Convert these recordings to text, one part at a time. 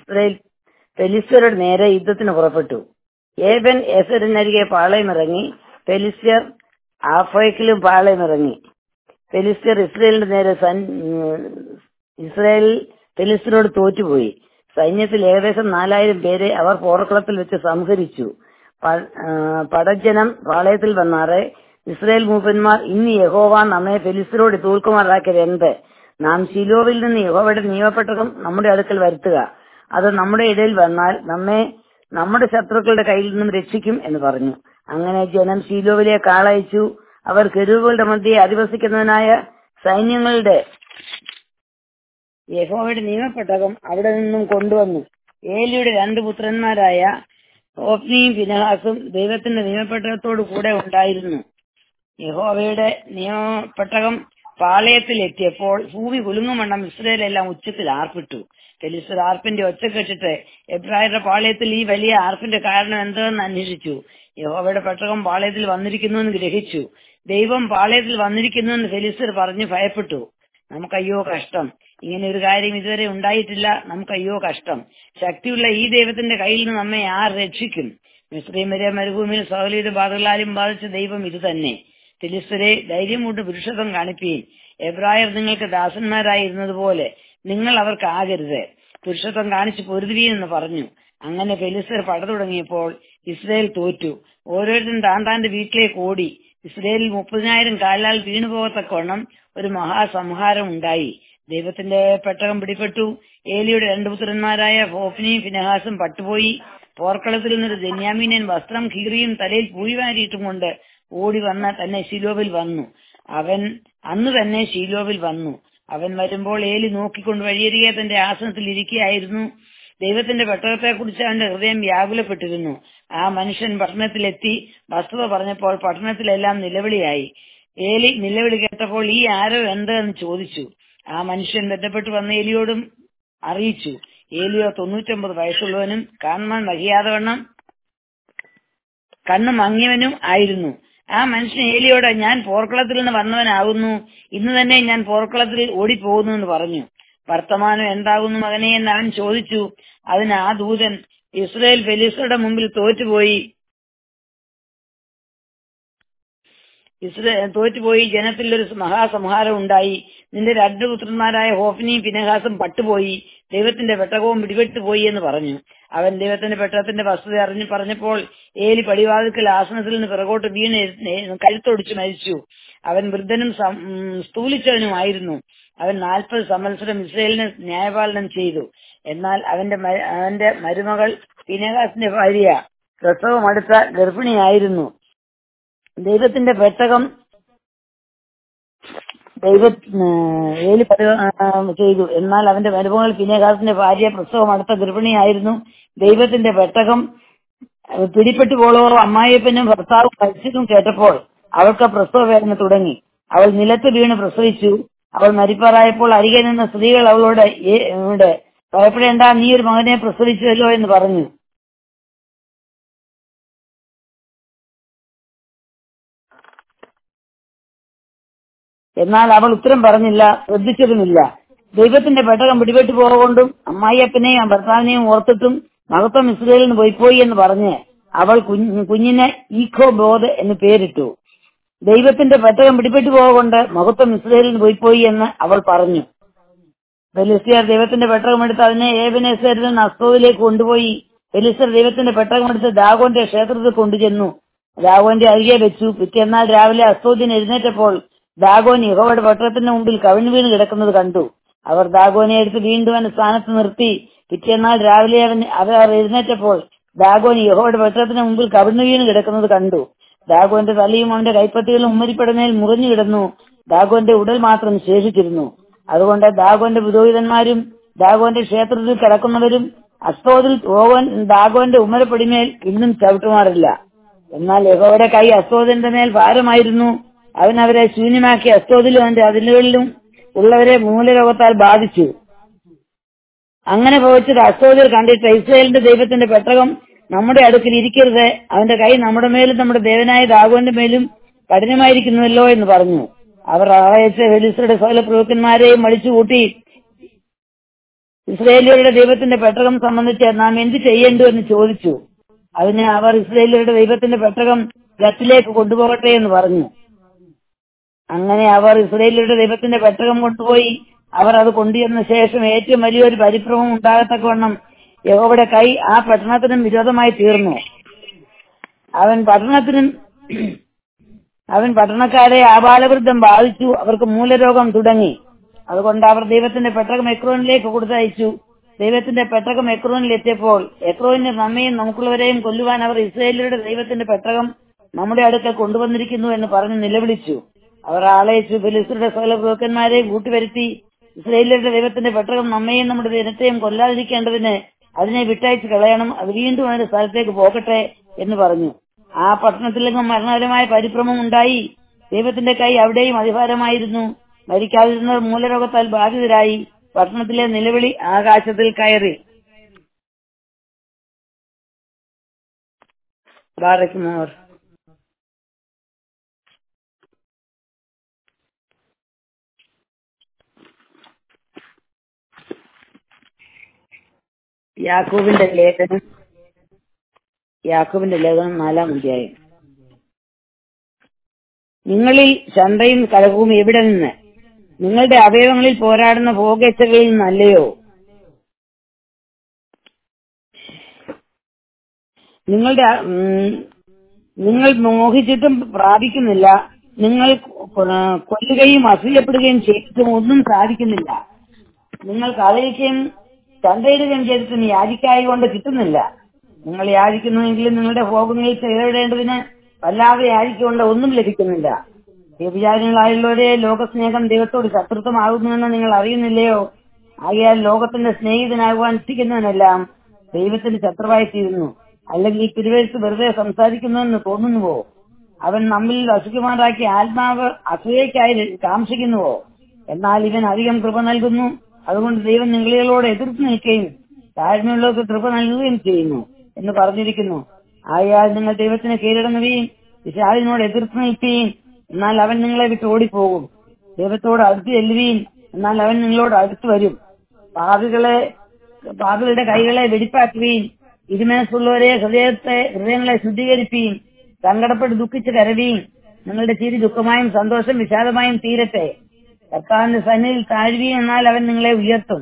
Israel ഫെലിസ്ത്യരുടെ നേരെ യുദ്ധത്തിന് പുറപ്പെട്ടു ഏബൻ എസറിനരികെ പാളയമിറങ്ങി ഫെലിസ്ത്യർ ആഫോയ്ക്കിലും പാളയമിറങ്ങി ഫെലിസ്ത്യർ ഇസ്രയേലിന്റെ നേരെ സൻ- ഉം, ഇസ്രയേൽ ഫെലിസ്ത്യരോട് തോറ്റുപോയി സൈന്യത്തിൽ ഏകദേശം നാലായിരം പേരെ അവർ പോർക്കളത്തിൽ വെച്ച് സംഹരിച്ചു പ- ആ, പടജ്ജനം പാളയത്തിൽ വന്നാറെ ഇസ്രയേൽ മൂപ്പന്മാർ ഇന്ന് യഹോവ നമ്മെ ഫെലിസ്തരോട് തോൽക്കുമാറാക്കിയത് എന്ത് നാം ശിലോവിൽ നിന്ന് യഹോവയുടെ നിയമപ്പെട്ടകം നമ്മുടെ അടുക്കൽ വരുത്തുക അത് നമ്മുടെ ഇടയിൽ വന്നാൽ നമ്മെ നമ്മുടെ ശത്രുക്കളുടെ കയ്യിൽ നിന്നും രക്ഷിക്കും എന്ന് പറഞ്ഞു അങ്ങനെ ജനം ശീലോവിലേക്ക് ആളയച്ചു അവർ കെരുവുകളുടെ മധ്യേ അധിവസിക്കുന്നതിനായ സൈന്യങ്ങളുടെ യഹോവയുടെ നിയമപ്പെട്ടകം അവിടെ നിന്നും കൊണ്ടുവന്നു ഏലിയുടെ രണ്ട് പുത്രന്മാരായ ഓപ്നിയും ഫിനഹാസും ദൈവത്തിന്റെ നിയമപ്പെട്ടകത്തോടു കൂടെ ഉണ്ടായിരുന്നു യഹോവയുടെ നിയമപ്പെട്ടകം പാളയത്തിൽ എത്തിയപ്പോൾ ഭൂമി കുലുങ്ങുമണ്ണം ഇസ്രയേലെല്ലാം ഉച്ചത്തിൽ ആർപ്പിട്ടു ഫെലിസ്തർ ആർപ്പിന്റെ ഒച്ച കേട്ടിട്ട് എബ്രായരുടെ പാളയത്തിൽ ഈ വലിയ ആർപ്പിന്റെ കാരണം എന്തെന്ന് അന്വേഷിച്ചു യഹോവയുടെ പെട്ടകം പാളയത്തിൽ വന്നിരിക്കുന്നു എന്ന് ഗ്രഹിച്ചു ദൈവം പാളയത്തിൽ വന്നിരിക്കുന്നു എന്ന് ഫെലിസ്തർ പറഞ്ഞു ഭയപ്പെട്ടു നമുക്ക് അയ്യോ കഷ്ടം ഇങ്ങനെ ഒരു കാര്യം ഇതുവരെ ഉണ്ടായിട്ടില്ല നമുക്ക് അയ്യോ കഷ്ടം ശക്തിയുള്ള ഈ ദൈവത്തിന്റെ കയ്യിൽ നിന്ന് നമ്മെ ആർ രക്ഷിക്കും മിസ്രീം വരെ മരുഭൂമിയിൽ സകലവിധ ബാധകളാലും ബാധിച്ച ദൈവം ഇത് തന്നെ ഫിലിസ്തരെ ധൈര്യം കൊണ്ട് പുരുഷത്വം കാണിപ്പീൻ എബ്രായർ നിങ്ങൾക്ക് ദാസന്മാരായിരുന്നതുപോലെ നിങ്ങൾ അവർക്ക് ആകരുത് പുരുഷത്വം കാണിച്ച് പൊരുതുവീൻ എന്ന് പറഞ്ഞു അങ്ങനെ ഫെലിസ്തർ പട തുടങ്ങിയപ്പോൾ ഇസ്രയേൽ തോറ്റു ഓരോരുത്തരും താൻ താന്റെ വീട്ടിലേക്ക് ഓടി ഇസ്രയേലിൽ മുപ്പതിനായിരം കാലാൽ വീണുപോകത്തക്കവണ്ണം ഒരു മഹാസംഹാരം ഉണ്ടായി ദൈവത്തിന്റെ പെട്ടകം പിടിപെട്ടു ഏലിയുടെ രണ്ടു പുത്രന്മാരായ ഫോഫിനിയും ഫിനഹാസും പട്ടുപോയി പോർക്കളത്തിൽ നിന്നൊരു ബെന്യാമീനൻ വസ്ത്രം കീറിയും തലയിൽ പൂഴിവാരിയിട്ടും കൊണ്ട് ഓടി വന്ന് തന്നെ ശീലോവിൽ വന്നു അവൻ അന്ന് തന്നെ ശീലോവിൽ വന്നു അവൻ വരുമ്പോൾ ഏലി നോക്കിക്കൊണ്ട് വഴിയരികെ തന്റെ ആസനത്തിൽ ഇരിക്കുകയായിരുന്നു ദൈവത്തിന്റെ പെട്ടകത്തെക്കുറിച്ച് അവന്റെ ഹൃദയം വ്യാകുലപ്പെട്ടിരുന്നു ആ മനുഷ്യൻ പട്ടണത്തിലെത്തി വസ്തുത പറഞ്ഞപ്പോൾ പട്ടണത്തിലെല്ലാം നിലവിളിയായി ഏലി നിലവിളി കേട്ടപ്പോൾ ഈ ആരോ എന്ത് എന്ന് ചോദിച്ചു ആ മനുഷ്യൻ ബന്ധപ്പെട്ട് വന്ന ഏലിയോടും അറിയിച്ചു ഏലിയോ തൊണ്ണൂറ്റൊമ്പത് വയസ്സുള്ളവനും കാണുവാൻ വഹിയാതെ വണ്ണം കണ്ണു മങ്ങിയവനും ആയിരുന്നു ആ മനുഷ്യൻ ഏലിയോട് ഞാൻ പോർക്കളത്തിൽ നിന്ന് വന്നവനാകുന്നു ഇന്ന് തന്നെ ഞാൻ പോർക്കളത്തിൽ ഓടിപ്പോകുന്നു എന്ന് പറഞ്ഞു വർത്തമാനം എന്താകുന്നു മകനെ എന്ന് അവൻ ചോദിച്ചു അതിന് ആ ദൂതൻ ഇസ്രയേൽ ഫെലിസ്തരുടെ മുമ്പിൽ തോറ്റുപോയി ഇസ്രയേൽ തോറ്റുപോയി ജനത്തിൽ ഒരു മഹാസംഹാരം ഉണ്ടായി നിന്റെ രണ്ട് പുത്രന്മാരായ ഹോഫിനിയും പിനഹാസും പട്ടുപോയി ദൈവത്തിന്റെ പെട്ടകവും പിടിപെട്ടുപോയി എന്ന് പറഞ്ഞു അവൻ ദൈവത്തിന്റെ പെട്ടകത്തിന്റെ വസ്തുത അറിഞ്ഞു പറഞ്ഞപ്പോൾ ഏലി പടിവാതിൽക്കൽ ആസനത്തിൽ നിന്ന് പിറകോട്ട് വീണ് എഴുന്നേ- കഴുത്തൊടിച്ച് മരിച്ചു അവൻ വൃദ്ധനും സം- ഉം, സ്ഥൂലിച്ചവനുമായിരുന്നു അവൻ നാൽപ്പത് സംവത്സരം ഇസ്രയേലിനെ ന്യായപാലനം ചെയ്തു എന്നാൽ അവന്റെ മ- അവന്റെ മരുമകൾ പിനഹാസിന്റെ ഭാര്യ പ്രസവം അടുത്ത ഗർഭിണിയായിരുന്നു ദൈവത്തിന്റെ പെട്ടകം ദൈവ ഏലി പരി- ആ, ചെയ്തു എന്നാൽ അവന്റെ മരുമകൾ പിന്നേകാസിന്റെ ഭാര്യ പ്രസവം അടുത്ത ഗർഭിണിയായിരുന്നു ദൈവത്തിന്റെ പെട്ടകം അഹ് പിടിപ്പെട്ടു പോളോ അമ്മായിയപ്പനും ഭർത്താവും മരിച്ചതും കേട്ടപ്പോൾ അവൾക്ക് പ്രസവ വേദന തുടങ്ങി അവൾ നിലത്ത് വീണ് പ്രസവിച്ചു അവൾ മരിപ്പാറായപ്പോൾ അരികെ നിന്ന സ്ത്രീകൾ അവളോട് "ഏ- ഇവിടെ ഭയപ്പെടേണ്ട നീ ഒരു മകനെ പ്രസവിച്ചുവല്ലോ എന്ന് പറഞ്ഞു എന്നാൽ അവൾ ഉത്തരം പറഞ്ഞില്ല ശ്രദ്ധിച്ചതുമില്ല ദൈവത്തിന്റെ പെട്ടകം പിടിപെട്ടു പോകൊണ്ടും അമ്മായിയപ്പനെയും ഭർത്താവിനെയും ഓർത്തിട്ടും മഹത്വം ഇസ്രയേലിൽ നിന്ന് പോയിപ്പോയി എന്ന് പറഞ്ഞ് അവൾ കുഞ്ഞ് കുഞ്ഞിന് ഈഖോ ബോധ് എന്ന് പേരിട്ടു ദൈവത്തിന്റെ പെട്ടകം പിടിപെട്ടു പോകൊണ്ട് മഹത്വം ഇസ്രയേലിൽ നിന്ന് പോയിപ്പോയി എന്ന് അവൾ പറഞ്ഞു ഫെലിസ്തീയർ ദൈവത്തിന്റെ പെട്ടകമെടുത്ത് അതിനെ ഏവനേശ്വരിൽ നിന്ന് അസ്തോവിലേക്ക് കൊണ്ടുപോയി ഫെലിസ്തർ ദൈവത്തിന്റെ പെട്ടകമെടുത്ത് ദാഗോന്റെ ക്ഷേത്രത്തിൽ കൊണ്ടുചെന്നു ദാഗോന്റെ അരികെ വെച്ചു പിറ്റേന്നാൾ രാവിലെ അസ്തോദിന് എഴുന്നേറ്റപ്പോൾ ദാഗോൻ യഹോവയുടെ പട്ടണത്തിന് മുമ്പിൽ കവിഞ്ഞു വീണ് കിടക്കുന്നത് കണ്ടു അവർ ദാഗോനെ എടുത്ത് വീണ്ടും അവന്റെ സ്ഥാനത്ത് നിർത്തി പിറ്റേന്നാൾ രാവിലെ അവൻ അവർ എഴുന്നേറ്റപ്പോൾ ദാഗോൻ യഹോവയുടെ പട്ടണത്തിന് മുമ്പിൽ കവിഞ്ഞു വീണ് കിടക്കുന്നത് കണ്ടു ദാഗോന്റെ തലയും അവന്റെ കൈപ്പത്തികളും ഉമ്മരിപ്പടമേൽ മുറിഞ്ഞു കിടന്നു ദാഗോന്റെ ഉടൽ മാത്രം ശേഷിച്ചിരുന്നു അതുകൊണ്ട് ദാഗോന്റെ പുരോഹിതന്മാരും ദാഗോന്റെ ക്ഷേത്രത്തിൽ കിടക്കുന്നവരും അസ്തോദിൽ ഓവൻ ദാഗോന്റെ ഉമ്മരപ്പടിമേൽ ഇന്നും ചവിട്ടുമാറില്ല എന്നാൽ യഹോവയുടെ കൈ അസ്തോദിന്റെ മേൽ ഭാരമായിരുന്നു അവൻ അവരെ ശൂന്യമാക്കി അസ്തോദിലും അവന്റെ അതിലുകളിലും ഉള്ളവരെ മൂലരോഗത്താൽ ബാധിച്ചു അങ്ങനെ ഭവിച്ചത് അസ്തോദിൽ കണ്ടിട്ട് ഇസ്രായേലിന്റെ ദൈവത്തിന്റെ പെട്ടകം നമ്മുടെ അടുക്കൽ ഇരിക്കരുത് അവന്റെ കൈ നമ്മുടെ മേലും നമ്മുടെ ദേവനായ ദാഗോന്റെ മേലും കഠിനമായിരിക്കുന്നുവല്ലോ എന്ന് പറഞ്ഞു അവർ ആയച്ച ഫെലിസ്തരുടെ സകല പ്രഭുക്കന്മാരെയും അടിച്ചുകൂട്ടി ഇസ്രയേലിയരുടെ ദൈവത്തിന്റെ പെട്ടകം സംബന്ധിച്ച് നാം എന്ത് ചെയ്യേണ്ടു എന്ന് ചോദിച്ചു അതിന് അവർ ഇസ്രയേലിയരുടെ ദൈവത്തിന്റെ പെട്ടകം ഗത്തിലേക്ക് കൊണ്ടുപോകട്ടെ എന്ന് പറഞ്ഞു അങ്ങനെ അവർ ഇസ്രയേലിയരുടെ ദൈവത്തിന്റെ പെട്ടകം കൊണ്ടുപോയി അവർ അത് കൊണ്ടുവന്ന ശേഷം ഏറ്റവും വലിയൊരു പരിഭ്രമം ഉണ്ടാകത്തക്കവണ്ണം യഹോവയുടെ കൈ ആ പട്ടണത്തിനും വിരോധമായി തീർന്നു അവൻ പട്ടണത്തിനും അവൻ പട്ടണക്കാരെ ആബാലവൃദ്ധം ബാധിച്ചു അവർക്ക് മൂലരോഗം തുടങ്ങി അതുകൊണ്ട് അവർ ദൈവത്തിന്റെ പെട്ടകം എക്രോനിലേക്ക് കൊടുത്തയച്ചു ദൈവത്തിന്റെ പെട്ടകം എക്രോനിൽ എത്തിയപ്പോൾ എക്രോനിന്റെ നമ്മയും നമുക്കുള്ളവരെയും കൊല്ലുവാൻ അവർ ഇസ്രയേലിയുടെ ദൈവത്തിന്റെ പെട്ടകം നമ്മുടെ അടുക്കൽ കൊണ്ടുവന്നിരിക്കുന്നു എന്ന് പറഞ്ഞ് നിലവിളിച്ചു അവർ ആളയച്ചു ഫിലിസ്തരുടെ സകല പ്രഭുക്കന്മാരെയും കൂട്ടിവരുത്തി ഇസ്രയേലിയുടെ ദൈവത്തിന്റെ പെട്ടകം നമ്മയും നമ്മുടെ ജനത്തെയും കൊല്ലാതിരിക്കേണ്ടതിന് അതിനെ വിട്ടയച്ച് കളയണം അത് വീണ്ടും അതിന്റെ സ്ഥലത്തേക്ക് പോകട്ടെ എന്ന് പറഞ്ഞു ആ പട്ടണത്തിലെങ്ങും മരണകരമായ പരിഭ്രമം ഉണ്ടായി ദൈവത്തിന്റെ കൈ അവിടെയും അധികാരമായിരുന്നു മരിക്കാതിരുന്നവർ മൂലരോഗത്താൽ ബാധിതരായി പട്ടണത്തിലെ നിലവിളി ആകാശത്തിൽ കയറി ബാറയ്ക്കുമോർ യാക്കൂബിന്റെ ലേഖനം യാക്കൂബിന്റെ ലേഖനം നാലാം അധ്യായം നിങ്ങളിൽ ചന്തയും കലഹവും എവിടെ നിന്ന് നിങ്ങളുടെ അവയവങ്ങളിൽ പോരാടുന്ന ഭോഗേച്ഛകളിൽ നിന്നല്ലയോ നിങ്ങളുടെ ഉം, നിങ്ങൾ മോഹിച്ചിട്ടും പ്രാപിക്കുന്നില്ല നിങ്ങൾ കൊ- കൊല്ലുകയും അസൂയപ്പെടുകയും ചെയ്തിട്ടും ഒന്നും സാധിക്കുന്നില്ല നിങ്ങൾ കളയുകയും ചന്തയിടുകയും ചെയ്തിട്ടും യാചിക്കായി കൊണ്ട് കിട്ടുന്നില്ല നിങ്ങൾ യാചിക്കുന്നുവെങ്കിലും നിങ്ങളുടെ ഭോഗങ്ങളിൽ ചെലവിടേണ്ടതിന് വല്ലാതെ യാചിക്കൊണ്ട് ഒന്നും ലഭിക്കുന്നില്ല വ്യഭിചാരങ്ങളായുള്ളവരെ ലോകസ്നേഹം ദൈവത്തോട് ശത്രുത്വമാകുന്നുവെന്ന് നിങ്ങൾ അറിയുന്നില്ലയോ ആകയാൽ ലോകത്തിന്റെ സ്നേഹിതനാകുവാൻ ഇച്ഛിക്കുന്നവനെല്ലാം ദൈവത്തിന്റെ ശത്രുവായി തീരുന്നു അല്ലെങ്കിൽ ഈ തിരുവഴുത്ത് വെറുതെ സംസാരിക്കുന്നുവെന്ന് തോന്നുന്നുവോ അവൻ നമ്മിൽ അസുഖമാറാക്കി ആത്മാവ് അസൂയയ്ക്കായി കാംക്ഷിക്കുന്നുവോ എന്നാൽ ഇവൻ അധികം കൃപ നൽകുന്നു അതുകൊണ്ട് ദൈവം നിങ്ങളോട് എതിർത്ത് നിൽക്കുകയും താഴ്മയുള്ളവർക്ക് കൃപ നൽകുകയും ചെയ്യുന്നു എന്ന് പറഞ്ഞിരിക്കുന്നു ആയാൽ നിങ്ങൾ ദൈവത്തിന് കീഴടങ്ങുകയും വിശാലിനോട് എതിർത്ത് നിൽക്കുകയും എന്നാൽ അവൻ നിങ്ങളെ വിട്ട് ഓടിപ്പോകും ദൈവത്തോട് അടുത്ത് ചെല്ലുകയും എന്നാൽ അവൻ നിങ്ങളോട് അടുത്ത് വരും പാപികളെ പാപികളുടെ കൈകളെ വെടിപ്പാക്കുകയും ഇരുമനസ്സുള്ളവരെ ഹൃദയത്തെ ഹൃദയങ്ങളെ ശുദ്ധീകരിക്കുകയും സങ്കടപ്പെട്ട് ദുഃഖിച്ച് കരടുകയും നിങ്ങളുടെ ചിരി ദുഃഖമായും സന്തോഷം വിഷാദമായും തീരട്ടെ കർത്താവിന്റെ സന്നിധിയിൽ താഴ്വീയും എന്നാൽ അവൻ നിങ്ങളെ ഉയർത്തും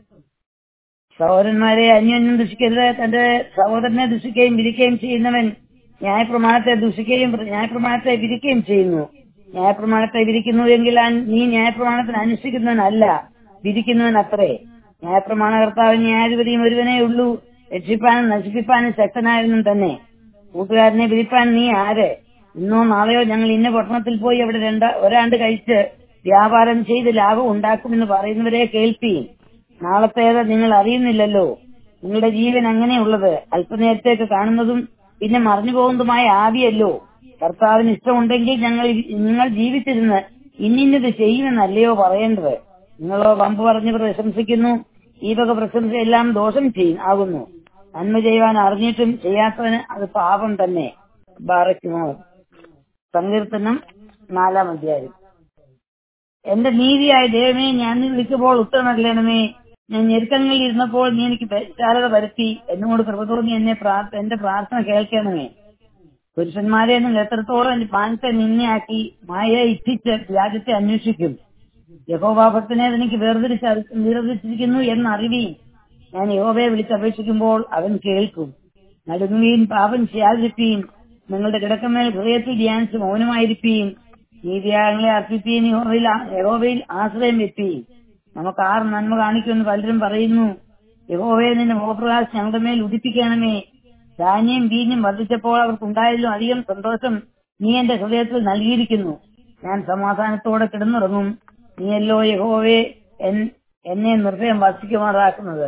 സഹോദരന്മാരെ അന്യോന്യം ദുഷിക്കരുത് തന്റെ സഹോദരനെ ദുഷിക്കുകയും വിധിക്കുകയും ചെയ്യുന്നവൻ ന്യായപ്രമാണത്തെ ദുഷിക്കുകയും ന്യായപ്രമാണത്തെ വിധിക്കുകയും ചെയ്യുന്നു ന്യായപ്രമാണത്തെ വിധിക്കുന്നു എങ്കിൽ അൻ- നീ ന്യായപ്രമാണത്തിന് അനുഷ്ഠിക്കുന്നവനല്ല വിധിക്കുന്നവൻ അത്രേ ന്യായപ്രമാണ കർത്താവ് ന്യായാധിപതിയും ഒരുവനേ ഉള്ളൂ രക്ഷിപ്പാനും നശിപ്പിപ്പാനും ശക്തനായവനും തന്നെ കൂട്ടുകാരനെ വിധിപ്പാൻ നീ ആര് ഇന്നോ നാളെയോ ഞങ്ങൾ ഇന്ന പട്ടണത്തിൽ പോയി അവിടെ രണ്ട ഒരാണ്ട് കഴിച്ച് വ്യാപാരം ചെയ്ത് ലാഭം ഉണ്ടാക്കുമെന്ന് പറയുന്നവരെ കേൾപ്പീൻ നാളത്തേത് നിങ്ങൾ അറിയുന്നില്ലല്ലോ നിങ്ങളുടെ ജീവൻ അങ്ങനെയുള്ളത് അല്പനേരത്തേക്ക് കാണുന്നതും പിന്നെ മറഞ്ഞു പോകുന്നതുമായ ആവിയല്ലോ കർത്താവിന് ഇഷ്ടമുണ്ടെങ്കിൽ ഞങ്ങൾ നിങ്ങൾ ജീവിച്ചിരുന്ന് ഇന്നിന്നത് ചെയ്യുമെന്നല്ലയോ പറയേണ്ടത് നിങ്ങളോ വമ്പ് പറഞ്ഞ് പ്രശംസിക്കുന്നു ഈ വക പ്രശംസ എല്ലാം ദോഷം ചെയ്യും ആകുന്നു നന്മ ചെയ്യുവാൻ അറിഞ്ഞിട്ടും ചെയ്യാത്തവന് അത് പാപം തന്നെ ബാറയ്ക്കുമോ സങ്കീർത്തനം നാലാം അധ്യായം എന്റെ നീതിയായ ദൈവമേ ഞാൻ നിന്നെ വിളിക്കുമ്പോൾ ഉത്തരമറിയണമേ ഞാൻ ഞെരുക്കങ്ങളിൽ ഇരുന്നപ്പോൾ നീ എനിക്ക് വിശാലത വരുത്തി എന്നോട് കൃപ തോന്നി എന്നെ പ്രാർത്ഥ- എന്റെ പ്രാർത്ഥന കേൾക്കണമേ പുരുഷന്മാരെ നിങ്ങൾ എത്രത്തോളം എന്റെ പാനത്തെ നിന്നെയാക്കി മായയെ ഇച്ഛിച്ച് വ്യാജത്തെ അന്വേഷിക്കും യഹോവാഭക്തനെ എനിക്ക് വേർതിരിച്ച് അറി- വേർതിരിച്ചിരിക്കുന്നു എന്നറിവീൻ ഞാൻ യഹോവയെ വിളിച്ചപേക്ഷിക്കുമ്പോൾ അവൻ കേൾക്കും നടുങ്ങുകയും പാപം ചെയ്യാതിരിപ്പീൻ നിങ്ങളുടെ കിടക്കമേൽ ഹൃദയത്തിൽ ധ്യാനിച്ച് മൗനമായിരിപ്പീൻ നീതിയാഗങ്ങളെ അർപ്പിപ്പീൻ യഹോവയിൽ ആ- യഹോവയിൽ ആശ്രയം വെപ്പീൻ നമുക്ക് ആർ നന്മ കാണിക്കുമെന്ന് പലരും പറയുന്നു യഹോവയെ നിന്റെ മുഖപ്രകാശം ഞങ്ങളുടെ മേൽ ഉദിപ്പിക്കണമേ ധാന്യം വീഞ്ഞും വർദ്ധിച്ചപ്പോൾ അവർക്കുണ്ടായതിലും അധികം സന്തോഷം നീ എന്റെ ഹൃദയത്തിൽ നൽകിയിരിക്കുന്നു ഞാൻ സമാധാനത്തോടെ കിടന്നുറങ്ങും നീയല്ലോ യഹോവേ എൻ- എന്നെ നിർഭയം വസിക്കുമാറാക്കുന്നത്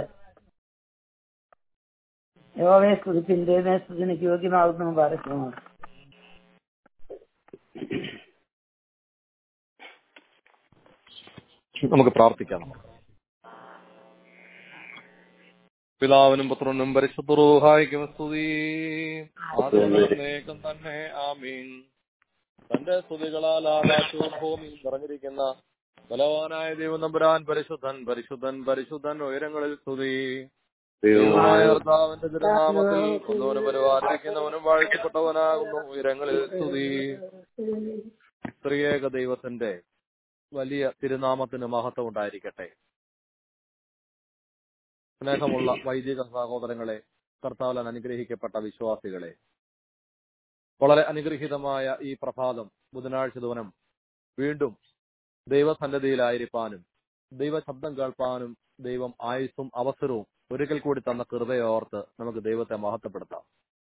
യഹോവയെ സ്തുതിപ്പിൻ ദൈവമേ സ്തുതിക്ക് യോഗ്യമാകുന്നു പറയുന്നു നമുക്ക് പ്രാർത്ഥിക്കാം പിതാവിനും പുത്രനും പരിശുദ്ധറൂഹായിക്കും സ്തുതി ആദ്യം തന്നെ ആമീൻ തന്റെ സ്തുതികളാൽ ആകാശവും ഭൂമിയും നിറഞ്ഞിരിക്കുന്ന ബലവാനായ ദൈവം നമ്പുരാൻ പരിശുദ്ധൻ പരിശുദ്ധൻ പരിശുദ്ധൻ ഉയരങ്ങളിൽ സ്തുതി ദൈവമായ ദൈവമായ കർത്താവിന്റെ തിരുനാമത്തിൽ ഒന്നവനും പരിപാലിക്കുന്നവനും വാഴ്ത്തപ്പെട്ടവനാകുന്നു ഉയരങ്ങളിൽ സ്തുതി സ്ത്രീയേക ദൈവത്തിന്റെ വലിയ തിരുനാമത്തിന് മഹത്വം ഉണ്ടായിരിക്കട്ടെ സ്നേഹമുള്ള വൈദിക സഹോദരങ്ങളെ കർത്താവിൽ അനുഗ്രഹിക്കപ്പെട്ട വിശ്വാസികളെ വളരെ അനുഗ്രഹീതമായ ഈ പ്രഭാതം ബുധനാഴ്ച ദിവനം വീണ്ടും ദൈവസന്നദ്ധിയിലായിരിക്കാനും ദൈവശബ്ദം കേൾപ്പാനും ദൈവം ആയുസ്സും അവസരവും ഒരിക്കൽ കൂടി തന്ന കൃപയോർത്ത് നമുക്ക് ദൈവത്തെ മഹത്വപ്പെടുത്താം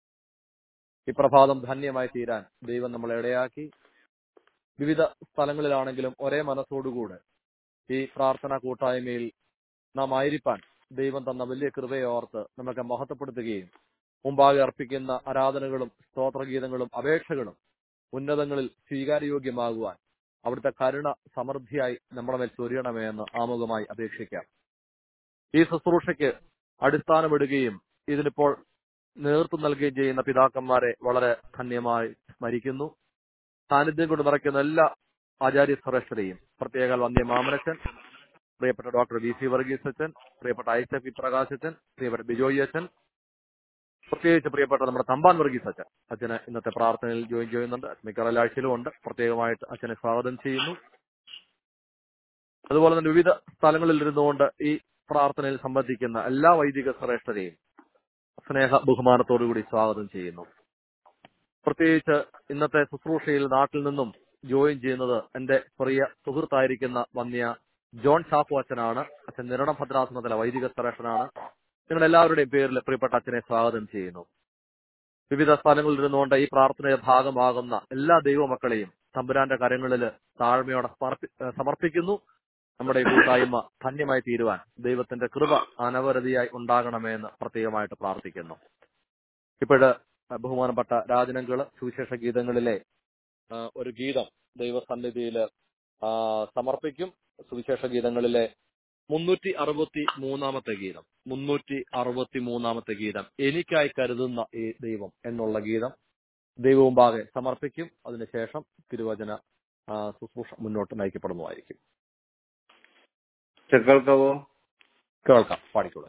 ഈ പ്രഭാതം ധന്യമായി തീരാൻ ദൈവം നമ്മളെ ഇടയാക്കി വിവിധ സ്ഥലങ്ങളിലാണെങ്കിലും ഒരേ മനസ്സോടുകൂടെ ഈ പ്രാർത്ഥനാ കൂട്ടായ്മയിൽ നാം ആയിരിക്കാൻ ദൈവം തന്ന വലിയ കൃപയോർത്ത് നമുക്ക് മഹത്വപ്പെടുത്തുകയും മുമ്പാകെ അർപ്പിക്കുന്ന ആരാധനകളും സ്തോത്രഗീതങ്ങളും അപേക്ഷകളും ഉന്നതങ്ങളിൽ സ്വീകാര്യയോഗ്യമാകുവാൻ അവിടുത്തെ കരുണ സമൃദ്ധിയായി നമ്മുടെ മേൽ ചൊരിയണമേ എന്ന് ആമുഖമായി അപേക്ഷിക്കാം ഈ ശുശ്രൂഷയ്ക്ക് അടിസ്ഥാനമിടുകയും ഇതിനിപ്പോൾ നേതൃത്വം നൽകുകയും ചെയ്യുന്ന പിതാക്കന്മാരെ വളരെ ധന്യമായി സ്മരിക്കുന്നു സാന്നിധ്യം കൊണ്ട് നിറയ്ക്കുന്ന എല്ലാ ആചാര്യ ശ്രേഷ്ഠരെയും പ്രത്യേക വന്യ മാമനച്ചൻ പ്രിയപ്പെട്ട ഡോക്ടർ വി സി വർഗീസ് അച്ഛൻ പ്രിയപ്പെട്ട ഐസക് വി പ്രകാശ് അച്ഛൻ പ്രിയപ്പെട്ട ബിജോയി അച്ഛൻ പ്രത്യേകിച്ച് പ്രിയപ്പെട്ട നമ്മുടെ തമ്പാൻ വർഗീസ് അച്ഛൻ അച്ഛന് ഇന്നത്തെ പ്രാർത്ഥനയിൽ ജോയിൻ ചെയ്യുന്നുണ്ട് മിക്കവാറും ആഴ്ചയിലും ഉണ്ട് പ്രത്യേകമായിട്ട് അച്ഛനെ സ്വാഗതം ചെയ്യുന്നു അതുപോലെ തന്നെ വിവിധ സ്ഥലങ്ങളിൽ ഇരുന്നുകൊണ്ട് ഈ പ്രാർത്ഥനയിൽ സംബന്ധിക്കുന്ന എല്ലാ വൈദിക ശ്രേഷ്ഠരെയും സ്നേഹ ബഹുമാനത്തോടുകൂടി സ്വാഗതം ചെയ്യുന്നു പ്രത്യേകിച്ച് ഇന്നത്തെ ശുശ്രൂഷയിൽ നാട്ടിൽ നിന്നും ജോയിൻ ചെയ്യുന്നത് എന്റെ പ്രിയ സുഹൃത്തായിരിക്കുന്ന വന്യ ജോൺ ഷാഫു അച്ഛനാണ് അച്ഛൻ നിരണം ഭദ്രാസനത്തിലെ വൈദിക ശ്രേഷ്ഠനാണ് നിങ്ങൾ എല്ലാവരുടെയും പേരിൽ പ്രിയപ്പെട്ട അച്ഛനെ സ്വാഗതം ചെയ്യുന്നു വിവിധ സ്ഥലങ്ങളിൽ ഇരുന്നുകൊണ്ട് ഈ പ്രാർത്ഥനയുടെ ഭാഗമാകുന്ന എല്ലാ ദൈവമക്കളെയും തമ്പുരാന്റെ കരങ്ങളിൽ താഴ്മയോടെ സമർപ്പി- ഏഹ് സമർപ്പിക്കുന്നു നമ്മുടെ ഈ കൂട്ടായ്മ ധന്യമായി തീരുവാൻ ദൈവത്തിന്റെ കൃപ അനവരതിയായി ഉണ്ടാകണമേ എന്ന് പ്രത്യേകമായിട്ട് പ്രാർത്ഥിക്കുന്നു ഇപ്പോഴ് ബഹുമാനപ്പെട്ട രാജനങ്ങള് സുവിശേഷ ഗീതങ്ങളിലെ ആ, ഒരു ഗീതം ദൈവസന്നിധിയിൽ സമർപ്പിക്കും സുവിശേഷ ഗീതങ്ങളിലെ മുന്നൂറ്റി അറുപത്തി മൂന്നാമത്തെ ഗീതം മുന്നൂറ്റി അറുപത്തി മൂന്നാമത്തെ ഗീതം എനിക്കായി കരുതുന്ന ഈ ദൈവം എന്നുള്ള ഗീതം ദൈവമുമ്പാകെ സമർപ്പിക്കും അതിനുശേഷം തിരുവചന ആ, ശുശ്രൂഷ മുന്നോട്ട് നയിക്കപ്പെടുന്നതായിരിക്കും കേൾക്കാവോ കേൾക്കാം പാടിക്കോളൂ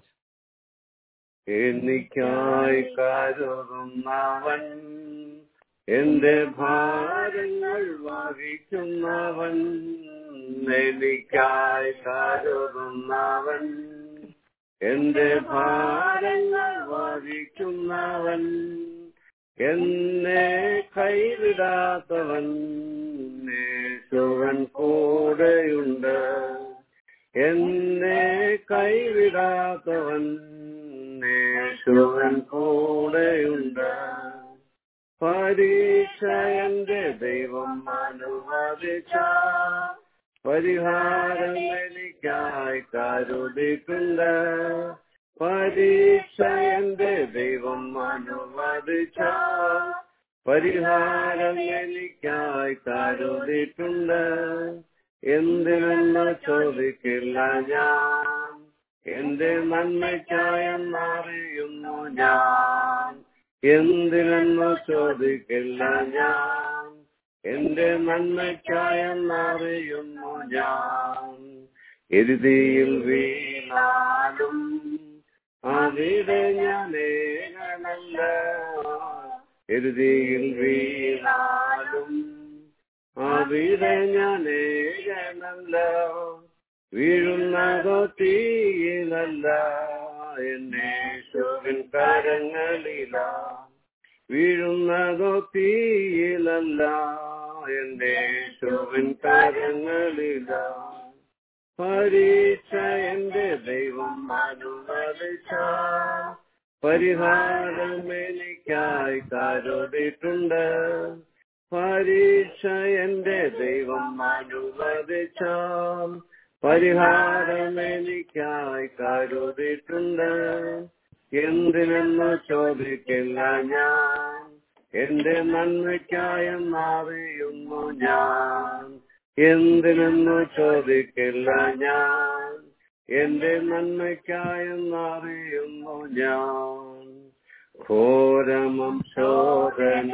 എനിക്കായി കരുതുന്നവൻ എന്റെ ഭാരങ്ങൾ വഹിക്കുന്നവൻ എനിക്കായി കരുതുന്നവൻ എന്റെ ഭാരങ്ങൾ വഹിക്കുന്നവൻ എന്നെ കൈവിടാത്തവൻ യേശുവൻ കൂടെയുണ്ട് എന്നെ കൈവിടാത്തവൻ യേശുവൻ കൂടെയുണ്ട് പരീക്ഷ എന്റെ ദൈവം അനുവദിച്ച പരിഹാരം എനിക്കായി കരുതിയിട്ടുണ്ട് പരീക്ഷ എന്റെ ദൈവം അനുവദിച്ച പരിഹാരം എനിക്കായി കരുതിയിട്ടുണ്ട് എന്തിനെന്ന് ചോദിക്കില്ല ഞാൻ എന്റെ നന്മയ്ക്കായെന്നറിയുന്നു ഞാൻ എന്തിനെന്ന് ചോദിക്കില്ല ഞാൻ എന്റെ നന്മയ്ക്കായെന്നറിയുന്നു ഞാൻ എരുതിയിൽ വീണാലും അവിടെ ഞാൻ ഏകനല്ല എരുതിയിൽ വീണാലും അവിടെ ഞാൻ ഏകനല്ല വീഴുന്നതോ തീയിലല്ല എന്നെ ശോകൻ കരങ്ങളില വീഴുന്നതോ തീയിലല്ല എന്റെ ശോകൻ കരങ്ങളില പരീക്ഷ എന്റെ ദൈവം അനുവദിച്ച പരിഹാരം എനിക്കായി കരുതിയിട്ടുണ്ട് പരീക്ഷ എന്റെ ദൈവം അനുവദിച്ച പരിഹാരം എനിക്കായി കരുതിയിട്ടുണ്ട് എന്തിനെന്ന് ചോദിക്കില്ല ഞാൻ എന്റെ നന്മയ്ക്കായെന്നറിയുന്നു ഞാൻ എന്തിനെന്ന് ചോദിക്കില്ല ഞാൻ എന്റെ നന്മയ്ക്കായെന്നറിയുന്നു ഞാൻ ഘോരമം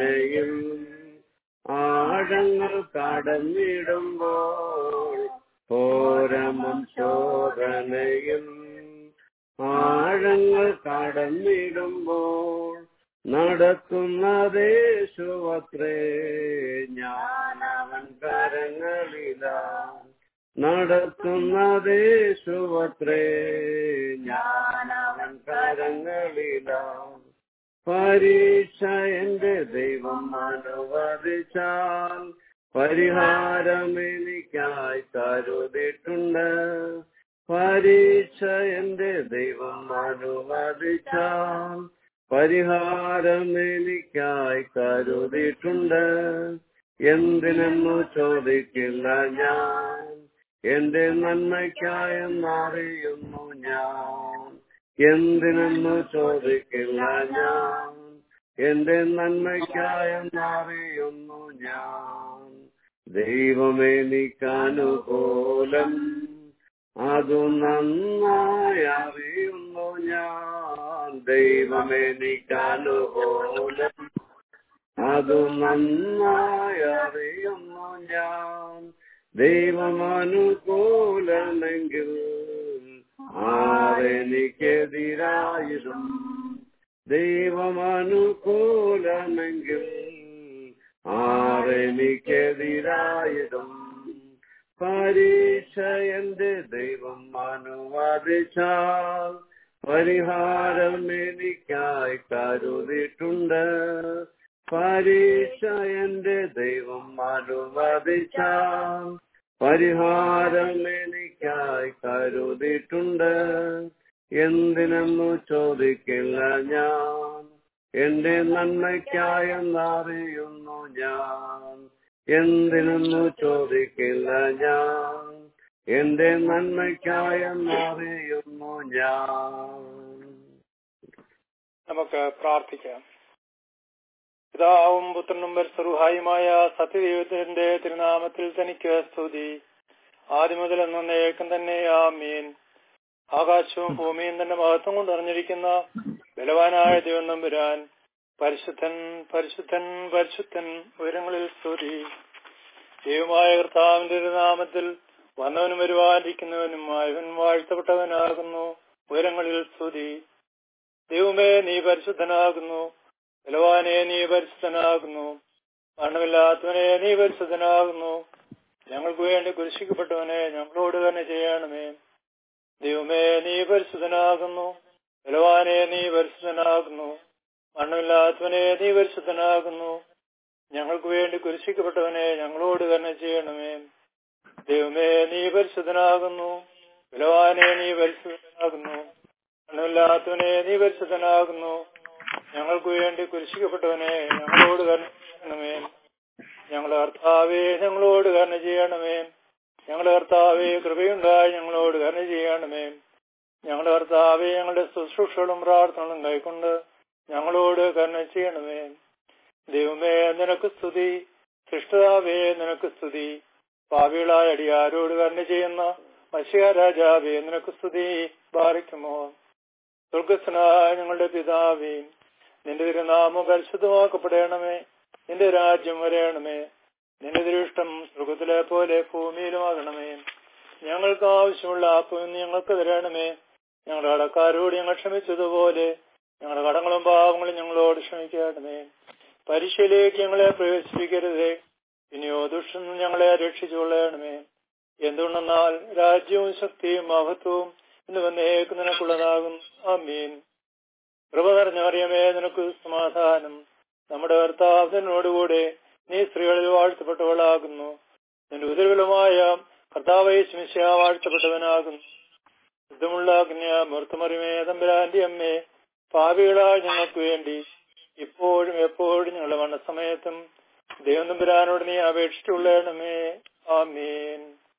ശോധനയിൽ ആഴങ്ങൾ കടന്നിടുമ്പോൾ ഘോരമം ശോധനയിൽ ആഴങ്ങൾ കടന്നിടുമ്പോൾ നടത്തുന്നതേശുവത്രേ ഞാനവൻ കരങ്ങളിലാം നടത്തുന്നതേശുവത്രേ ഞാനവൻ കരങ്ങളിലാം പരീക്ഷ എന്റെ ദൈവം അനുവദിച്ചാൽ പരിഹാരം എനിക്കായി കരുതിയിട്ടുണ്ട് പരീക്ഷ എന്റെ ദൈവം അനുവദിച്ചാൽ പരിഹാരം എനിക്കായി കരുതിയിട്ടുണ്ട് എന്തിനെന്നു ചോദിക്കില്ല ഞാൻ എന്റെ നന്മയ്ക്കായെന്നറിയുന്നു ഞാൻ എന്തിനെന്നു ചോദിക്കില്ല ഞാൻ എന്റെ നന്മയ്ക്കായെന്നറിയുന്നു ഞാൻ ദൈവമെനിക്കനുകൂലം അതു നന്നായി അറിയുന്നു ഞാൻ ദൈവമെനിക്കനുകൂലം അതു നന്നായി അറിയുന്നു ഞാൻ ദൈവമനുകൂലമെങ്കിൽ ആരെനിക്കെതിരായിടും ദൈവമനുകൂലമെങ്കിൽ ആരെനിക്കെതിരായിടും പരീക്ഷ എന്റെ ദൈവം അനുവദിച്ചാൽ പരിഹാരം എനിക്കായി കരുതിയിട്ടുണ്ട് പരീക്ഷ എന്റെ ദൈവം അനുവദിച്ചാൽ പരിഹാരം എനിക്കായി കരുതിയിട്ടുണ്ട് എന്തിനെന്നു ചോദിക്കില്ല ഞാൻ എന്റെ നന്മയ്ക്കായെന്നറിയുന്നു ഞാൻ എന്തിനെന്നു ചോദിക്കില്ല ഞാൻ എന്റെ നന്മയ്ക്കായെന്നറിയുന്നു ഞാൻ നമുക്ക് പ്രാർത്ഥിക്കാം പിതാവും പുത്രനും പരിസറുഹായുമായ സത്യദൈവത്തിന്റെ തിരുനാമത്തിൽ തനിക്ക് സ്തുതി ആദ്യം മുതൽ എന്നേക്കും തന്നെ ആമീൻ ആകാശവും ഭൂമിയും തന്നെ മഹത്വം കൊണ്ട് അറിഞ്ഞിരിക്കുന്ന ബലവാനായ ദൈവം നമ്പുരാൻ പരിശുദ്ധൻ പരിശുദ്ധൻ പരിശുദ്ധൻ ഉയരങ്ങളിൽ സ്തുതി ദൈവമായ കർത്താവിന്റെ ഒരു നാമത്തിൽ വന്നവനും വരുവാനിരിക്കുന്നവനും ആയവൻ വാഴ്ത്തപ്പെട്ടവനാകുന്നു ഉയരങ്ങളിൽ സ്തുതി ദൈവമേ നീ പരിശുദ്ധനാകുന്നു ബലവാനെ നീ പരിശുദ്ധനാകുന്നു മരണമില്ലാത്തവനെ നീ പരിശുദ്ധനാകുന്നു ഞങ്ങൾക്ക് വേണ്ടി കുരിശിക്കപ്പെട്ടവനെ ഞങ്ങളോട് തന്നെ ചെയ്യണമേ ദൈവമേ നീ പരിശുദ്ധനാകുന്നു ബലവാനെ നീ പരിശുദ്ധനാകുന്നു മരണമില്ലാത്തവനെ നീ പരിശുദ്ധനാകുന്നു ഞങ്ങൾക്ക് വേണ്ടി കുരിശിക്കപ്പെട്ടവനെ ഞങ്ങളോട് തന്നെ ചെയ്യണമേ ദൈവമേ നീ പരിശുദ്ധനാകുന്നു ബലവാനെ നീ പരിശുദ്ധനാകുന്നു മരണമില്ലാത്തവനെ നീ പരിശുദ്ധനാകുന്നു ഞങ്ങൾക്ക് വേണ്ടി കുരിശിക്കപ്പെട്ടവനെ ഞങ്ങളോട് കരുണ ചെയ്യണമേ ഞങ്ങളുടെ കർത്താവെ ഞങ്ങളോട് കരുണ ചെയ്യണമേ ഞങ്ങളുടെ കർത്താവെ കൃപയുണ്ടായി ഞങ്ങളോട് കരുണ ചെയ്യണമേ ഞങ്ങളുടെ കർത്താവെ ഞങ്ങളുടെ ശുശ്രൂഷകളും പ്രാർത്ഥനകളും കൈക്കൊണ്ട് ഞങ്ങളോട് കരുണ ചെയ്യണമേ ദൈവമേ നിനക്ക് സ്തുതി സൃഷ്ടതാവേ നിനക്ക് സ്തുതി പാവികളായ അടിയാരോട് കരുണ ചെയ്യുന്ന മഷിയ രാജാവേ നിനക്ക് സ്തുതി ബാധിക്കുമോ സ്വർഗസ്നായ ഞങ്ങളുടെ പിതാവേ നിന്റെ തിരുനാമം പരിശുദ്ധമാക്കപ്പെടണമേ നിന്റെ രാജ്യം വരയണമേ നിന്റെ തിരുഷ്ടം സ്വർഗത്തിലെ പോലെ ഭൂമിയിലുമാകണമേ ഞങ്ങൾക്ക് ആവശ്യമുള്ള ആപ്പം ഞങ്ങൾക്ക് തരണമേ ഞങ്ങളുടെ കടക്കാരോട് ഞങ്ങൾ ക്ഷമിച്ചതുപോലെ ഞങ്ങളുടെ കടങ്ങളും പാവങ്ങളും ഞങ്ങളോട് ക്ഷമിക്കണമേ പരീക്ഷയിലേക്ക് ഞങ്ങളെ പ്രവേശിപ്പിക്കരുതേ ഇനിയോ ദുഷ്ടം ഞങ്ങളെ രക്ഷിച്ചുകൊള്ളണമേ എന്തുകൊണ്ടെന്നാൽ രാജ്യവും ശക്തിയും മഹത്വവും ഇന്ന് വന്നേക്ക് നിനക്കുള്ളതാകും ആമീൻ കൃപ നിറഞ്ഞറിയമേ നിനക്ക് സമാധാനം നമ്മുടെ കർത്താവിനോടുകൂടെ നീ സ്ത്രീകളിൽ വാഴ്ത്തപ്പെട്ടവളാകുന്നു നിന്റെ ഉദരവിലുമായ കർത്താവെ സ്മിശ വാഴ്ത്തപ്പെട്ടവനാകുന്നു ശുദ്ധമുള്ള കന്യ മൃത്തുമറിമേ തമ്പുരാന്റെ അമ്മേ പാപികളായ ഞങ്ങൾക്ക് വേണ്ടി ഇപ്പോഴും എപ്പോഴും ഞങ്ങളുടെ മരണസമയത്തും ദൈവം തമ്പുരാനോട് നീ അപേക്ഷിച്ചുള്ളണമേ ആമീൻ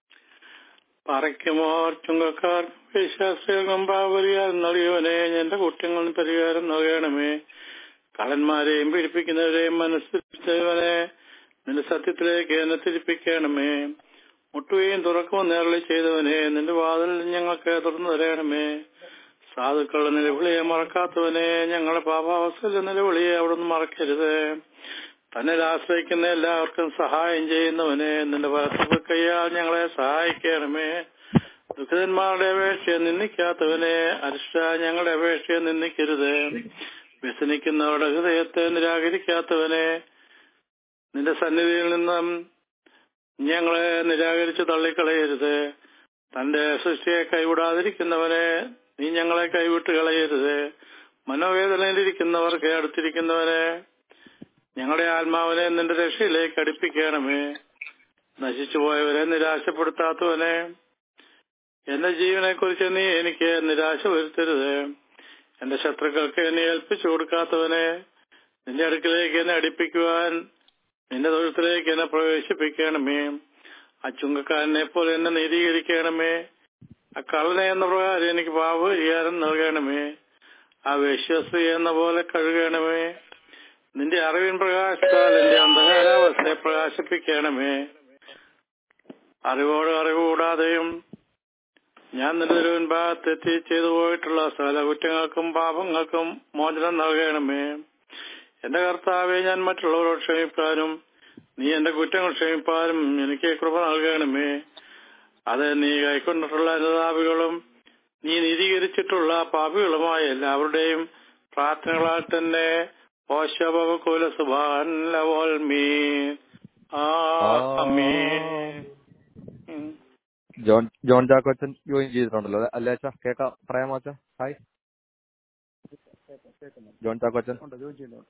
പറയ്ക്കുമോർ ചുങ്കക്കാർ വിശ്വാസികൾക്കും പാപരിഹാരം നൽകിയവനെ എന്റെ കുറ്റങ്ങളും പരിഹാരം നൽകണമേ കള്ളന്മാരെയും പീഡിപ്പിക്കുന്നവരെയും മനസ്സിലാവനെ നിന്റെ സത്യത്തിലേക്ക് എന്നെ തിരിപ്പിക്കണമേ മുട്ടുകയും തുറക്കുകയും നേരളി ചെയ്തവനെ നിന്റെ വാതിൽ ഞങ്ങൾക്ക് തുറന്നു തരണമേ സാധുക്കളുടെ നിലവിളിയെ മറക്കാത്തവനെ ഞങ്ങളുടെ പാപാവസ്ഥയിലെ നിലവിളിയെ അവിടുന്ന് മറക്കരുത് തന്നിൽ ആശ്രയിക്കുന്ന എല്ലാവർക്കും സഹായം ചെയ്യുന്നവനെ നിന്റെ വലത്ത് കൈയാൽ ഞങ്ങളെ സഹായിക്കണമേ ദുഃഖിതന്മാരുടെ അപേക്ഷയെ നിന്ദിക്കാത്തവനെ അരിഷ്ട ഞങ്ങളുടെ അപേക്ഷയെ നിന്ദിക്കരുത് വ്യസനിക്കുന്നവരുടെ ഹൃദയത്തെ നിരാകരിക്കാത്തവനെ നിന്റെ സന്നിധിയിൽ നിന്നും ഞങ്ങളെ നിരാകരിച്ച് തള്ളിക്കളയരുത് തന്റെ സൃഷ്ടിയെ കൈവിടാതിരിക്കുന്നവനെ നീ ഞങ്ങളെ കൈവിട്ട് കളയരുത് മനോവേദനയിലിരിക്കുന്നവർക്ക് അടുത്തിരിക്കുന്നവനെ ഞങ്ങളുടെ ആത്മാവിനെ നിന്റെ രക്ഷയിലേക്ക് അടുപ്പിക്കണമേ നശിച്ചുപോയവരെ നിരാശപ്പെടുത്താത്തവനെ എന്റെ ജീവനെ കുറിച്ച് നീ എനിക്ക് നിരാശ വരുത്തരുത് എന്റെ ശത്രുക്കൾക്ക് എന്നെ ഏൽപ്പിച്ചു കൊടുക്കാത്തവനെ നിന്റെ അടുക്കിലേക്ക് എന്നെ അടുപ്പിക്കുവാൻ നിന്റെ തൊഴുത്തിലേക്ക് എന്നെ പ്രവേശിപ്പിക്കണമേ ആ ചുങ്കക്കാരനെ പോലെ എന്നെ നീതീകരിക്കണമേ ആ കള്ളനെ എന്ന പ്രകാരം എനിക്ക് പാപപരിഹാരം നൽകണമേ ആ വിശ്വസ്തി എന്ന പോലെ കഴുകണമേ നിന്റെ അറിവിൻ പ്രകാശത്താൽ എന്റെ അന്ധകാരാവസ്ഥയെ പ്രകാശിപ്പിക്കണമേ അറിവോട് അറിവ് കൂടാതെയും ഞാൻ നിന്റെ തിരുവൻഭാഗത്തെത്തി ചെയ്തു പോയിട്ടുള്ള സകല കുറ്റങ്ങൾക്കും പാപങ്ങൾക്കും മോചനം നൽകണമേ എന്റെ കർത്താവെ ഞാൻ മറ്റുള്ളവരോട് ക്ഷമിപ്പാനും നീ എന്റെ കുറ്റങ്ങൾ ക്ഷമിപ്പാനും എനിക്ക് കൃപ നൽകണമേ അത് നീ കൈക്കൊണ്ടിട്ടുള്ള അനുതാപികളും നീ നീതീകരിച്ചിട്ടുള്ള പാപികളുമായ എല്ലാവരുടെയും പ്രാർത്ഥനകളാൽ തന്നെ ഓശബകുല സുബാൻമീ ജോൺ ജോൺ ജാക്കോച്ചൻ ജോയിൻ ചെയ്തിട്ടുണ്ടല്ലോ അല്ലേ? അല്ലേ അച്ഛാ കേക്കാം പറയാമോ അച്ഛാ ഹായ് ജോൺ ചാക്കോച്ചൻ ജോയിൻ ചെയ്യുന്നുണ്ട്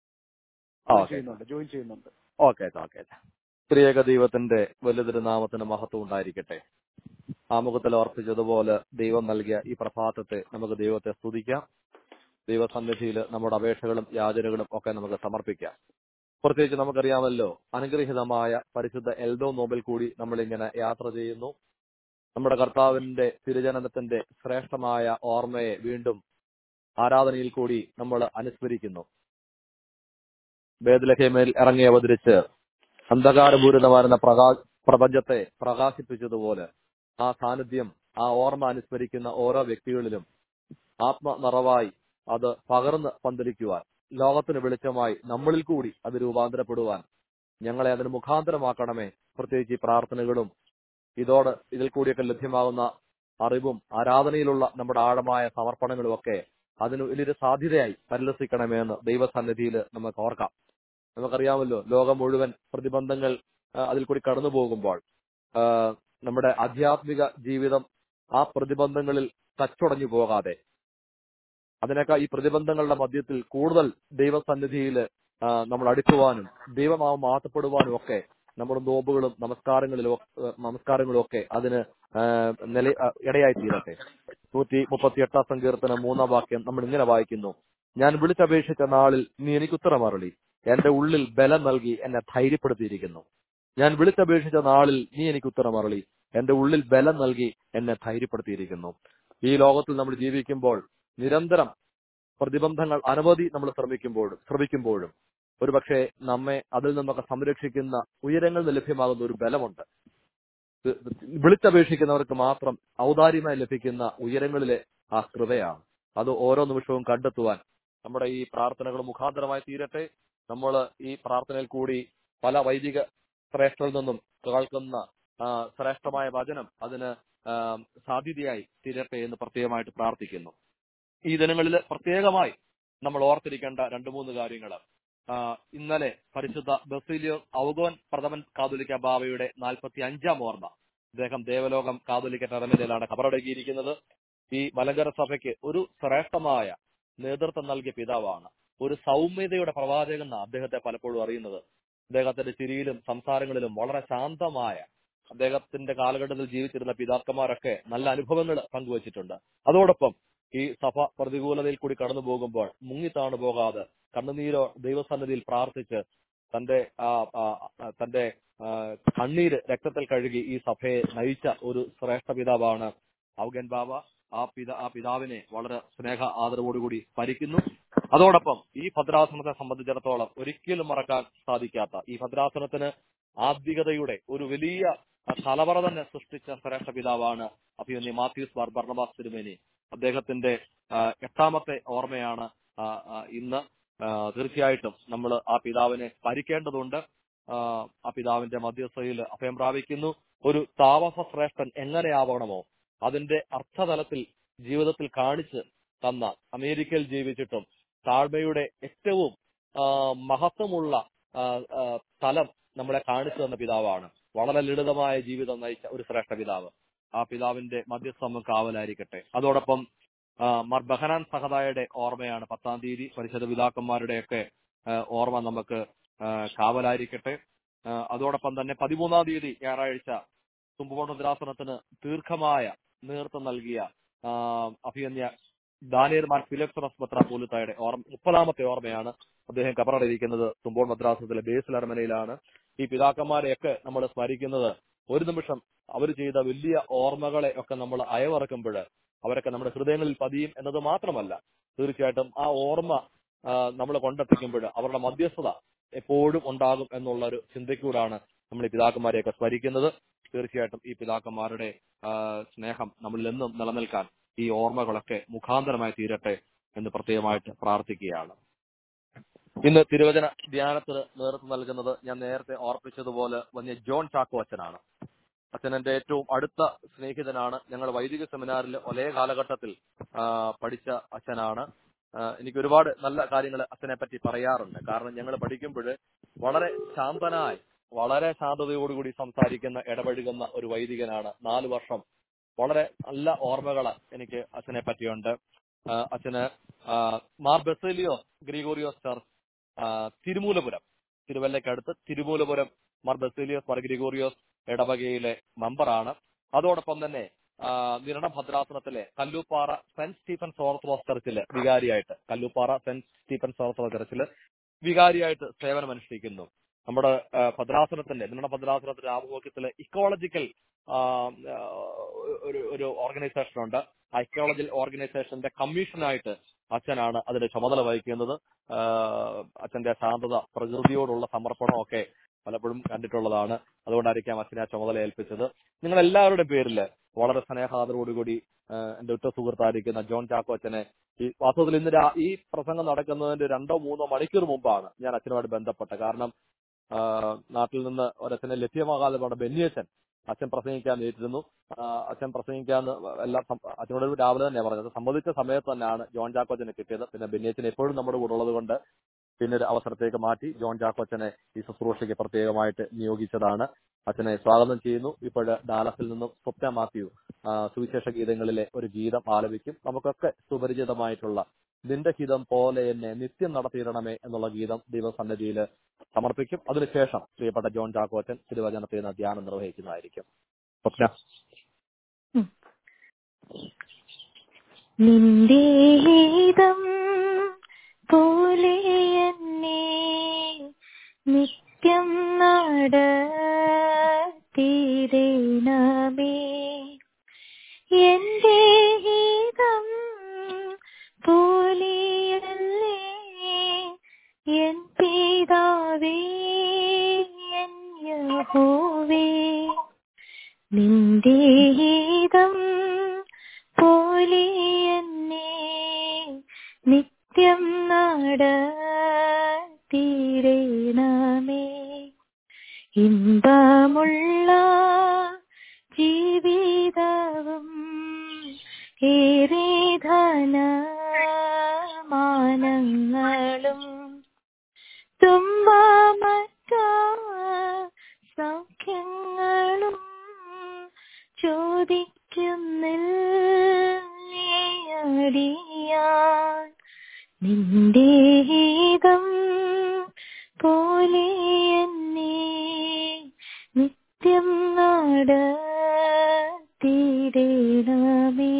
ആ ജോയിൻ ഓക്കെ ചെയ്യുന്നുണ്ട് ജോയിൻ ചെയ്യുന്നുണ്ട് ഓക്കെ അച്ഛാ ഓക്കെ അച്ഛാ ത്രിയേക ദൈവത്തിന്റെ വലുതൊരു നാമത്തിന് മഹത്വം ഉണ്ടായിരിക്കട്ടെ ആമുഖത്തിൽ ഓർപ്പിച്ചതുപോലെ ദൈവം നൽകിയ ഈ പ്രഭാതത്തെ നമുക്ക് ദൈവത്തെ സ്തുതിക്കാം ദൈവസന്നിധിയിൽ നമ്മുടെ അപേക്ഷകളും യാചനകളും ഒക്കെ നമുക്ക് സമർപ്പിക്കാം പ്രത്യേകിച്ച് നമുക്കറിയാമല്ലോ അനുഗ്രഹീതമായ പരിശുദ്ധ എൽദോ നോബിൽ കൂടി നമ്മളിങ്ങനെ യാത്ര ചെയ്യുന്നു നമ്മുടെ കർത്താവിന്റെ തിരുജനനത്തിന്റെ ശ്രേഷ്ഠമായ ഓർമ്മയെ വീണ്ടും ആരാധനയിൽ കൂടി നമ്മൾ അനുസ്മരിക്കുന്നു ബേദലഹേമേൽ ഇറങ്ങി അവതരിച്ച് അന്ധകാരപൂരിതമായിരുന്ന പ്രകാ പ്രപഞ്ചത്തെ പ്രകാശിപ്പിച്ചതുപോലെ ആ സാന്നിധ്യം ആ ഓർമ്മ അനുസ്മരിക്കുന്ന ഓരോ വ്യക്തികളിലും ആത്മനിറവായി അത് പകർന്ന് പന്തലിക്കുവാൻ ലോകത്തിന് വെളിച്ചമായി നമ്മളിൽ കൂടി അത് രൂപാന്തരപ്പെടുവാൻ ഞങ്ങളെ അതിന് മുഖാന്തരമാക്കണമേ പ്രത്യേകിച്ച് ഈ പ്രാർത്ഥനകളും ഇതോട് ഇതിൽ കൂടിയൊക്കെ ലഭ്യമാകുന്ന അറിവും ആരാധനയിലുള്ള നമ്മുടെ ആഴമായ സമർപ്പണങ്ങളും ഒക്കെ അതിന് വലിയൊരു സാധ്യതയായി പരിലസിക്കണമേ എന്ന് ദൈവസന്നിധിയിൽ നമുക്ക് ഓർക്കാം നമുക്കറിയാമല്ലോ ലോകം മുഴുവൻ പ്രതിബന്ധങ്ങൾ ആ, അതിൽ കൂടി കടന്നു പോകുമ്പോൾ ആ, നമ്മുടെ ആധ്യാത്മിക ജീവിതം ആ പ്രതിബന്ധങ്ങളിൽ തച്ചുടഞ്ഞു പോകാതെ അതിനേക്കാൾ ഈ പ്രതിബന്ധങ്ങളുടെ മധ്യത്തിൽ കൂടുതൽ ദൈവസന്നിധിയിൽ ആ, നമ്മൾ അടുക്കുവാനും ദൈവനാമം മാറ്റപ്പെടുവാനും ഒക്കെ നമ്മുടെ നോമ്പുകളും നമസ്കാരങ്ങളിലും ഒക്കെ- നമസ്കാരങ്ങളും ഒക്കെ അതിന് ആ, നില ആ, ഇടയായി തീരട്ടെ നൂറ്റി മുപ്പത്തി എട്ടാം സങ്കീർത്തനം മൂന്നാം വാക്യം നമ്മൾ ഇങ്ങനെ വായിക്കുന്നു ഞാൻ വിളിച്ചപേക്ഷിച്ച നാളിൽ നീ എനിക്ക് ഉത്തരമറളി എന്റെ ഉള്ളിൽ ബലം നൽകി എന്നെ ധൈര്യപ്പെടുത്തിയിരിക്കുന്നു ഞാൻ വിളിച്ചപേക്ഷിച്ച നാളിൽ നീ എനിക്ക് ഉത്തരമറളി എന്റെ ഉള്ളിൽ ബലം നൽകി എന്നെ ധൈര്യപ്പെടുത്തിയിരിക്കുന്നു ഈ ലോകത്തിൽ നമ്മൾ ജീവിക്കുമ്പോൾ നിരന്തരം പ്രതിബന്ധങ്ങൾ അനവധി നമ്മൾ ശ്രമിക്കുമ്പോഴും ശ്രമിക്കുമ്പോഴും ഒരുപക്ഷെ നമ്മെ അതിൽ നിന്നൊക്കെ സംരക്ഷിക്കുന്ന ഉയരങ്ങളിൽ നിന്ന് ലഭ്യമാകുന്ന ഒരു ബലമുണ്ട് ഇത് വിളിച്ചപേക്ഷിക്കുന്നവർക്ക് മാത്രം ഔദാര്യമായി ലഭിക്കുന്ന ഉയരങ്ങളിലെ ആ കൃപയാണ് അത് ഓരോ നിമിഷവും കണ്ടെത്തുവാൻ നമ്മുടെ ഈ പ്രാർത്ഥനകൾ മുഖാന്തരമായി തീരട്ടെ നമ്മൾ ഈ പ്രാർത്ഥനയിൽ കൂടി പല വൈദിക ശ്രേഷ്ഠരിൽ നിന്നും കേൾക്കുന്ന ആ, ശ്രേഷ്ഠമായ വചനം അതിന് ആ, സാധ്യതയായി തീരട്ടെ എന്ന് പ്രത്യേകമായിട്ട് പ്രാർത്ഥിക്കുന്നു ഈ ദിനങ്ങളിൽ പ്രത്യേകമായി നമ്മൾ ഓർത്തിരിക്കേണ്ട രണ്ട് മൂന്ന് കാര്യങ്ങൾ ഇന്നലെ പരിശുദ്ധ ബസീലിയോ ഔഗോൻ പ്രഥമൻ കാതോലിക്ക ബാവയുടെ നാൽപ്പത്തി അഞ്ചാം ഓർമ്മ അദ്ദേഹം ദേവലോകം കാതോലിക്ക ടെറമിനലാണ് കബറടക്കിയിരിക്കുന്നത് ഈ മലങ്കര സഭയ്ക്ക് ഒരു ശ്രേഷ്ഠമായ നേതൃത്വം നൽകിയ പിതാവാണ് ഒരു സൗമ്യതയുടെ പ്രവാചകൻ എന്നാണ് അദ്ദേഹത്തെ പലപ്പോഴും അറിയുന്നത് അദ്ദേഹത്തിന്റെ ചിരിയിലും സംസാരങ്ങളിലും വളരെ ശാന്തമായ അദ്ദേഹത്തിന്റെ കാലഘട്ടത്തിൽ ജീവിച്ചിരുന്ന പിതാക്കന്മാരൊക്കെ നല്ല അനുഭവങ്ങൾ പങ്കുവച്ചിട്ടുണ്ട് അതോടൊപ്പം ഈ സഭ പ്രതികൂലതയിൽ കൂടി കടന്നു പോകുമ്പോൾ മുങ്ങിത്താണു പോകാതെ കണ്ണുനീരോ ദൈവസന്നിധിയിൽ പ്രാർത്ഥിച്ച് തന്റെ ആ, ആ, ആ, തന്റെ ആ, കണ്ണീര് രക്തത്തിൽ കഴുകി ഈ സഭയെ നയിച്ച ഒരു ശ്രേഷ്ഠ പിതാവാണ് ഔഗൻ ബാബ ആ പിത ആ പിതാവിനെ വളരെ സ്നേഹ ആദരവോടുകൂടി സ്മരിക്കുന്നു അതോടൊപ്പം ഈ ഭദ്രാസനത്തെ സംബന്ധിച്ചിടത്തോളം ഒരിക്കലും മറക്കാൻ സാധിക്കാത്ത ഈ ഭദ്രാസനത്തിന് ആത്മികതയുടെ ഒരു വലിയ ആ, കലവറ തന്നെ സൃഷ്ടിച്ച ശ്രേഷ്ഠ പിതാവാണ് അഭിമന്യ മാത്യൂസ് ബാർ ബർണബാസ് തിരുമേനി അദ്ദേഹത്തിന്റെ ആ, എട്ടാമത്തെ ഓർമ്മയാണ് ആ, ആ, ഇന്ന് ആ, തീർച്ചയായിട്ടും നമ്മൾ ആ പിതാവിനെ സ്മരിക്കേണ്ടതുണ്ട് ആ, ആ പിതാവിന്റെ മധ്യസ്ഥയിൽ അഭയം പ്രാപിക്കുന്നു ഒരു താമസ ശ്രേഷ്ഠൻ എങ്ങനെയാവണമോ അതിന്റെ അർത്ഥതലത്തിൽ ജീവിതത്തിൽ കാണിച്ച് തന്ന അമേരിക്കയിൽ ജീവിച്ചിട്ടും താഴ്മയുടെ ഏറ്റവും ആ, മഹത്വമുള്ള ആ, ആ, തലം നമ്മളെ കാണിച്ചു തന്ന പിതാവാണ് വളരെ ലളിതമായ ജീവിതം നയിച്ച ഒരു ശ്രേഷ്ഠ പിതാവ് ആ പിതാവിന്റെ മധ്യസ്ഥം കാവലായിരിക്കട്ടെ അതോടൊപ്പം ആ, മാർ ബഹനാൻ സഹദായുടെ ഓർമ്മയാണ് പത്താം തീയതി പരിശുദ്ധ പിതാക്കന്മാരുടെയൊക്കെ ആ, ഓർമ്മ നമുക്ക് ആ, കാവലായിരിക്കട്ടെ ആ, അതോടൊപ്പം തന്നെ പതിമൂന്നാം തീയതി ഞായറാഴ്ച തുമ്പുകൊണ്ടുദ്രാസനത്തിന് ദീർഘമായ നേതൃത്വം നൽകിയ ആ, അഭിയന്യ ദാനിയൽ മാർ ഫിലിപ്സ് പത്ര പോലുത്തായുടെ ഓർമ്മ മുപ്പതാമത്തെ ഓർമ്മയാണ് അദ്ദേഹം കബറടയിരിക്കുന്നത് തുമ്പോൺ മദ്രാസത്തിലെ ബേസിൽ അരമനയിലാണ് ഈ പിതാക്കന്മാരെയൊക്കെ നമ്മൾ സ്മരിക്കുന്നത് ഒരു നിമിഷം അവർ ചെയ്ത വലിയ ഓർമ്മകളെ ഒക്കെ നമ്മൾ അയവറക്കുമ്പോൾ അവരൊക്കെ നമ്മുടെ ഹൃദയങ്ങളിൽ പതിയും എന്നത് മാത്രമല്ല തീർച്ചയായിട്ടും ആ ഓർമ്മ നമ്മൾ കൊണ്ടെത്തിക്കുമ്പോൾ അവരുടെ മധ്യസ്ഥത എപ്പോഴും ഉണ്ടാകും എന്നുള്ള ഒരു ചിന്തയ്ക്കൂടാണ് നമ്മൾ ഈ പിതാക്കന്മാരെയൊക്കെ സ്മരിക്കുന്നത് തീർച്ചയായിട്ടും ഈ പിതാക്കന്മാരുടെ ആ, സ്നേഹം നമ്മളിൽ എന്നും നിലനിൽക്കാൻ ഈ ഓർമ്മകളൊക്കെ മുഖാന്തരമായി തീരട്ടെ എന്ന് പ്രത്യേകമായിട്ട് പ്രാർത്ഥിക്കുകയാണ് ഇന്ന് തിരുവചന ധ്യാനത്തിന് നേതൃത്വം നൽകുന്നത് ഞാൻ നേരത്തെ ഓർപ്പിച്ചതുപോലെ വന്യ ജോൺ ചാക്കോ അച്ഛനാണ് അച്ഛൻ എന്റെ ഏറ്റവും അടുത്ത സ്നേഹിതനാണ് ഞങ്ങൾ വൈദിക സെമിനാറിൽ ഒരേ കാലഘട്ടത്തിൽ ആ, പഠിച്ച അച്ഛനാണ് ആ, എനിക്ക് ഒരുപാട് നല്ല കാര്യങ്ങൾ അച്ഛനെ പറ്റി പറയാറുണ്ട് കാരണം ഞങ്ങൾ പഠിക്കുമ്പോൾ വളരെ ശാന്തനായി വളരെ ശാന്തതയോടുകൂടി സംസാരിക്കുന്ന ഇടപഴകുന്ന ഒരു വൈദികനാണ് നാല് വർഷം വളരെ നല്ല ഓർമ്മകൾ എനിക്ക് അച്ഛനെ പറ്റിയുണ്ട് ആ, അച്ഛന് ആ, മാർ ബെസേലിയോ ഗ്രിഗോറിയോസ് ചർച്ച് ആ, തിരുമൂലപുരം തിരുവല്ലയ്ക്കടുത്ത് തിരുമൂലപുരം മാർ ബെസേലിയോസ് മാർ ഗ്രിഗോറിയോസ് ഇടവകയിലെ മെമ്പറാണ് അതോടൊപ്പം തന്നെ ആ, നിരണം ഭദ്രാസനത്തിലെ കല്ലൂപ്പാറ സെന്റ് സ്റ്റീഫൻസ് ഓർത്തഡോക്സ് ചർച്ചിലെ വികാരിയായിട്ട് കല്ലൂപ്പാറ സെന്റ് സ്റ്റീഫൻസ് ഓർത്തഡോക്സ് ചർച്ചിൽ വികാരിയായിട്ട് സേവനമനുഷ്ഠിക്കുന്നു നമ്മുടെ ആ, ഭദ്രാസനത്തിന്റെ നിരണം ഭദ്രാസനത്തിന്റെ ആഭിമുഖ്യത്തിലെ ഇക്കോളജിക്കൽ ആ, ആ, ഒരു ഒരു ഓർഗനൈസേഷൻ ഉണ്ട് ആ ഇക്കോളജിക്കൽ ഓർഗനൈസേഷന്റെ കമ്മീഷനായിട്ട് അച്ഛനാണ് അതിന്റെ ചുമതല വഹിക്കുന്നത് ആ, അച്ഛന്റെ ശാന്തത പ്രകൃതിയോടുള്ള സമർപ്പണമൊക്കെ പലപ്പോഴും കണ്ടിട്ടുള്ളതാണ് അതുകൊണ്ടായിരിക്കാം അച്ഛനെ ആ ചുമതല ഏൽപ്പിച്ചത് നിങ്ങൾ എല്ലാവരുടെ പേരിൽ വളരെ സ്നേഹാദരോടുകൂടി ആ, എന്റെ ഉറ്റ സുഹൃത്തായിരിക്കുന്ന ജോൺ ചാക്കോ അച്ഛനെ ഈ വാസ്തവത്തിൽ ഇന്ന് രാ- ഈ പ്രസംഗം നടക്കുന്നതിന്റെ രണ്ടോ മൂന്നോ മണിക്കൂർ മുമ്പാണ് ഞാൻ അച്ഛനുമായിട്ട് ബന്ധപ്പെട്ടത് കാരണം ആ, നാട്ടിൽ നിന്ന് ഒരച്ഛനെ ലഭ്യമാകാതെ പോണ ബെന്നിയച്ഛൻ അച്ഛൻ പ്രസംഗിക്കാൻ നേരിട്ടിരുന്നു ആ, അച്ഛൻ പ്രസംഗിക്കാന്ന് എല്ലാം സം- അച്ഛനോട് രാവിലെ തന്നെ പറഞ്ഞത് സമ്മതിച്ച സമയത്ത് തന്നെയാണ് ജോൺ ചാക്കോ അച്ഛനെ കിട്ടിയത് പിന്നെ ബെന്നിയച്ഛൻ എപ്പോഴും നമ്മുടെ കൂടെ ഉള്ളത് കൊണ്ട് പിന്നെ ഒരു അവസരത്തേക്ക് മാറ്റി ജോൺ ചാക്കോ അച്ഛനെ ഈ ശുശ്രൂഷയ്ക്ക് പ്രത്യേകമായിട്ട് നിയോഗിച്ചതാണ് അച്ഛനെ സ്വാഗതം ചെയ്യുന്നു ഇപ്പോൾ ഡാലസിൽ നിന്നും സ്വപ്ന മാത്യു ആ, സുവിശേഷ ഗീതങ്ങളിലെ ഒരു ഗീതം ആലപിക്കും നമുക്കൊക്കെ സുപരിചിതമായിട്ടുള്ള നിന്റെ ഹിതം പോലെ എന്നെ നിത്യം നടത്തിയിടണമേ എന്നുള്ള ഗീതം ദൈവസന്നിധിയിൽ സമർപ്പിക്കും അതിനുശേഷം പ്രിയപ്പെട്ട ജോൺ ചാക്കോച്ചൻ തിരുവചനത്തിൽ നിന്ന് ധ്യാനം നിർവഹിക്കുന്നതായിരിക്കും സ്വപ്ന നിന്റെ ഹിതം പോലെ എന്നെ നിത്യം നടത്തിയിടണമേ എന്റെ ഹിതം പോലെയല്ലേ എൻ പിതാവേ എൻ യഹോവേ നിന്റെ ഹിതം പോലെ എന്നെ നിത്യം നടത്തിയിടണമേ ഇമ്പമുള്ള ജീവിതവും ഏറെ ധനമാനങ്ങളും തുമ്പമറ്റ സൗഖ്യങ്ങളും ചോദിക്കുന്നില്ലടിയാൻ നിന്റെ ഹിതം പോലെ എന്നെ നിത്യം നടത്തിയിടണമേ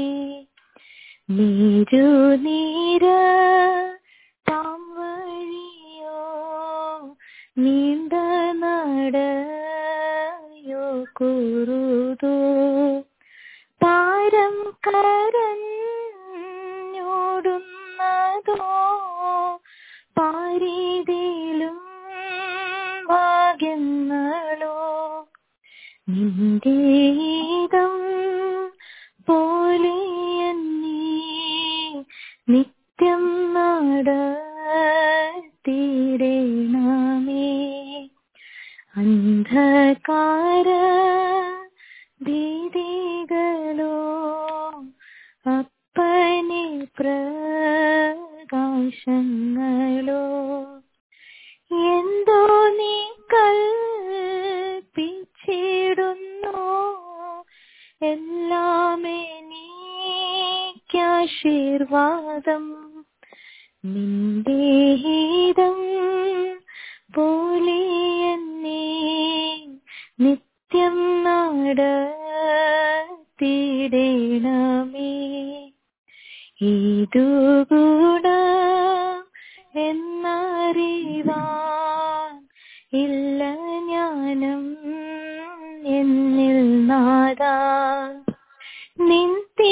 നീരുനീര താം വഴിയോ നീണ്ട നടയോ കുറുതോ പാരം കരഞ്ഞോടുന്നതോ പാരീതിലും ഭാഗ്യങ്ങളോ നിന്റെ ഇതം പോലെ എന്നെ നിത്യം നടത്തിയിടണമേ അന്ധകാര ഭീതികളോ അപ്പനെ പ്രകാശങ്ങളോ എന്തോ നീ കൽപ്പിച്ചിടുന്നു എല്ലാം എനിക്കാശീർവാദം നിന്റെ ഹിതം പോലെ എന്നെ നിത്യം നടത്തിയിടണമേ ഇതു ഗുണ എന്നറിവാൻ ഇല്ല ജ്ഞാനം എന്നിൽ നാദാ നിൻ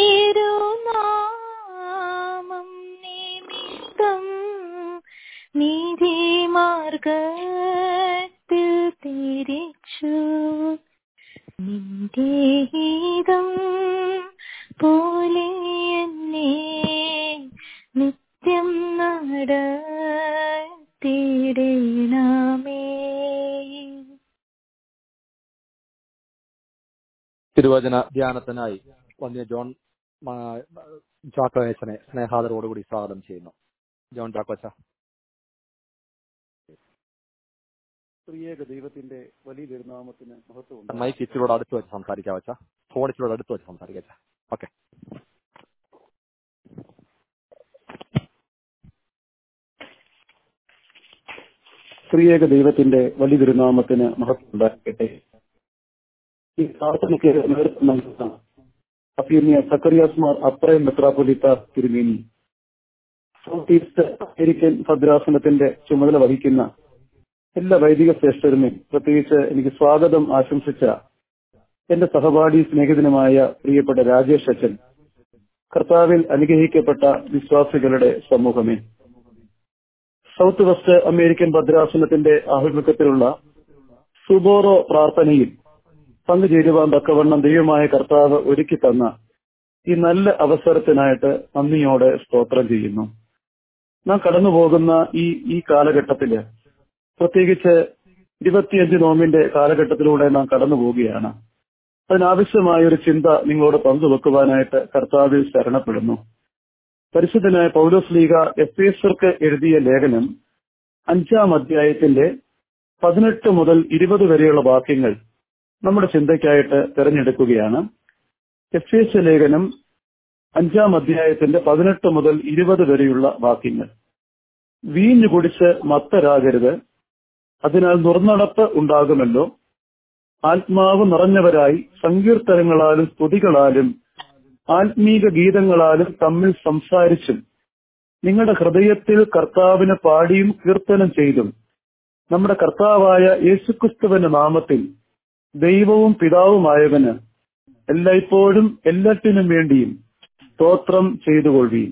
തിരുനാമം നിമിത്തം നീതിമാർഗത്തിൽ തിരിച്ചു നിന്റെ ഹിതം പോലെ എന്നെ നിത്യം നടത്തിയിടണമേ തിരുവചന ധ്യാനത്തിനായി വന്യ ജോൺ മാ- ചാക്കോയച്ചനെ സ്നേഹാദരോടുകൂടി സ്വാഗതം ചെയ്യുന്നു ജോൺ ചാക്കോച്ച ത്രിയേക ദൈവത്തിന്റെ വലിയ തിരുനാമത്തിന് മഹത്വം മൈക്ക് ഇച്ചിലൂടെ അടുത്ത് വെച്ച് സംസാരിക്കാം വെച്ചാ ഫോൺ ഇച്ചിലൂടെ അടുത്ത് വെച്ച് സംസാരിക്കാം ഓക്കെ ത്രിയേക ദൈവത്തിന്റെ വലിയ തിരുനാമത്തിന് മഹത്വം ഉണ്ടാക്കട്ടെ ഈ പ്രാർത്ഥനയ്ക്ക് നേതൃത്വം നൽകുന്ന അഫീനിയ സക്കറിയാസ്മാർ അപ്രയം മെത്രാപൊലിത്ത തിരുമേനി സൗത്ത് ഈസ്റ്റ് അമേരിക്കൻ ഭദ്രാസനത്തിന്റെ ചുമതല വഹിക്കുന്ന എല്ലാ വൈദിക ശ്രേഷ്ഠരുമേ പ്രത്യേകിച്ച് എനിക്ക് സ്വാഗതം ആശംസിച്ച എന്റെ സഹപാഠി സ്നേഹിതനുമായ പ്രിയപ്പെട്ട രാജേഷ് അച്ഛൻ കർത്താവിൽ അനുഗ്രഹിക്കപ്പെട്ട വിശ്വാസികളുടെ സമൂഹമേ സൗത്ത് വെസ്റ്റ് അമേരിക്കൻ ഭദ്രാസനത്തിന്റെ ആഭിമുഖ്യത്തിലുള്ള സുബോറോ പ്രാർത്ഥനയിൽ പങ്കുചേരുവാൻ തക്കവണ്ണം ദൈവമായ കർത്താവ് ഒരുക്കി തന്ന ഈ നല്ല അവസരത്തിനായിട്ട് നന്ദിയോടെ സ്തോത്രം ചെയ്യുന്നു നാം കടന്നുപോകുന്ന ഈ ഈ കാലഘട്ടത്തില് പ്രത്യേകിച്ച് ഇരുപത്തിയഞ്ച് നോമ്പിന്റെ കാലഘട്ടത്തിലൂടെ നാം കടന്നു പോവുകയാണ് അതിനാവശ്യമായ ഒരു ചിന്ത നിങ്ങളോട് പങ്കുവെക്കുവാനായിട്ട് കർത്താവിൽ ശരണപ്പെടുന്നു പരിശുദ്ധനായ പൗലോസ് ലീഗ എഫ് എസർക്ക് എഴുതിയ ലേഖനം അഞ്ചാം അധ്യായത്തിന്റെ പതിനെട്ട് മുതൽ ഇരുപത് വരെയുള്ള വാക്യങ്ങൾ നമ്മുടെ ചിന്തയ്ക്കായിട്ട് തിരഞ്ഞെടുക്കുകയാണ് എഫ് എസ് ലേഖനം അഞ്ചാം അധ്യായത്തിന്റെ പതിനെട്ട് മുതൽ ഇരുപത് വരെയുള്ള വാക്യങ്ങൾ വീഞ്ഞു കുടിച്ച് മത്തരാകരുത് അതിനാൽ ദുർനടപ്പ് ഉണ്ടാകുമല്ലോ ആത്മാവ് നിറഞ്ഞവരായി സങ്കീർത്തനങ്ങളാലും സ്തുതികളാലും ആത്മീക ഗീതങ്ങളാലും തമ്മിൽ സംസാരിച്ചും നിങ്ങളുടെ ഹൃദയത്തിൽ കർത്താവിന് പാടിയും കീർത്തനം ചെയ്തും നമ്മുടെ കർത്താവായ യേശുക്രിസ്തുവിന്റെ നാമത്തിൽ ദൈവവും പിതാവുമായവന് എല്ലായ്പ്പോഴും എല്ലാറ്റിനും വേണ്ടിയും സ്തോത്രം ചെയ്തുകൊള്ളുകയും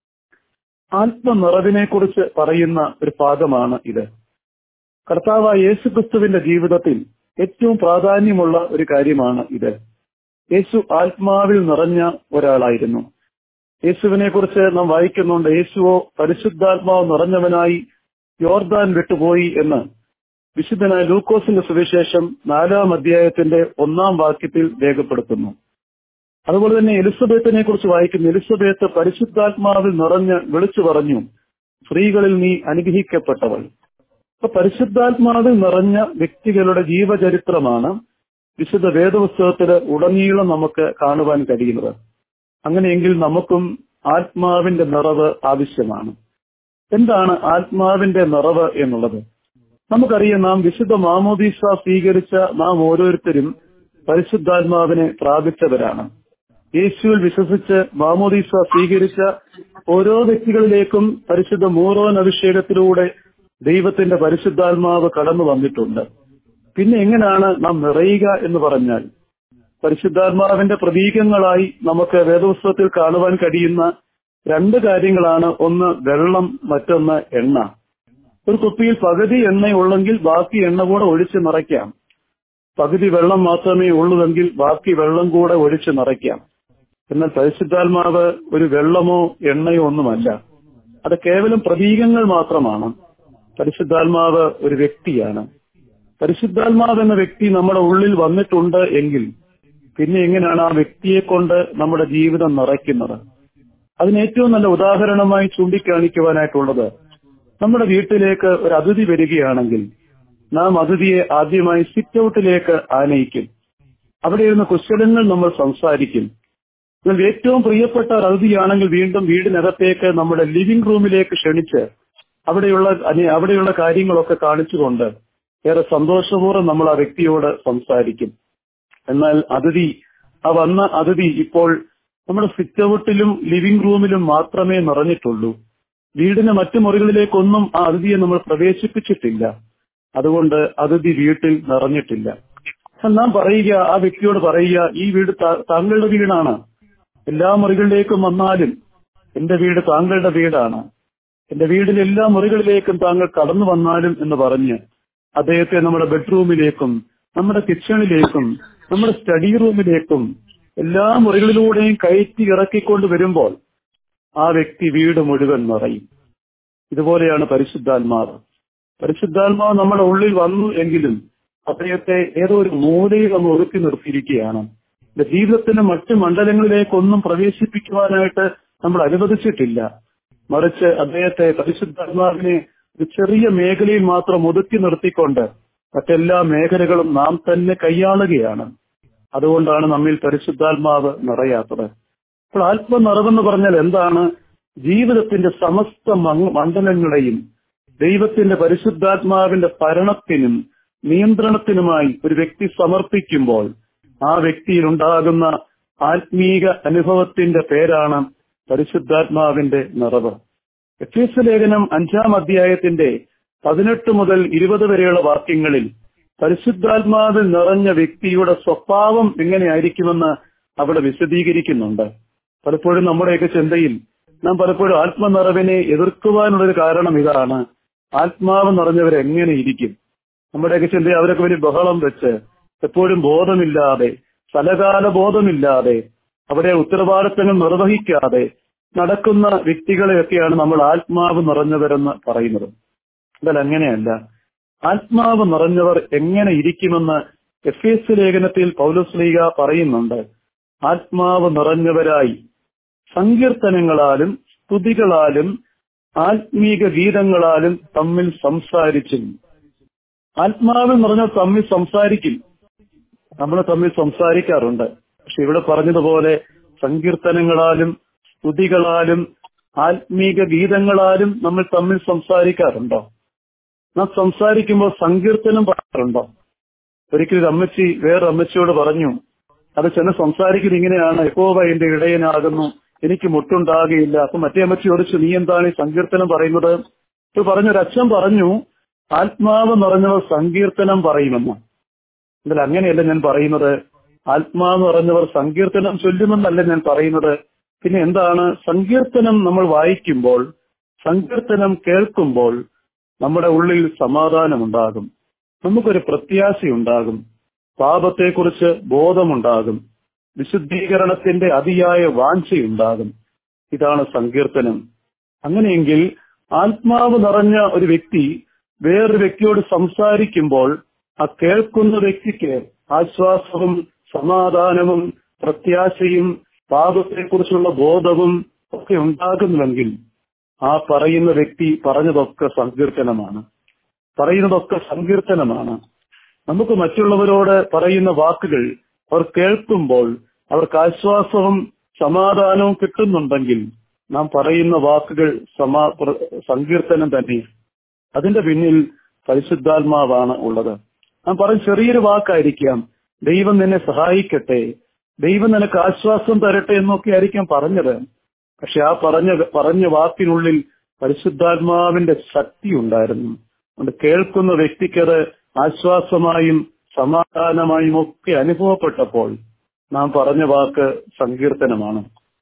ആത്മനിറവിനെ കുറിച്ച് പറയുന്ന ഒരു ഭാഗമാണ് ഇത് കർത്താവായ യേശുക്രിസ്തുവിന്റെ ജീവിതത്തിൽ ഏറ്റവും പ്രാധാന്യമുള്ള ഒരു കാര്യമാണ് ഇത് യേശു ആത്മാവിൽ നിറഞ്ഞ ഒരാളായിരുന്നു യേശുവിനെ കുറിച്ച് നാം വായിക്കുന്നുണ്ട് യേശുവോ പരിശുദ്ധാത്മാവ് നിറഞ്ഞവനായി യോർദാൻ വിട്ടുപോയി എന്ന് വിശുദ്ധനായ ലൂക്കോസിന്റെ സുവിശേഷം നാലാം അധ്യായത്തിന്റെ ഒന്നാം വാക്യത്തിൽ രേഖപ്പെടുത്തുന്നു അതുപോലെ തന്നെ എലിസബത്തിനെ കുറിച്ച് വായിക്കുന്നു എലിസബത്ത് പരിശുദ്ധാത്മാവിൽ നിറഞ്ഞ് വിളിച്ചു പറഞ്ഞു സ്ത്രീകളിൽ നീ അനുഗ്രഹിക്കപ്പെട്ടവൾ അപ്പൊ പരിശുദ്ധാത്മാവിൽ നിറഞ്ഞ വ്യക്തികളുടെ ജീവചരിത്രമാണ് വിശുദ്ധ വേദപുസ്തകത്തില് ഉടനീളം നമുക്ക് കാണുവാൻ കഴിയുന്നത് അങ്ങനെയെങ്കിൽ നമുക്കും ആത്മാവിന്റെ നിറവ് ആവശ്യമാണ് എന്താണ് ആത്മാവിന്റെ നിറവ് എന്നുള്ളത് നമുക്കറിയാം നാം വിശുദ്ധ മാമോദീസ സ്വീകരിച്ച നാം ഓരോരുത്തരും പരിശുദ്ധാത്മാവിനെ പ്രാപിച്ചവരാണ് യേശുവിൽ വിശ്വസിച്ച് മാമോദീസ സ്വീകരിച്ച ഓരോ വ്യക്തികളിലേക്കും പരിശുദ്ധ മൂറോൻ അഭിഷേകത്തിലൂടെ ദൈവത്തിന്റെ പരിശുദ്ധാത്മാവ് കടന്നു വന്നിട്ടുണ്ട് പിന്നെ എങ്ങനെയാണ് നാം നിറയുക എന്ന് പറഞ്ഞാൽ പരിശുദ്ധാത്മാവിന്റെ പ്രതീകങ്ങളായി നമുക്ക് വേദപുസ്തകത്തിൽ കാണുവാൻ കഴിയുന്ന രണ്ട് കാര്യങ്ങളാണ് ഒന്ന് വെള്ളം മറ്റൊന്ന് എണ്ണ ഒരു കുപ്പിയിൽ പകുതി എണ്ണയുള്ളെങ്കിൽ ബാക്കി എണ്ണ കൂടെ ഒഴിച്ച് നിറയ്ക്കാം പകുതി വെള്ളം മാത്രമേ ഉള്ളുവെങ്കിൽ ബാക്കി വെള്ളം കൂടെ ഒഴിച്ച് നിറയ്ക്കാം എന്നാൽ പരിശുദ്ധാത്മാവ് ഒരു വെള്ളമോ എണ്ണയോ ഒന്നുമല്ല അത് കേവലം പ്രതീകങ്ങൾ മാത്രമാണ് പരിശുദ്ധാത്മാവ് ഒരു വ്യക്തിയാണ് പരിശുദ്ധാത്മാവ് എന്ന വ്യക്തി നമ്മുടെ ഉള്ളിൽ വന്നിട്ടുണ്ട് എങ്കിൽ പിന്നെ എങ്ങനെയാണ് ആ വ്യക്തിയെ കൊണ്ട് നമ്മുടെ ജീവിതം നിറയ്ക്കുന്നത് അതിന് ഏറ്റവും നല്ല ഉദാഹരണമായി ചൂണ്ടിക്കാണിക്കുവാനായിട്ടുള്ളത് നമ്മുടെ വീട്ടിലേക്ക് ഒരു അതിഥി വരികയാണെങ്കിൽ നാം അതിഥിയെ ആദ്യമായി സിറ്റ് ഔട്ടിലേക്ക് ആനയിക്കും അവിടെ ഇരുന്ന് കുശലങ്ങൾ നമ്മൾ സംസാരിക്കും എന്നാൽ ഏറ്റവും പ്രിയപ്പെട്ട ഒരു അതിഥിയാണെങ്കിൽ വീണ്ടും വീടിനകത്തേക്ക് നമ്മുടെ ലിവിംഗ് റൂമിലേക്ക് ക്ഷണിച്ച് അവിടെയുള്ള അനെ- അവിടെയുള്ള കാര്യങ്ങളൊക്കെ കാണിച്ചുകൊണ്ട് ഏറെ സന്തോഷപൂർവ്വം നമ്മൾ ആ വ്യക്തിയോട് സംസാരിക്കും എന്നാൽ അതിഥി ആ വന്ന അതിഥി ഇപ്പോൾ നമ്മുടെ സിറ്റ് ഔട്ടിലും ലിവിംഗ് റൂമിലും മാത്രമേ നിറഞ്ഞിട്ടുള്ളൂ വീടിന് മറ്റു മുറികളിലേക്കൊന്നും ആ അതിഥിയെ നമ്മൾ പ്രവേശിപ്പിച്ചിട്ടില്ല അതുകൊണ്ട് അതിഥി വീട്ടിൽ നിറഞ്ഞിട്ടില്ല എന്നാൽ നാം പറയുക ആ വ്യക്തിയോട് പറയുക ഈ വീട് താ- താങ്കളുടെ വീടാണ് എല്ലാ മുറികളിലേക്കും വന്നാലും എന്റെ വീട് താങ്കളുടെ വീടാണ് എന്റെ വീടിലെ എല്ലാ മുറികളിലേക്കും താങ്കൾ കടന്നു വന്നാലും എന്ന് പറഞ്ഞ് അദ്ദേഹത്തെ നമ്മുടെ ബെഡ്റൂമിലേക്കും നമ്മുടെ കിച്ചണിലേക്കും നമ്മുടെ സ്റ്റഡി റൂമിലേക്കും എല്ലാ മുറികളിലൂടെയും കയറ്റി ഇറക്കിക്കൊണ്ട് വരുമ്പോൾ ആ വ്യക്തി വീട് മുഴുവൻ നിറയും ഇതുപോലെയാണ് പരിശുദ്ധാത്മാവ് പരിശുദ്ധാത്മാവ് നമ്മുടെ ഉള്ളിൽ വന്നു എങ്കിലും അദ്ദേഹത്തെ ഏതോ ഒരു മൂലയിൽ നമ്മൾ ഒതുക്കി നിർത്തിയിരിക്കുകയാണ് ഇത് ജീവിതത്തിന്റെ മറ്റ് മണ്ഡലങ്ങളിലേക്കൊന്നും പ്രവേശിപ്പിക്കുവാനായിട്ട് നമ്മൾ അനുവദിച്ചിട്ടില്ല മറിച്ച് അദ്ദേഹത്തെ പരിശുദ്ധാത്മാവിനെ ഒരു ചെറിയ മേഖലയിൽ മാത്രം ഒതുക്കി നിർത്തിക്കൊണ്ട് മറ്റെല്ലാ മേഖലകളും നാം തന്നെ കൈയാളുകയാണ് അതുകൊണ്ടാണ് നമ്മിൽ പരിശുദ്ധാത്മാവ് നിറയാത്തത് അപ്പോൾ ആത്മനിറവെന്ന് പറഞ്ഞാൽ എന്താണ് ജീവിതത്തിന്റെ സമസ്ത മങ് മണ്ഡലങ്ങളെയും ദൈവത്തിന്റെ പരിശുദ്ധാത്മാവിന്റെ ഭരണത്തിനും നിയന്ത്രണത്തിനുമായി ഒരു വ്യക്തി സമർപ്പിക്കുമ്പോൾ ആ വ്യക്തിയിൽ ഉണ്ടാകുന്ന ആത്മീക അനുഭവത്തിന്റെ പേരാണ് പരിശുദ്ധാത്മാവിന്റെ നിറവ് എഫീസ് ലേഖനം അഞ്ചാം അധ്യായത്തിന്റെ പതിനെട്ട് മുതൽ ഇരുപത് വരെയുള്ള വാക്യങ്ങളിൽ പരിശുദ്ധാത്മാവിൽ നിറഞ്ഞ വ്യക്തിയുടെ സ്വഭാവം എങ്ങനെയായിരിക്കുമെന്ന് അവിടെ വിശദീകരിക്കുന്നുണ്ട് പലപ്പോഴും നമ്മുടെയൊക്കെ ചിന്തയിൽ നാം പലപ്പോഴും ആത്മനിറവിനെ എതിർക്കുവാനുള്ളൊരു കാരണം ഇതാണ് ആത്മാവ് നിറഞ്ഞവർ എങ്ങനെ ഇരിക്കും നമ്മുടെയൊക്കെ ചിന്തയിൽ അവരൊക്കെ വലിയ ബഹളം വെച്ച് എപ്പോഴും ബോധമില്ലാതെ സ്ഥലകാല ബോധമില്ലാതെ അവിടെ ഉത്തരവാദിത്തങ്ങൾ നിർവഹിക്കാതെ നടക്കുന്ന വ്യക്തികളെയൊക്കെയാണ് നമ്മൾ ആത്മാവ് നിറഞ്ഞവരെന്ന് പറയുന്നത് എന്നാൽ അങ്ങനെയല്ല ആത്മാവ് നിറഞ്ഞവർ എങ്ങനെ ഇരിക്കുമെന്ന് എഫ് എസ് ലേഖനത്തിൽ പൗലസ്ലീഗ പറയുന്നുണ്ട് ആത്മാവ് നിറഞ്ഞവരായി സങ്കീർത്തനങ്ങളാലും സ്തുതികളാലും ആത്മീക ഗീതങ്ങളാലും തമ്മിൽ സംസാരിച്ചും ആത്മാവ് നിറഞ്ഞ തമ്മിൽ സംസാരിക്കും നമ്മൾ തമ്മിൽ സംസാരിക്കാറുണ്ട് പക്ഷെ ഇവിടെ പറഞ്ഞതുപോലെ സങ്കീർത്തനങ്ങളാലും സ്തുതികളാലും ആത്മീക ഗീതങ്ങളാലും നമ്മൾ തമ്മിൽ സംസാരിക്കാറുണ്ടോ നാം സംസാരിക്കുമ്പോൾ സങ്കീർത്തനം പറയാറുണ്ടോ ഒരിക്കലും ഒരു അമ്മച്ചി വേറെ അമ്മച്ചിയോട് പറഞ്ഞു അത് ചെന്ന് സംസാരിക്കുന്നത് ഇങ്ങനെയാണ് യഹോവ എന്റെ ഇടയനാകുന്നു എനിക്ക് മുട്ടുണ്ടാകുകയില്ല അപ്പൊ മറ്റേ അമ്മച്ചി ചോദിച്ചു നീ എന്താണ് ഈ സങ്കീർത്തനം പറയുന്നത് ഇപ്പൊ പറഞ്ഞൊരു അച്ഛൻ പറഞ്ഞു ആത്മാവ് നിറഞ്ഞവർ സങ്കീർത്തനം പറയുമെന്ന് എന്നാൽ അങ്ങനെയല്ല ഞാൻ പറയുന്നത് ആത്മാവ് നിറഞ്ഞവർ സങ്കീർത്തനം ചൊല്ലുമെന്നല്ല ഞാൻ പറയുന്നത് പിന്നെ എന്താണ് സങ്കീർത്തനം നമ്മൾ വായിക്കുമ്പോൾ സങ്കീർത്തനം കേൾക്കുമ്പോൾ നമ്മുടെ ഉള്ളിൽ സമാധാനമുണ്ടാകും നമുക്കൊരു പ്രത്യാശയുണ്ടാകും പാപത്തെക്കുറിച്ച് ബോധമുണ്ടാകും വിശുദ്ധീകരണത്തിന്റെ അതിയായ വാഞ്ചയുണ്ടാകും ഇതാണ് സങ്കീർത്തനം അങ്ങനെയെങ്കിൽ ആത്മാവ് നിറഞ്ഞ ഒരു വ്യക്തി വേറൊരു വ്യക്തിയോട് സംസാരിക്കുമ്പോൾ ആ കേൾക്കുന്ന വ്യക്തിക്ക് ആശ്വാസവും സമാധാനവും പ്രത്യാശയും പാപത്തെക്കുറിച്ചുള്ള ബോധവും ഒക്കെ ഉണ്ടാകുന്നുവെങ്കിൽ ആ പറയുന്ന വ്യക്തി പറഞ്ഞതൊക്കെ സങ്കീർത്തനമാണ് പറയുന്നതൊക്കെ സങ്കീർത്തനമാണ് നമുക്ക് മറ്റുള്ളവരോട് പറയുന്ന വാക്കുകൾ അവർ കേൾക്കുമ്പോൾ അവർക്ക് ആശ്വാസവും സമാധാനവും കിട്ടുന്നുണ്ടെങ്കിൽ നാം പറയുന്ന വാക്കുകൾ സമാ പ്ര- സങ്കീർത്തനം തന്നെ അതിന്റെ പിന്നിൽ പരിശുദ്ധാത്മാവാണ് ഉള്ളത് നാം പറഞ്ഞ ചെറിയൊരു വാക്കായിരിക്കാം ദൈവം നിന്നെ സഹായിക്കട്ടെ ദൈവം നിനക്ക് ആശ്വാസം തരട്ടെ എന്നൊക്കെ ആയിരിക്കാം പറഞ്ഞത് പക്ഷെ ആ പറഞ്ഞ പറഞ്ഞ വാക്കിനുള്ളിൽ പരിശുദ്ധാത്മാവിന്റെ ശക്തി ഉണ്ടായിരുന്നു അതുകൊണ്ട് കേൾക്കുന്ന വ്യക്തിക്കത് ആശ്വാസമായും സമാധാനമായും ഒക്കെ അനുഭവപ്പെട്ടപ്പോൾ നാം പറഞ്ഞ വാക്ക് സങ്കീർത്തനമാണ്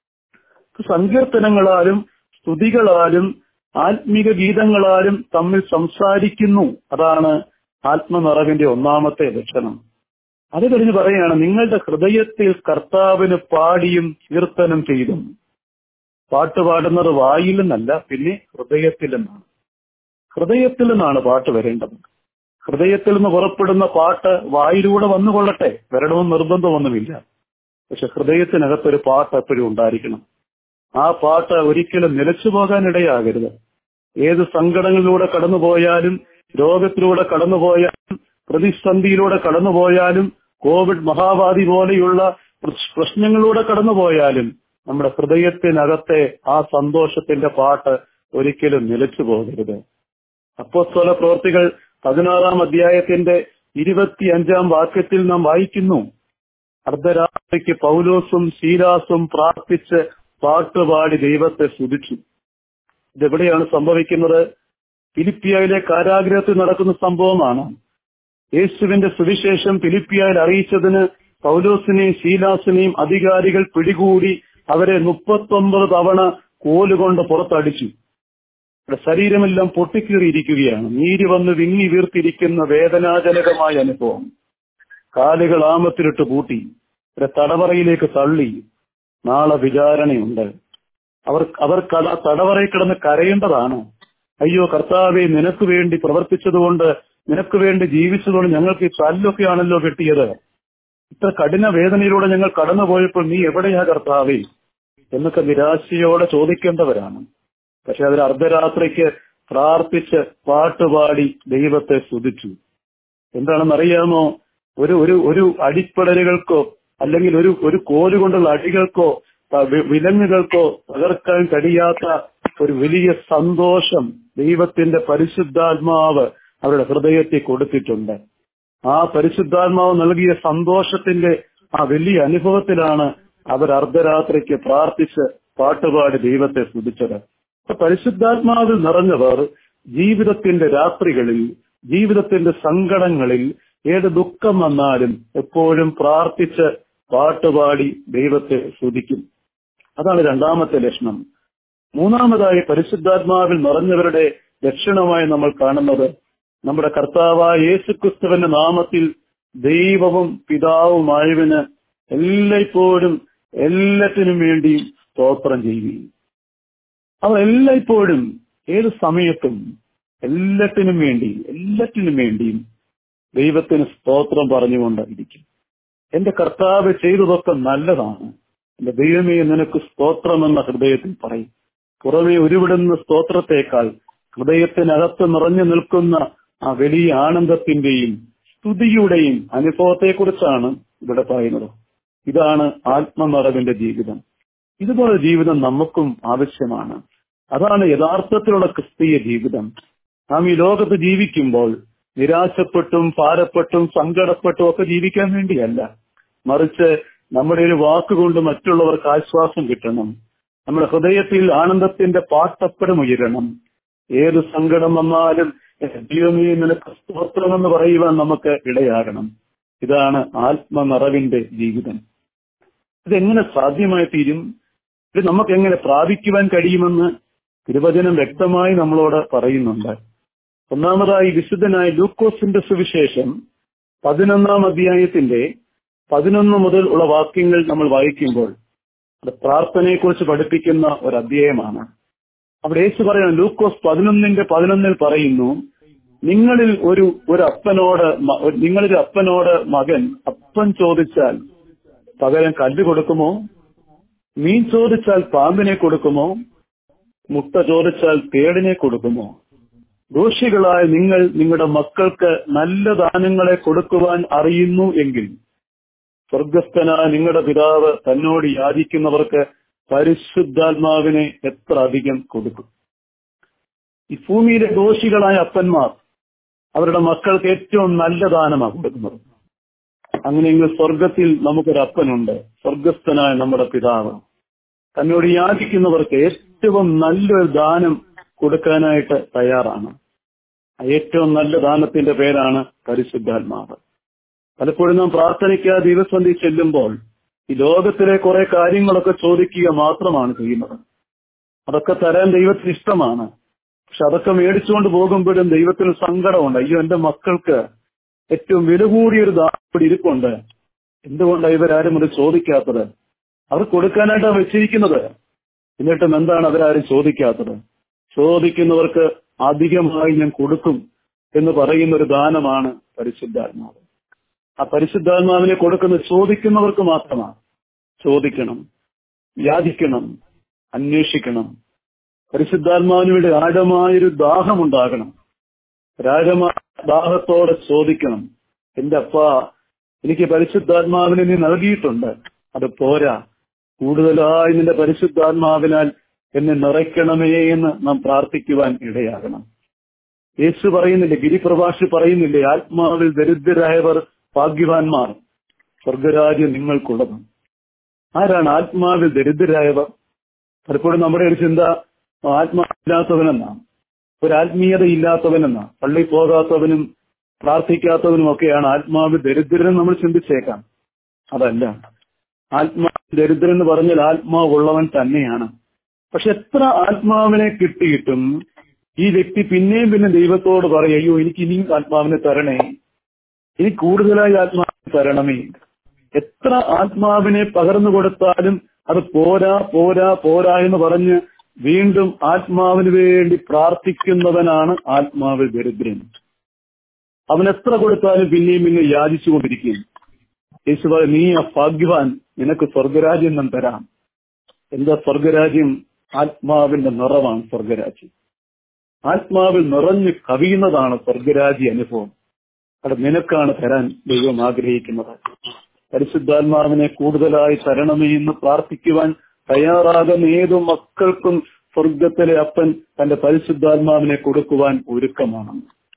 സങ്കീർത്തനങ്ങളാലും സ്തുതികളാലും ആത്മീക ഗീതങ്ങളാലും തമ്മിൽ സംസാരിക്കുന്നു അതാണ് ആത്മനിറവിന്റെ ഒന്നാമത്തെ ലക്ഷണം അത് കഴിഞ്ഞ് പറയാണ് നിങ്ങളുടെ ഹൃദയത്തിൽ കർത്താവിന് പാടിയും കീർത്തനം ചെയ്തും പാട്ട് പാടുന്നത് വായിൽ നിന്നല്ല പിന്നെ ഹൃദയത്തിൽ നിന്നാണ് ഹൃദയത്തിൽ നിന്നാണ് പാട്ട് വരേണ്ടത് ഹൃദയത്തിൽ നിന്ന് പുറപ്പെടുന്ന പാട്ട് വായിലൂടെ വന്നുകൊള്ളട്ടെ വരണമെന്ന് നിർബന്ധമൊന്നുമില്ല പക്ഷെ ഹൃദയത്തിനകത്തൊരു പാട്ട് എപ്പോഴും ഉണ്ടായിരിക്കണം ആ പാട്ട് ഒരിക്കലും നിലച്ചു പോകാൻ ഇടയാകരുത് ഏത് സങ്കടങ്ങളിലൂടെ കടന്നുപോയാലും രോഗത്തിലൂടെ കടന്നുപോയാലും പ്രതിസന്ധിയിലൂടെ കടന്നുപോയാലും കോവിഡ് മഹാവാദി പോലെയുള്ള പ്രശ്- പ്രശ്നങ്ങളിലൂടെ കടന്നുപോയാലും നമ്മുടെ ഹൃദയത്തിനകത്തെ ആ സന്തോഷത്തിന്റെ പാട്ട് ഒരിക്കലും നിലച്ചു പോകരുത് അപ്പോസ്തല പ്രവർത്തികൾ പതിനാറാം അധ്യായത്തിന്റെ ഇരുപത്തിയഞ്ചാം വാക്യത്തിൽ നാം വായിക്കുന്നു അർദ്ധരാത്രിക്ക് പൗലോസും ശീലാസും പ്രാർത്ഥിച്ച് പാട്ടുപാടി ദൈവത്തെ സ്തുതിച്ചു ഇതെവിടെയാണ് സംഭവിക്കുന്നത് ഫിലിപ്പിയയിലെ കാരാഗ്രഹത്തിൽ നടക്കുന്ന സംഭവമാണ് യേശുവിന്റെ സുവിശേഷം ഫിലിപ്പിയയിൽ അറിയിച്ചതിന് പൗലോസിനെയും ശീലാസിനെയും അധികാരികൾ പിടികൂടി അവരെ മുപ്പത്തൊമ്പത് തവണ കോലുകൊണ്ട് പുറത്തടിച്ചു ഇവിടെ ശരീരമെല്ലാം പൊട്ടിക്കീറിയിരിക്കുകയാണ് നീര് വന്ന് വിങ്ങി വീർത്തിരിക്കുന്ന വേദനാജനകമായ അനുഭവം കാലുകൾ ആമത്തിലിട്ട് പൂട്ടി ഇവരെ തടവറയിലേക്ക് തള്ളി നാളെ വിചാരണയുണ്ട് അവർ അവർ കട തടവറയിൽ കിടന്ന് കരയേണ്ടതാണ് അയ്യോ കർത്താവെ നിനക്ക് വേണ്ടി പ്രവർത്തിച്ചതുകൊണ്ട് നിനക്ക് വേണ്ടി ജീവിച്ചതുകൊണ്ട് ഞങ്ങൾക്ക് ഈ തല്ലൊക്കെയാണല്ലോ കിട്ടിയത് ഇത്ര കഠിന വേദനയിലൂടെ ഞങ്ങൾ കടന്നുപോയപ്പോൾ നീ എവിടെയാ കർത്താവേ എന്നൊക്കെ നിരാശയോടെ ചോദിക്കേണ്ടവരാണ് പക്ഷെ അവർ അർദ്ധരാത്രിക്ക് പ്രാർത്ഥിച്ച് പാട്ടുപാടി ദൈവത്തെ സ്തുതിച്ചു എന്താണെന്നറിയാമോ ഒരു ഒരു ഒരു അടിപ്പടലുകൾക്കോ അല്ലെങ്കിൽ ഒരു ഒരു കോലുകൊണ്ടുള്ള അടികൾക്കോ ആ, വി- വിലങ്ങുകൾക്കോ തകർക്കാൻ കഴിയാത്ത ഒരു വലിയ സന്തോഷം ദൈവത്തിന്റെ പരിശുദ്ധാത്മാവ് അവരുടെ ഹൃദയത്തിൽ കൊടുത്തിട്ടുണ്ട് ആ പരിശുദ്ധാത്മാവ് നൽകിയ സന്തോഷത്തിന്റെ ആ വലിയ അനുഭവത്തിലാണ് അവർ അർദ്ധരാത്രിക്ക് പ്രാർത്ഥിച്ച് പാട്ടുപാടി ദൈവത്തെ സ്തുതിച്ചത് അപ്പൊ പരിശുദ്ധാത്മാവിൽ നിറഞ്ഞവർ ജീവിതത്തിന്റെ രാത്രികളിൽ ജീവിതത്തിന്റെ സങ്കടങ്ങളിൽ ഏത് ദുഃഖം വന്നാലും എപ്പോഴും പ്രാർത്ഥിച്ച് പാട്ടുപാടി ദൈവത്തെ സ്തുതിക്കും അതാണ് രണ്ടാമത്തെ ലക്ഷണം മൂന്നാമതായി പരിശുദ്ധാത്മാവിൽ നിറഞ്ഞവരുടെ ലക്ഷണമായി നമ്മൾ കാണുന്നത് നമ്മുടെ കർത്താവായ യേശുക്രിസ്തുവിന്റെ നാമത്തിൽ ദൈവവും പിതാവുമായവന് എല്ലായ്പ്പോഴും എല്ലാറ്റിനും വേണ്ടിയും സ്തോത്രം ചെയ്യുകയും അവർ എല്ലായ്പ്പോഴും ഏത് സമയത്തും എല്ലാറ്റിനും വേണ്ടി എല്ലാറ്റിനും വേണ്ടിയും ദൈവത്തിന് സ്തോത്രം പറഞ്ഞുകൊണ്ട് ഇരിക്കും എന്റെ കർത്താവ് ചെയ്തതൊക്കെ നല്ലതാണ് എന്റെ ദൈവമേ നിനക്ക് സ്തോത്രമെന്ന ഹൃദയത്തിൽ പറയും പുറമേ ഉരുവിടുന്ന സ്തോത്രത്തെക്കാൾ ഹൃദയത്തിനകത്ത് നിറഞ്ഞു നിൽക്കുന്ന ആ വലിയ ആനന്ദത്തിന്റെയും സ്തുതിയുടെയും അനുഭവത്തെക്കുറിച്ചാണ് ഇവിടെ പറയുന്നത് ഇതാണ് ആത്മനിറവിന്റെ ജീവിതം ഇതുപോലെ ജീവിതം നമുക്കും ആവശ്യമാണ് അതാണ് യഥാർത്ഥത്തിലുള്ള ക്രിസ്തീയ ജീവിതം നാം ഈ ലോകത്ത് ജീവിക്കുമ്പോൾ നിരാശപ്പെട്ടും ഭാരപ്പെട്ടും സങ്കടപ്പെട്ടും ഒക്കെ ജീവിക്കാൻ വേണ്ടിയല്ല മറിച്ച് നമ്മുടെ ഒരു വാക്കുകൊണ്ട് മറ്റുള്ളവർക്ക് ആശ്വാസം കിട്ടണം നമ്മുടെ ഹൃദയത്തിൽ ആനന്ദത്തിന്റെ പാട്ടപ്പടം ഉയരണം ഏത് സങ്കടം വന്നാലും ദൈവമേ നിനക്ക് സ്തോത്രമെന്ന് പറയുവാൻ നമുക്ക് ഇടയാകണം ഇതാണ് ആത്മനിറവിന്റെ ജീവിതം ഇതെങ്ങനെ സാധ്യമായി തീരും ഇത് നമുക്ക് എങ്ങനെ പ്രാപിക്കുവാൻ കഴിയുമെന്ന് തിരുവചനം വ്യക്തമായി നമ്മളോട് പറയുന്നുണ്ട് ഒന്നാമതായി വിശുദ്ധനായ ലൂക്കോസിന്റെ സുവിശേഷം പതിനൊന്നാം അധ്യായത്തിന്റെ പതിനൊന്ന് മുതൽ ഉള്ള വാക്യങ്ങൾ നമ്മൾ വായിക്കുമ്പോൾ അത് പ്രാർത്ഥനയെക്കുറിച്ച് പഠിപ്പിക്കുന്ന ഒരു അധ്യായമാണ് അവിടെ യേശു പറയുന്നു ലൂക്കോസ് പതിനൊന്നിന്റെ പതിനൊന്നിൽ പറയുന്നു നിങ്ങളിൽ ഒരു ഒരു അപ്പനോട് മ- ഒരു- നിങ്ങളൊരു അപ്പനോട് മകൻ അപ്പൻ ചോദിച്ചാൽ പകരം കല്ല് കൊടുക്കുമോ മീൻ ചോദിച്ചാൽ പാമ്പിനെ കൊടുക്കുമോ മുട്ട ചോദിച്ചാൽ തേടിനെ കൊടുക്കുമോ ദോഷികളായ നിങ്ങൾ നിങ്ങളുടെ മക്കൾക്ക് നല്ല ദാനങ്ങളെ കൊടുക്കുവാൻ അറിയുന്നു എങ്കിൽ സ്വർഗസ്ഥനായ നിങ്ങളുടെ പിതാവ് തന്നോട് യാചിക്കുന്നവർക്ക് പരിശുദ്ധാത്മാവിനെ എത്ര അധികം കൊടുക്കും ഈ ഭൂമിയിലെ ദോഷികളായ അപ്പന്മാർ അവരുടെ മക്കൾക്ക് ഏറ്റവും നല്ല ദാനമാണ് കൊടുക്കുന്നത് അങ്ങനെയെങ്കിൽ സ്വർഗത്തിൽ നമുക്കൊരു അപ്പനുണ്ട് സ്വർഗസ്ഥനായ നമ്മുടെ പിതാവ് തന്നോട് യാചിക്കുന്നവർക്ക് ഏറ്റവും നല്ലൊരു ദാനം കൊടുക്കാനായിട്ട് തയ്യാറാണ് ആ ഏറ്റവും നല്ല ദാനത്തിന്റെ പേരാണ് പരിശുദ്ധാത്മാവ് പലപ്പോഴും നാം പ്രാർത്ഥനയ്ക്ക് ദിവസന്ധി ചെല്ലുമ്പോൾ ഈ ലോകത്തിലെ കുറെ കാര്യങ്ങളൊക്കെ ചോദിക്കുക മാത്രമാണ് ചെയ്യുന്നത് അതൊക്കെ തരാൻ ദൈവത്തിന് ഇഷ്ടമാണ് പക്ഷെ അതൊക്കെ മേടിച്ചുകൊണ്ട് പോകുമ്പോഴും ദൈവത്തിന് സങ്കടമുണ്ട് അയ്യോ എന്റെ മക്കൾക്ക് ഏറ്റവും വില കൂടിയൊരു ദാനം ഇവിടെ ഇരിപ്പുണ്ട് എന്തുകൊണ്ടാണ് ഇവരാരും അത് ചോദിക്കാത്തത് അവർ കൊടുക്കാനായിട്ടാണ് വെച്ചിരിക്കുന്നത് എന്നിട്ടും എന്താണ് അവരാരും ചോദിക്കാത്തത് ചോദിക്കുന്നവർക്ക് അധികമായി ഞാൻ കൊടുക്കും എന്ന് പറയുന്ന ഒരു ദാനമാണ് പരിശുദ്ധാത്മാവ് ആ പരിശുദ്ധാത്മാവിനെ കൊടുക്കുന്ന ചോദിക്കുന്നവർക്ക് മാത്രമാണ് ചോദിക്കണം യാചിക്കണം അന്വേഷിക്കണം പരിശുദ്ധാത്മാവിന് വേണ്ടി ആഴമായൊരു ദാഹമുണ്ടാകണം രാജമായ ദാഹത്തോടെ ചോദിക്കണം എന്റെ അപ്പ എനിക്ക് പരിശുദ്ധാത്മാവിനെ നീ നൽകിയിട്ടുണ്ട് അത് പോരാ കൂടുതലായി നിന്റെ പരിശുദ്ധാത്മാവിനാൽ എന്നെ നിറയ്ക്കണമേ എന്ന് നാം പ്രാർത്ഥിക്കുവാൻ ഇടയാകണം യേശു പറയുന്നില്ലേ ഗിരിപ്രഭാഷി പറയുന്നില്ലേ ആത്മാവിൽ ദരിദ്രരായവർ ഭാഗ്യവാന്മാർ സ്വർഗരാജ്യം നിങ്ങൾക്കുള്ളത് ആരാണ് ആത്മാവിൽ ദരിദ്രരായവർ പലപ്പോഴും നമ്മുടെ ഒരു ചിന്ത ആത്മാവില്ലാത്തവനെന്നാണ് ഒരു ആത്മീയത ഇല്ലാത്തവനെന്നാണ് പള്ളി പോകാത്തവനും പ്രാർത്ഥിക്കാത്തവനും ഒക്കെയാണ് ആത്മാവ് ദരിദ്രൻ നമ്മൾ ചിന്തിച്ചേക്കാം അതല്ല ആത്മാ ദരിദ്രൻ എന്ന് പറഞ്ഞാൽ ആത്മാവുള്ളവൻ തന്നെയാണ് പക്ഷെ എത്ര ആത്മാവിനെ കിട്ടിയിട്ടും ഈ വ്യക്തി പിന്നെയും പിന്നെ ദൈവത്തോട് പറയും അയ്യോ എനിക്ക് ഇനിയും ആത്മാവിനെ തരണേ ഇനി കൂടുതലായി ആത്മാവിനെ തരണമേ എത്ര ആത്മാവിനെ പകർന്നു കൊടുത്താലും അത് പോരാ പോരാ പോരാ എന്ന് പറഞ്ഞ് വീണ്ടും ആത്മാവിന് വേണ്ടി പ്രാർത്ഥിക്കുന്നവനാണ് ആത്മാവിൽ ദരിദ്രൻ അവൻ എത്ര കൊടുത്താലും പിന്നെയും പിന്നെ യാചിച്ചുകൊണ്ടിരിക്കും യേശു പറയും നീ ആ ഭാഗ്യവാൻ നിനക്ക് സ്വർഗരാജ്യം ഞാൻ തരാം എന്താ സ്വർഗരാജ്യം ആത്മാവിന്റെ നിറവാണ് സ്വർഗരാജ്യം ആത്മാവിൽ നിറഞ്ഞു കവിയുന്നതാണ് സ്വർഗരാജ്യ അനുഭവം അത് നിനക്കാണ് തരാൻ ദൈവം ആഗ്രഹിക്കുന്നത് പരിശുദ്ധാത്മാവിനെ കൂടുതലായി തരണമേ എന്ന് പ്രാർത്ഥിക്കുവാൻ തയ്യാറാകുന്ന ഏതു മക്കൾക്കും സ്വർഗത്തിലെ അപ്പൻ തന്റെ പരിശുദ്ധാത്മാവിനെ കൊടുക്കുവാൻ ഒരുക്കമാണ്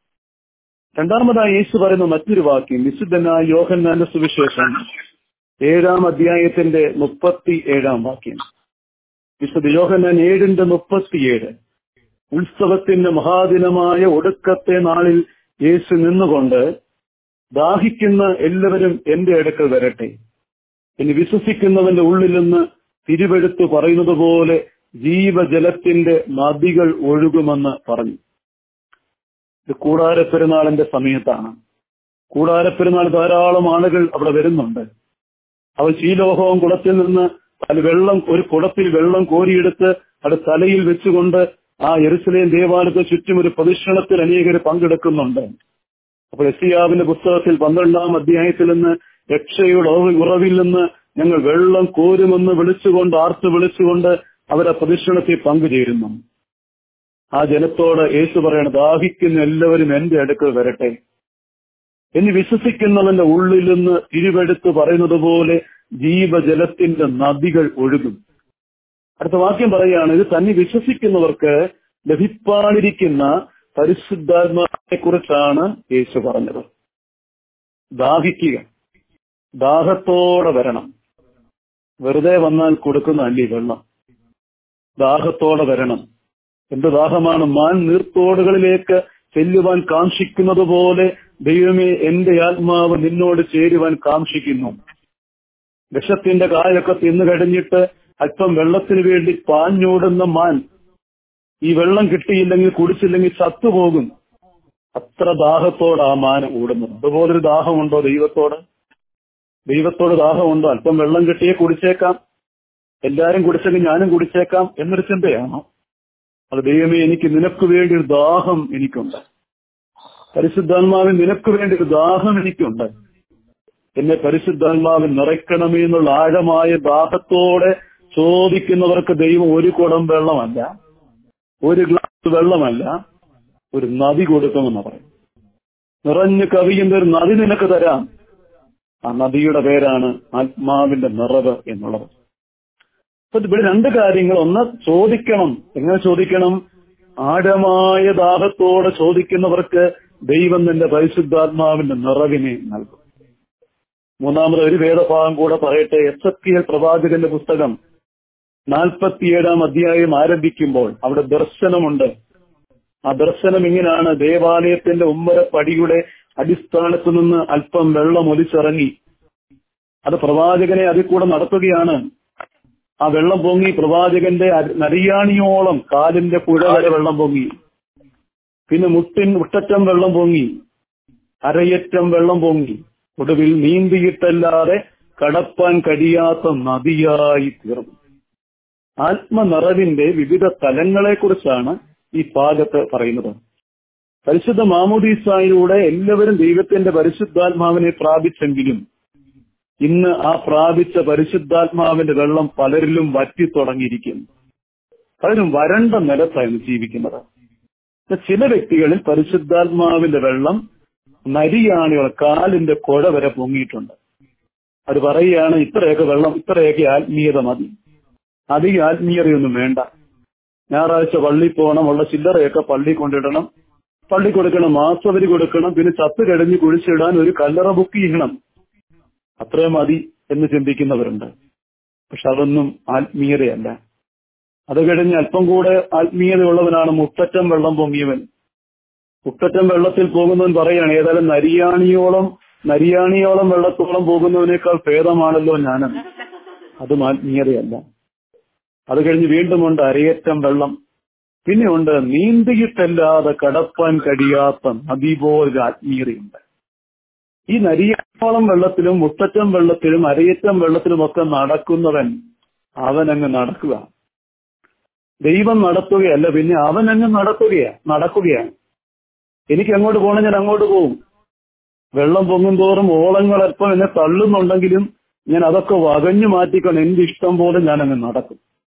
രണ്ടാമതായി യേശു പറയുന്ന മറ്റൊരു വാക്യം വിശുദ്ധനായ യോഹന്നാന്റെ സുവിശേഷം ഏഴാം അധ്യായത്തിന്റെ മുപ്പത്തി ഏഴാം വാക്യം വിശുദ്ധ യോഹന്നാൻ ഏഴിന്റെ മുപ്പത്തിയേഴ് ഉത്സവത്തിന്റെ മഹാദിനമായ ഒടുക്കത്തെ നാളിൽ യേശു നിന്നുകൊണ്ട് ദാഹിക്കുന്ന എല്ലാവരും എന്റെ അടുക്കൽ വരട്ടെ ഇനി വിശ്വസിക്കുന്നവന്റെ ഉള്ളിൽ നിന്ന് തിരുവെടുത്ത് പറയുന്നത് പോലെ ജീവജലത്തിന്റെ നദികൾ ഒഴുകുമെന്ന് പറഞ്ഞു ഇത് കൂടാരപ്പെരുന്നാളിന്റെ സമയത്താണ് കൂടാരപ്പെരുന്നാൾ ധാരാളം ആളുകൾ അവിടെ വരുന്നുണ്ട് അവർ ശീലോഹവും കുളത്തിൽ നിന്ന് അത് വെള്ളം ഒരു കുടത്തിൽ വെള്ളം കോരിയെടുത്ത് അത് തലയിൽ വെച്ചുകൊണ്ട് ആ എരുസലേം ദേവാലയത്തിന് ചുറ്റും ഒരു പ്രദക്ഷിണത്തിൽ അനേകർ പങ്കെടുക്കുന്നുണ്ട് അപ്പോൾ എസിയാവിന്റെ പുസ്തകത്തിൽ പന്ത്രണ്ടാം അധ്യായത്തിൽ നിന്ന് രക്ഷയുടെ ഉറവിൽ നിന്ന് ഞങ്ങൾ വെള്ളം കോരുമെന്ന് വിളിച്ചുകൊണ്ട് ആർത്ത് വിളിച്ചുകൊണ്ട് അവരെ പ്രദക്ഷിണത്തിൽ പങ്കുചേരുന്നു ആ ജനത്തോട് യേശു പറയണം ദാഹിക്കുന്ന എല്ലാവരും എന്റെ അടുക്കൽ വരട്ടെ എന്ന് വിശ്വസിക്കുന്നവന്റെ ഉള്ളിൽ നിന്ന് തിരുവെടുത്ത് പറയുന്നത് പോലെ ജീവജലത്തിന്റെ നദികൾ ഒഴുകും അടുത്ത വാക്യം പറയുകയാണ് ഇത് തന്നെ വിശ്വസിക്കുന്നവർക്ക് ലഭിപ്പാനിരിക്കുന്ന പരിശുദ്ധാത്മാവിനെ കുറിച്ചാണ് യേശു പറഞ്ഞത് ദാഹിക്കുക ദാഹത്തോടെ വരണം വെറുതെ വന്നാൽ കൊടുക്കുന്ന അല്ലി വെള്ളം ദാഹത്തോടെ വരണം എന്ത് ദാഹമാണ് മാൻ നീർത്തോടുകളിലേക്ക് ചെല്ലുവാൻ കാക്ഷിക്കുന്നത് പോലെ ദൈവമേ എന്റെ ആത്മാവ് നിന്നോട് ചേരുവാൻ കാക്ഷിക്കുന്നു വിഷത്തിന്റെ കായൊക്കെ തിന്നു കഴിഞ്ഞിട്ട് അല്പം വെള്ളത്തിന് വേണ്ടി പാഞ്ഞോടുന്ന മാൻ ഈ വെള്ളം കിട്ടിയില്ലെങ്കിൽ കുടിച്ചില്ലെങ്കിൽ ചത്തുപോകും അത്ര ദാഹത്തോട് ആ മാൻ ഓടുന്നത് അതുപോലൊരു ദാഹമുണ്ടോ ദൈവത്തോട് ദൈവത്തോട് ദാഹമുണ്ടോ അല്പം വെള്ളം കിട്ടിയേ കുടിച്ചേക്കാം എല്ലാരും കുടിച്ചെങ്കിൽ ഞാനും കുടിച്ചേക്കാം എന്നൊരു ചിന്തയാണോ അത് ദൈവമേ എനിക്ക് നിനക്ക് വേണ്ടി ഒരു ദാഹം എനിക്കുണ്ട് പരിശുദ്ധാത്മാവിൽ നിനക്ക് വേണ്ടി ഒരു ദാഹം എനിക്കുണ്ട് എന്നെ പരിശുദ്ധാത്മാവിൽ നിറയ്ക്കണമേ എന്നുള്ള ആഴമായ ദാഹത്തോടെ ചോദിക്കുന്നവർക്ക് ദൈവം ഒരു കുടം വെള്ളമല്ല ഒരു ഗ്ലാസ് വെള്ളമല്ല ഒരു നദി കൊടുക്കുമെന്ന് പറയും നിറഞ്ഞു കവിയുന്ന ഒരു നദി നിനക്ക് തരാം ആ നദിയുടെ പേരാണ് ആത്മാവിന്റെ നിറവ് എന്നുള്ളത് അപ്പൊ ഇവിടെ രണ്ട് കാര്യങ്ങൾ ഒന്ന് ചോദിക്കണം എങ്ങനെ ചോദിക്കണം ആഴമായ ദാഹത്തോടെ ചോദിക്കുന്നവർക്ക് ദൈവം നിന്റെ പരിശുദ്ധാത്മാവിന്റെ നിറവിനെ നൽകും മൂന്നാമത് ഒരു വേദഭാഗം കൂടെ പറയട്ടെ എസ് എഫ് എൽ പ്രവാചകന്റെ പുസ്തകം നാൽപ്പത്തിയേഴാം അധ്യായം ആരംഭിക്കുമ്പോൾ അവിടെ ദർശനമുണ്ട് ആ ദർശനം ഇങ്ങനെയാണ് ദേവാലയത്തിന്റെ ഉമ്മരപ്പടിയുടെ അടിസ്ഥാനത്തു നിന്ന് അല്പം വെള്ളം ഒലിച്ചിറങ്ങി അത് പ്രവാചകനെ അതിൽ കൂടെ നടത്തുകയാണ് ആ വെള്ളം പൊങ്ങി പ്രവാചകന്റെ നരിയാണിയോളം കാലിന്റെ പുഴ വരെ വെള്ളം പൊങ്ങി പിന്നെ മുട്ടിൻ മുട്ടറ്റം വെള്ളം പൊങ്ങി അരയറ്റം വെള്ളം പൊങ്ങി ഒടുവിൽ നീന്തിയിട്ടല്ലാതെ കടപ്പാൻ കഴിയാത്ത നദിയായി തീർന്നു ആത്മനിറവിന്റെ വിവിധ തലങ്ങളെ കുറിച്ചാണ് ഈ ഭാഗത്ത് പറയുന്നത് പരിശുദ്ധ മാമോദീസായിലൂടെ എല്ലാവരും ദൈവത്തിന്റെ പരിശുദ്ധാത്മാവിനെ പ്രാപിച്ചെങ്കിലും ഇന്ന് ആ പ്രാപിച്ച പരിശുദ്ധാത്മാവിന്റെ വെള്ളം പലരിലും വറ്റി തുടങ്ങിയിരിക്കുന്നു പലരും വരണ്ട നിലത്താണ് ജീവിക്കുന്നത് ചില വ്യക്തികളിൽ പരിശുദ്ധാത്മാവിന്റെ വെള്ളം നരിയാണികൾ കാലിന്റെ കുഴ വരെ പൊങ്ങിയിട്ടുണ്ട് അത് പറയുകയാണ് ഇത്രയൊക്കെ വെള്ളം ഇത്രയൊക്കെ ആത്മീയത മതി അധികം ആത്മീയതയൊന്നും വേണ്ട ഞായറാഴ്ച പള്ളി പോകണം ഉള്ള ചില്ലറയൊക്കെ പള്ളി കൊണ്ടിടണം പള്ളി കൊടുക്കണം മാസവരി കൊടുക്കണം പിന്നെ ചത്ത് കിടഞ്ഞ് കുഴിച്ചിടാൻ ഒരു കല്ലറ ബുക്ക് ചെയ്യണം അത്രയും മതി എന്ന് ചിന്തിക്കുന്നവരുണ്ട് പക്ഷെ അതൊന്നും ആത്മീയതയല്ല അത് കഴിഞ്ഞ് അല്പം കൂടെ ആത്മീയതയുള്ളവനാണ് മുട്ടറ്റം വെള്ളം പൊങ്ങിയവൻ മുട്ടറ്റം വെള്ളത്തിൽ പോകുന്നവൻ പറയാണ് ഏതായാലും നരിയാണിയോളം നരിയാണിയോളം വെള്ളത്തോളം പോകുന്നവനേക്കാൾ ഭേദമാണല്ലോ ഞാനും അതും ആത്മീയതയല്ല അത് കഴിഞ്ഞ് വീണ്ടും ഉണ്ട് അരയറ്റം വെള്ളം പിന്നെ ഉണ്ട് നീന്തിയിട്ടല്ലാതെ കടപ്പാൻ കഴിയാത്ത നദി പോലൊരു ആത്മീയതയുണ്ട് ഈ നരിയോളം വെള്ളത്തിലും മുട്ടറ്റം വെള്ളത്തിലും അരയറ്റം വെള്ളത്തിലുമൊക്കെ നടക്കുന്നവൻ അവനങ്ങ് നടക്കുക ദൈവം നടത്തുകയല്ല പിന്നെ അവനങ്ങ് നടത്തുകയാ നടക്കുകയാണ് എനിക്ക് അങ്ങോട്ട് പോകണം ഞാൻ അങ്ങോട്ട് പോകും വെള്ളം പൊങ്ങും തോറും ഓളങ്ങൾ അല്പം എന്നെ തള്ളുന്നുണ്ടെങ്കിലും ഞാൻ അതൊക്കെ വകഞ്ഞു മാറ്റിക്കൊണ്ട് എന്റെ ഇഷ്ടം പോലെ ഞാൻ അങ്ങ് നടക്കും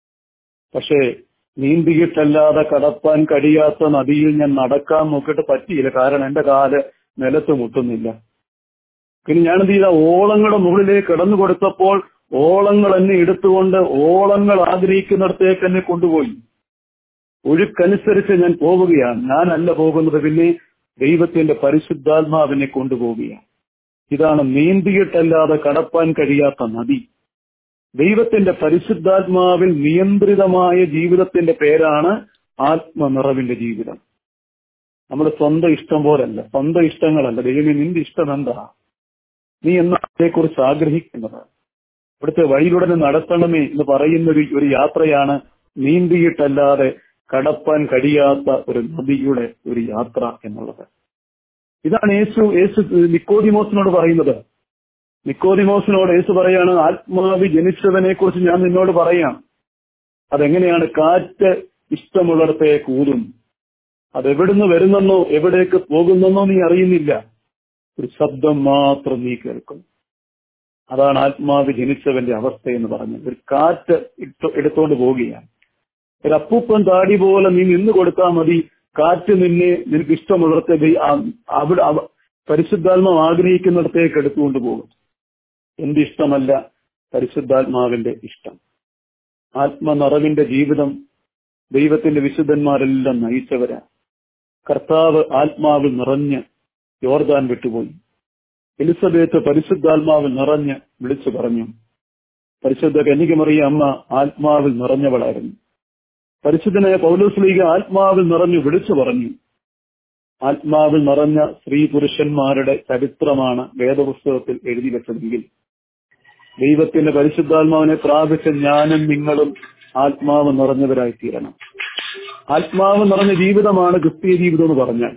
പക്ഷേ നീന്തിയിട്ടല്ലാതെ കടപ്പാൻ കഴിയാത്ത നദിയിൽ ഞാൻ നടക്കാൻ നോക്കിയിട്ട് പറ്റിയില്ല കാരണം എന്റെ കാല് നിലത്ത് മുട്ടുന്നില്ല പിന്നെ ഞാനെന്ത് ചെയ്ത ഓളങ്ങളുടെ മുകളിലേക്ക് കിടന്നു കൊടുത്തപ്പോൾ ഓളങ്ങൾ എന്നെ എടുത്തുകൊണ്ട് ഓളങ്ങൾ ആഗ്രഹിക്കുന്നിടത്തേക്ക് എന്നെ കൊണ്ടുപോയി ഒഴുക്കനുസരിച്ച് ഞാൻ പോവുകയാണ് ഞാനല്ല പോകുന്നത് പിന്നെ ദൈവത്തിന്റെ പരിശുദ്ധാത്മാവിനെ കൊണ്ടുപോവുകയാണ് ഇതാണ് നീന്തിയിട്ടല്ലാതെ കടപ്പാൻ കഴിയാത്ത നദി ദൈവത്തിന്റെ പരിശുദ്ധാത്മാവിൽ നിയന്ത്രിതമായ ജീവിതത്തിന്റെ പേരാണ് ആത്മനിറവിന്റെ ജീവിതം നമ്മുടെ സ്വന്തം ഇഷ്ടം പോലല്ല സ്വന്തം ഇഷ്ടങ്ങളല്ല ദൈവമേ നിന്റെ ഇഷ്ടം എന്താ നീ എന്നതിനെക്കുറിച്ച് ആഗ്രഹിക്കുന്നത് ഇവിടുത്തെ വഴിയിലൂടെ നടത്തണമേ എന്ന് പറയുന്ന ഒരു ഒരു യാത്രയാണ് നീന്തിയിട്ടല്ലാതെ കടപ്പാൻ കഴിയാത്ത ഒരു നദിയുടെ ഒരു യാത്ര എന്നുള്ളത് ഇതാണ് യേശു യേശു നിക്കോദിമോസിനോട് പറയുന്നത് നിക്കോദിമോസിനോട് യേശു പറയാണ് ആത്മാവി ജനിച്ചവനെ കുറിച്ച് ഞാൻ നിന്നോട് പറയാം അതെങ്ങനെയാണ് കാറ്റ് ഇഷ്ടമുള്ളിടത്തേക്ക് ഊതും അതെവിടുന്ന് വരുന്നെന്നോ എവിടേക്ക് പോകുന്നെന്നോ നീ അറിയുന്നില്ല ഒരു ശബ്ദം മാത്രം നീ കേൾക്കും അതാണ് ആത്മാവ് ജനിച്ചവന്റെ അവസ്ഥ എന്ന് പറഞ്ഞത് ഒരു കാറ്റ് ഇട്ട് എടുത്തോണ്ട് പോവുകയാണ് ഒരു അപ്പൂപ്പൻ താടി പോലെ നീ നിന്ന് കൊടുത്താൽ മതി കാറ്റ് നിന്നെ നിനക്ക് ഇഷ്ടമുള്ളിടത്തെ അവിടെ പരിശുദ്ധാത്മാവ് ആഗ്രഹിക്കുന്നിടത്തേക്ക് എടുത്തുകൊണ്ട് പോകും എന്റെ ഇഷ്ടമല്ല പരിശുദ്ധാത്മാവിന്റെ ഇഷ്ടം ആത്മനിറവിന്റെ ജീവിതം ദൈവത്തിന്റെ വിശുദ്ധന്മാരെല്ലാം നയിച്ചവരാ കർത്താവ് ആത്മാവിൽ നിറഞ്ഞ് യോർദാൻ വിട്ടുപോയി എലിസബത്ത് പരിശുദ്ധാത്മാവിൽ നിറഞ്ഞ് വിളിച്ചു പറഞ്ഞു പരിശുദ്ധ കന്യകമറിയ അമ്മ ആത്മാവിൽ നിറഞ്ഞവളായിരുന്നു പരിശുദ്ധനായ പൗലോസ്ലീഗ ആത്മാവിൽ നിറഞ്ഞു വിളിച്ചു പറഞ്ഞു ആത്മാവിൽ നിറഞ്ഞ സ്ത്രീ പുരുഷന്മാരുടെ ചരിത്രമാണ് വേദപുസ്തകത്തിൽ എഴുതി വെച്ചതെങ്കിൽ ദൈവത്തിന്റെ പരിശുദ്ധാത്മാവിനെ പ്രാപിച്ച ഞാനും നിങ്ങളും ആത്മാവ് നിറഞ്ഞവരായി തീരണം ആത്മാവ് നിറഞ്ഞ ജീവിതമാണ് ക്രിസ്തീയ ജീവിതം എന്ന് പറഞ്ഞാൽ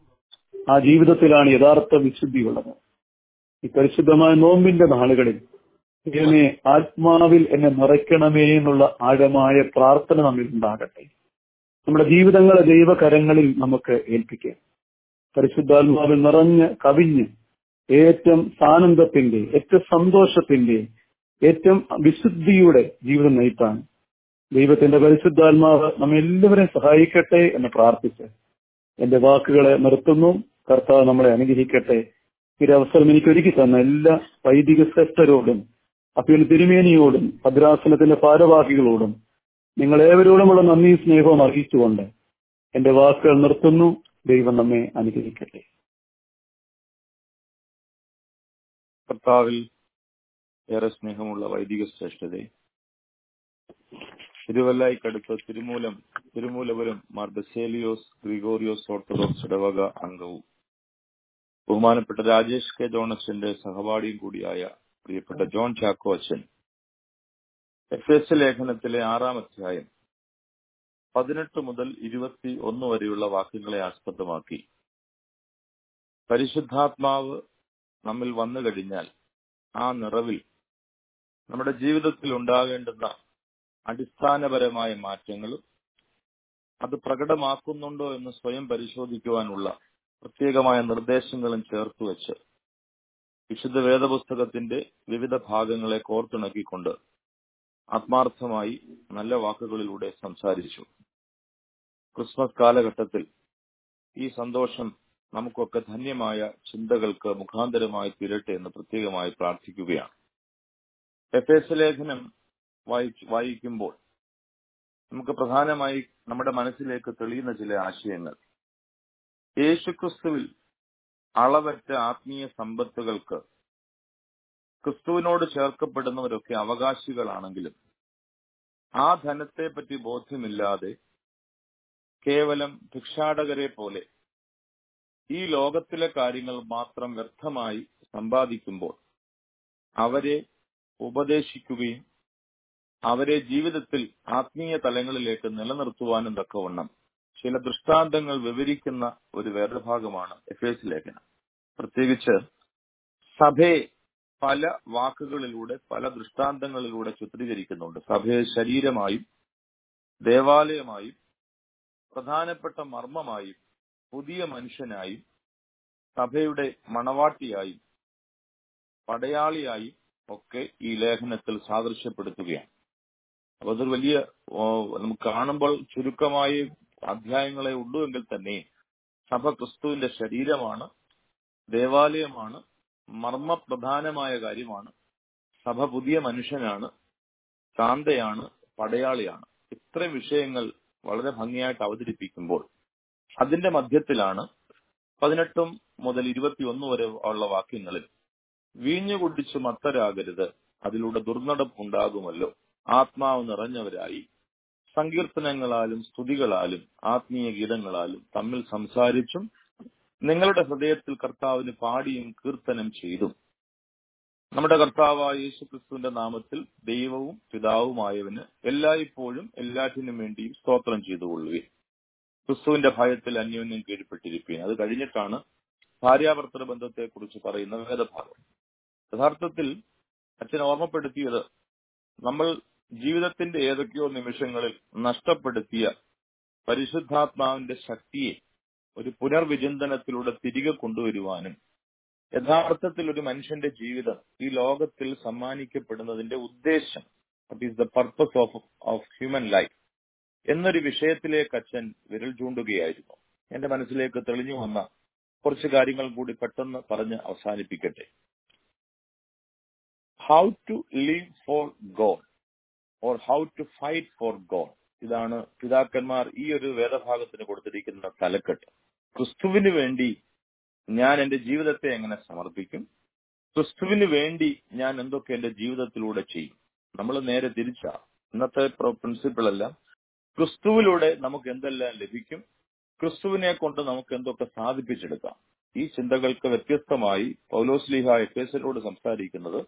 ആ ജീവിതത്തിലാണ് യഥാർത്ഥ വിശുദ്ധിയുള്ളത് ഈ പരിശുദ്ധമായ നോമ്പിന്റെ നാളുകളിൽ ഇതിനെ ആത്മാവിൽ എന്നെ നിറയ്ക്കണമേ എന്നുള്ള ആഴമായ പ്രാർത്ഥന നമ്മിൽ ഉണ്ടാകട്ടെ നമ്മുടെ ജീവിതങ്ങളെ ദൈവകരങ്ങളിൽ നമുക്ക് ഏൽപ്പിക്കാം പരിശുദ്ധാത്മാവിൽ നിറഞ്ഞ് കവിഞ്ഞ് ഏറ്റവും സാനന്ദത്തിന്റെ ഏറ്റവും സന്തോഷത്തിന്റെ ഏറ്റവും വിശുദ്ധിയുടെ ജീവിതം നയിപ്പാൻ ദൈവത്തിന്റെ പരിശുദ്ധാത്മാവ് നമ്മെല്ലാവരെയും സഹായിക്കട്ടെ എന്ന് പ്രാർത്ഥിച്ച് എന്റെ വാക്കുകളെ നിർത്തുന്നു കർത്താവ് നമ്മളെ അനുഗ്രഹിക്കട്ടെ ഈ അവസരം എനിക്ക് ഒരുക്കി തന്ന എല്ലാ വൈദിക ശ്രേഷ്ഠരോടും അപ്പീൽ തിരുമേനിയോടും ഭദ്രാസനത്തിന്റെ ഭാരവാഹികളോടും നിങ്ങൾ ഏവരോടുമുള്ള നന്ദി സ്നേഹവും അറിയിച്ചുകൊണ്ട് എന്റെ വാക്കുകൾ നിർത്തുന്നു ദൈവം നമ്മെ അനുഗ്രഹിക്കട്ടെ കർത്താവിൽ ഏറെ സ്നേഹമുള്ള വൈദിക ശ്രേഷ്ഠതയെ തിരുവല്ലായിക്കടുത്ത് തിരുമൂലം തിരുമൂലപുരം മാർ ബസേലിയോസ് ഗ്രിഗോറിയോസ് ഓർത്തഡോക്സ് ഇടവക അംഗവും ബഹുമാനപ്പെട്ട രാജേഷ് കെ ജോണസിന്റെ സഹപാഠിയും കൂടിയായ പ്രിയപ്പെട്ട ജോൺ ചാക്കോ അച്ഛൻ എഫ് എസ് ലേഖനത്തിലെ ആറാം അധ്യായം പതിനെട്ട് മുതൽ ഇരുപത്തി ഒന്ന് വരെയുള്ള വാക്യങ്ങളെ ആസ്പദമാക്കി പരിശുദ്ധാത്മാവ് നമ്മിൽ വന്നു കഴിഞ്ഞാൽ ആ നിറവിൽ നമ്മുടെ ജീവിതത്തിൽ ഉണ്ടാകേണ്ടുന്ന അടിസ്ഥാനപരമായ മാറ്റങ്ങളും അത് പ്രകടമാക്കുന്നുണ്ടോ എന്ന് സ്വയം പരിശോധിക്കുവാനുള്ള പ്രത്യേകമായ നിർദ്ദേശങ്ങളും ചേർത്ത് വെച്ച് വിശുദ്ധ വേദപുസ്തകത്തിന്റെ വിവിധ ഭാഗങ്ങളെ കോർത്തിണക്കിക്കൊണ്ട് ആത്മാർത്ഥമായി നല്ല വാക്കുകളിലൂടെ സംസാരിച്ചു ക്രിസ്മസ് കാലഘട്ടത്തിൽ ഈ സന്തോഷം നമുക്കൊക്കെ ധന്യമായ ചിന്തകൾക്ക് മുഖാന്തരമായി തീരട്ടെ എന്ന് പ്രത്യേകമായി പ്രാർത്ഥിക്കുകയാണ് എഫ് എസ് ലേഖനം വായി- വായിക്കുമ്പോൾ നമുക്ക് പ്രധാനമായി നമ്മുടെ മനസ്സിലേക്ക് തെളിയുന്ന ചില ആശയങ്ങൾ യേശുക്രിസ്തുവിൽ അളവറ്റ ആത്മീയ സമ്പത്തുകൾക്ക് ക്രിസ്തുവിനോട് ചേർക്കപ്പെടുന്നവരൊക്കെ അവകാശികളാണെങ്കിലും ആ ധനത്തെ പറ്റി ബോധ്യമില്ലാതെ കേവലം ഭിക്ഷാടകരെ പോലെ ഈ ലോകത്തിലെ കാര്യങ്ങൾ മാത്രം വ്യർത്ഥമായി സമ്പാദിക്കുമ്പോൾ അവരെ ഉപദേശിക്കുകയും അവരെ ജീവിതത്തിൽ ആത്മീയ തലങ്ങളിലേക്ക് നിലനിർത്തുവാനും തക്കവണ്ണം ചില ദൃഷ്ടാന്തങ്ങൾ വിവരിക്കുന്ന ഒരു വേദഭാഗമാണ് എഫ് എസ് ലേഖനം പ്രത്യേകിച്ച് സഭയെ പല വാക്കുകളിലൂടെ പല ദൃഷ്ടാന്തങ്ങളിലൂടെ ചിത്രീകരിക്കുന്നുണ്ട് സഭയെ ശരീരമായും ദേവാലയമായും പ്രധാനപ്പെട്ട മർമ്മമായും പുതിയ മനുഷ്യനായും സഭയുടെ മണവാട്ടിയായും പടയാളിയായും ഒക്കെ ഈ ലേഖനത്തിൽ സാദൃശ്യപ്പെടുത്തുകയാണ് അപ്പൊ അതൊരു വലിയ ഓ, നമുക്ക് കാണുമ്പോൾ ചുരുക്കമായി അധ്യായങ്ങളെ ഉള്ളൂ എങ്കിൽ തന്നെ സഭ ക്രിസ്തുവിന്റെ ശരീരമാണ് ദേവാലയമാണ് മർമ്മപ്രധാനമായ കാര്യമാണ് സഭ പുതിയ മനുഷ്യനാണ് ശാന്തയാണ് പടയാളിയാണ് ഇത്രയും വിഷയങ്ങൾ വളരെ ഭംഗിയായിട്ട് അവതരിപ്പിക്കുമ്പോൾ അതിന്റെ മധ്യത്തിലാണ് പതിനെട്ടും മുതൽ ഇരുപത്തിയൊന്ന് വരെ ഉള്ള വാക്യങ്ങളിൽ വീഞ്ഞു കുടിച്ചു മത്തരാകരുത് അതിലൂടെ ദുർനടപ്പുണ്ടാകുമല്ലോ ആത്മാവ് നിറഞ്ഞവരായി സങ്കീർത്തനങ്ങളാലും സ്തുതികളാലും ആത്മീയ ഗീതങ്ങളാലും തമ്മിൽ സംസാരിച്ചും നിങ്ങളുടെ ഹൃദയത്തിൽ കർത്താവിന് പാടിയും കീർത്തനം ചെയ്തും നമ്മുടെ കർത്താവായ യേശുക്രിസ്തുവിന്റെ നാമത്തിൽ ദൈവവും പിതാവുമായവന് എല്ലായ്പ്പോഴും എല്ലാറ്റിനും വേണ്ടിയും സ്തോത്രം ചെയ്തുകൊള്ളുകയും ക്രിസ്തുവിന്റെ ഭയത്തിൽ അന്യോന്യം കീഴ്പ്പെട്ടിരിക്കുകയും അത് കഴിഞ്ഞിട്ടാണ് ഭാര്യാഭർത്തൃ ബന്ധത്തെക്കുറിച്ച് പറയുന്ന വേദഭാഗം യഥാർത്ഥത്തിൽ അച്ഛൻ ഓർമ്മപ്പെടുത്തിയത് നമ്മൾ ജീവിതത്തിന്റെ ഏതൊക്കെയോ നിമിഷങ്ങളിൽ നഷ്ടപ്പെടുത്തിയ പരിശുദ്ധാത്മാവിന്റെ ശക്തിയെ ഒരു പുനർവിചിന്തനത്തിലൂടെ തിരികെ കൊണ്ടുവരുവാനും യഥാർത്ഥത്തിൽ ഒരു മനുഷ്യന്റെ ജീവിതം ഈ ലോകത്തിൽ സമ്മാനിക്കപ്പെടുന്നതിന്റെ ഉദ്ദേശം what is the purpose of of human life എന്നൊരു വിഷയത്തിലേക്ക് അച്ഛൻ വിരൽ ചൂണ്ടുകയായിരുന്നു എന്റെ മനസ്സിലേക്ക് തെളിഞ്ഞു വന്ന കുറച്ച് കാര്യങ്ങൾ കൂടി പെട്ടെന്ന് പറഞ്ഞ് അവസാനിപ്പിക്കട്ടെ how to live for God or how to fight for God ഇതാണ് പിതാക്കന്മാർ ഈ ഒരു വേദഭാഗത്തിന് കൊടുത്തിരിക്കുന്ന തലക്കെട്ട് ക്രിസ്തുവിന് വേണ്ടി ഞാൻ എന്റെ ജീവിതത്തെ എങ്ങനെ സമർപ്പിക്കും ക്രിസ്തുവിന് വേണ്ടി ഞാൻ എന്തൊക്കെ എന്റെ ജീവിതത്തിലൂടെ ചെയ്യും നമ്മൾ നേരെ തിരിച്ചാ ഇന്നത്തെ പ്രിൻസിപ്പിൾ അല്ല ക്രിസ്തുവിലൂടെ നമുക്ക് എന്തെല്ലാം ലഭിക്കും ക്രിസ്തുവിനെ കൊണ്ട് നമുക്ക് എന്തൊക്കെ സാധിപ്പിച്ചെടുക്കാം ഈ ചിന്തകൾക്ക് വ്യത്യസ്തമായി പൗലോസ്ലിഹ എഫേസരോട് സംസാരിക്കുന്നത്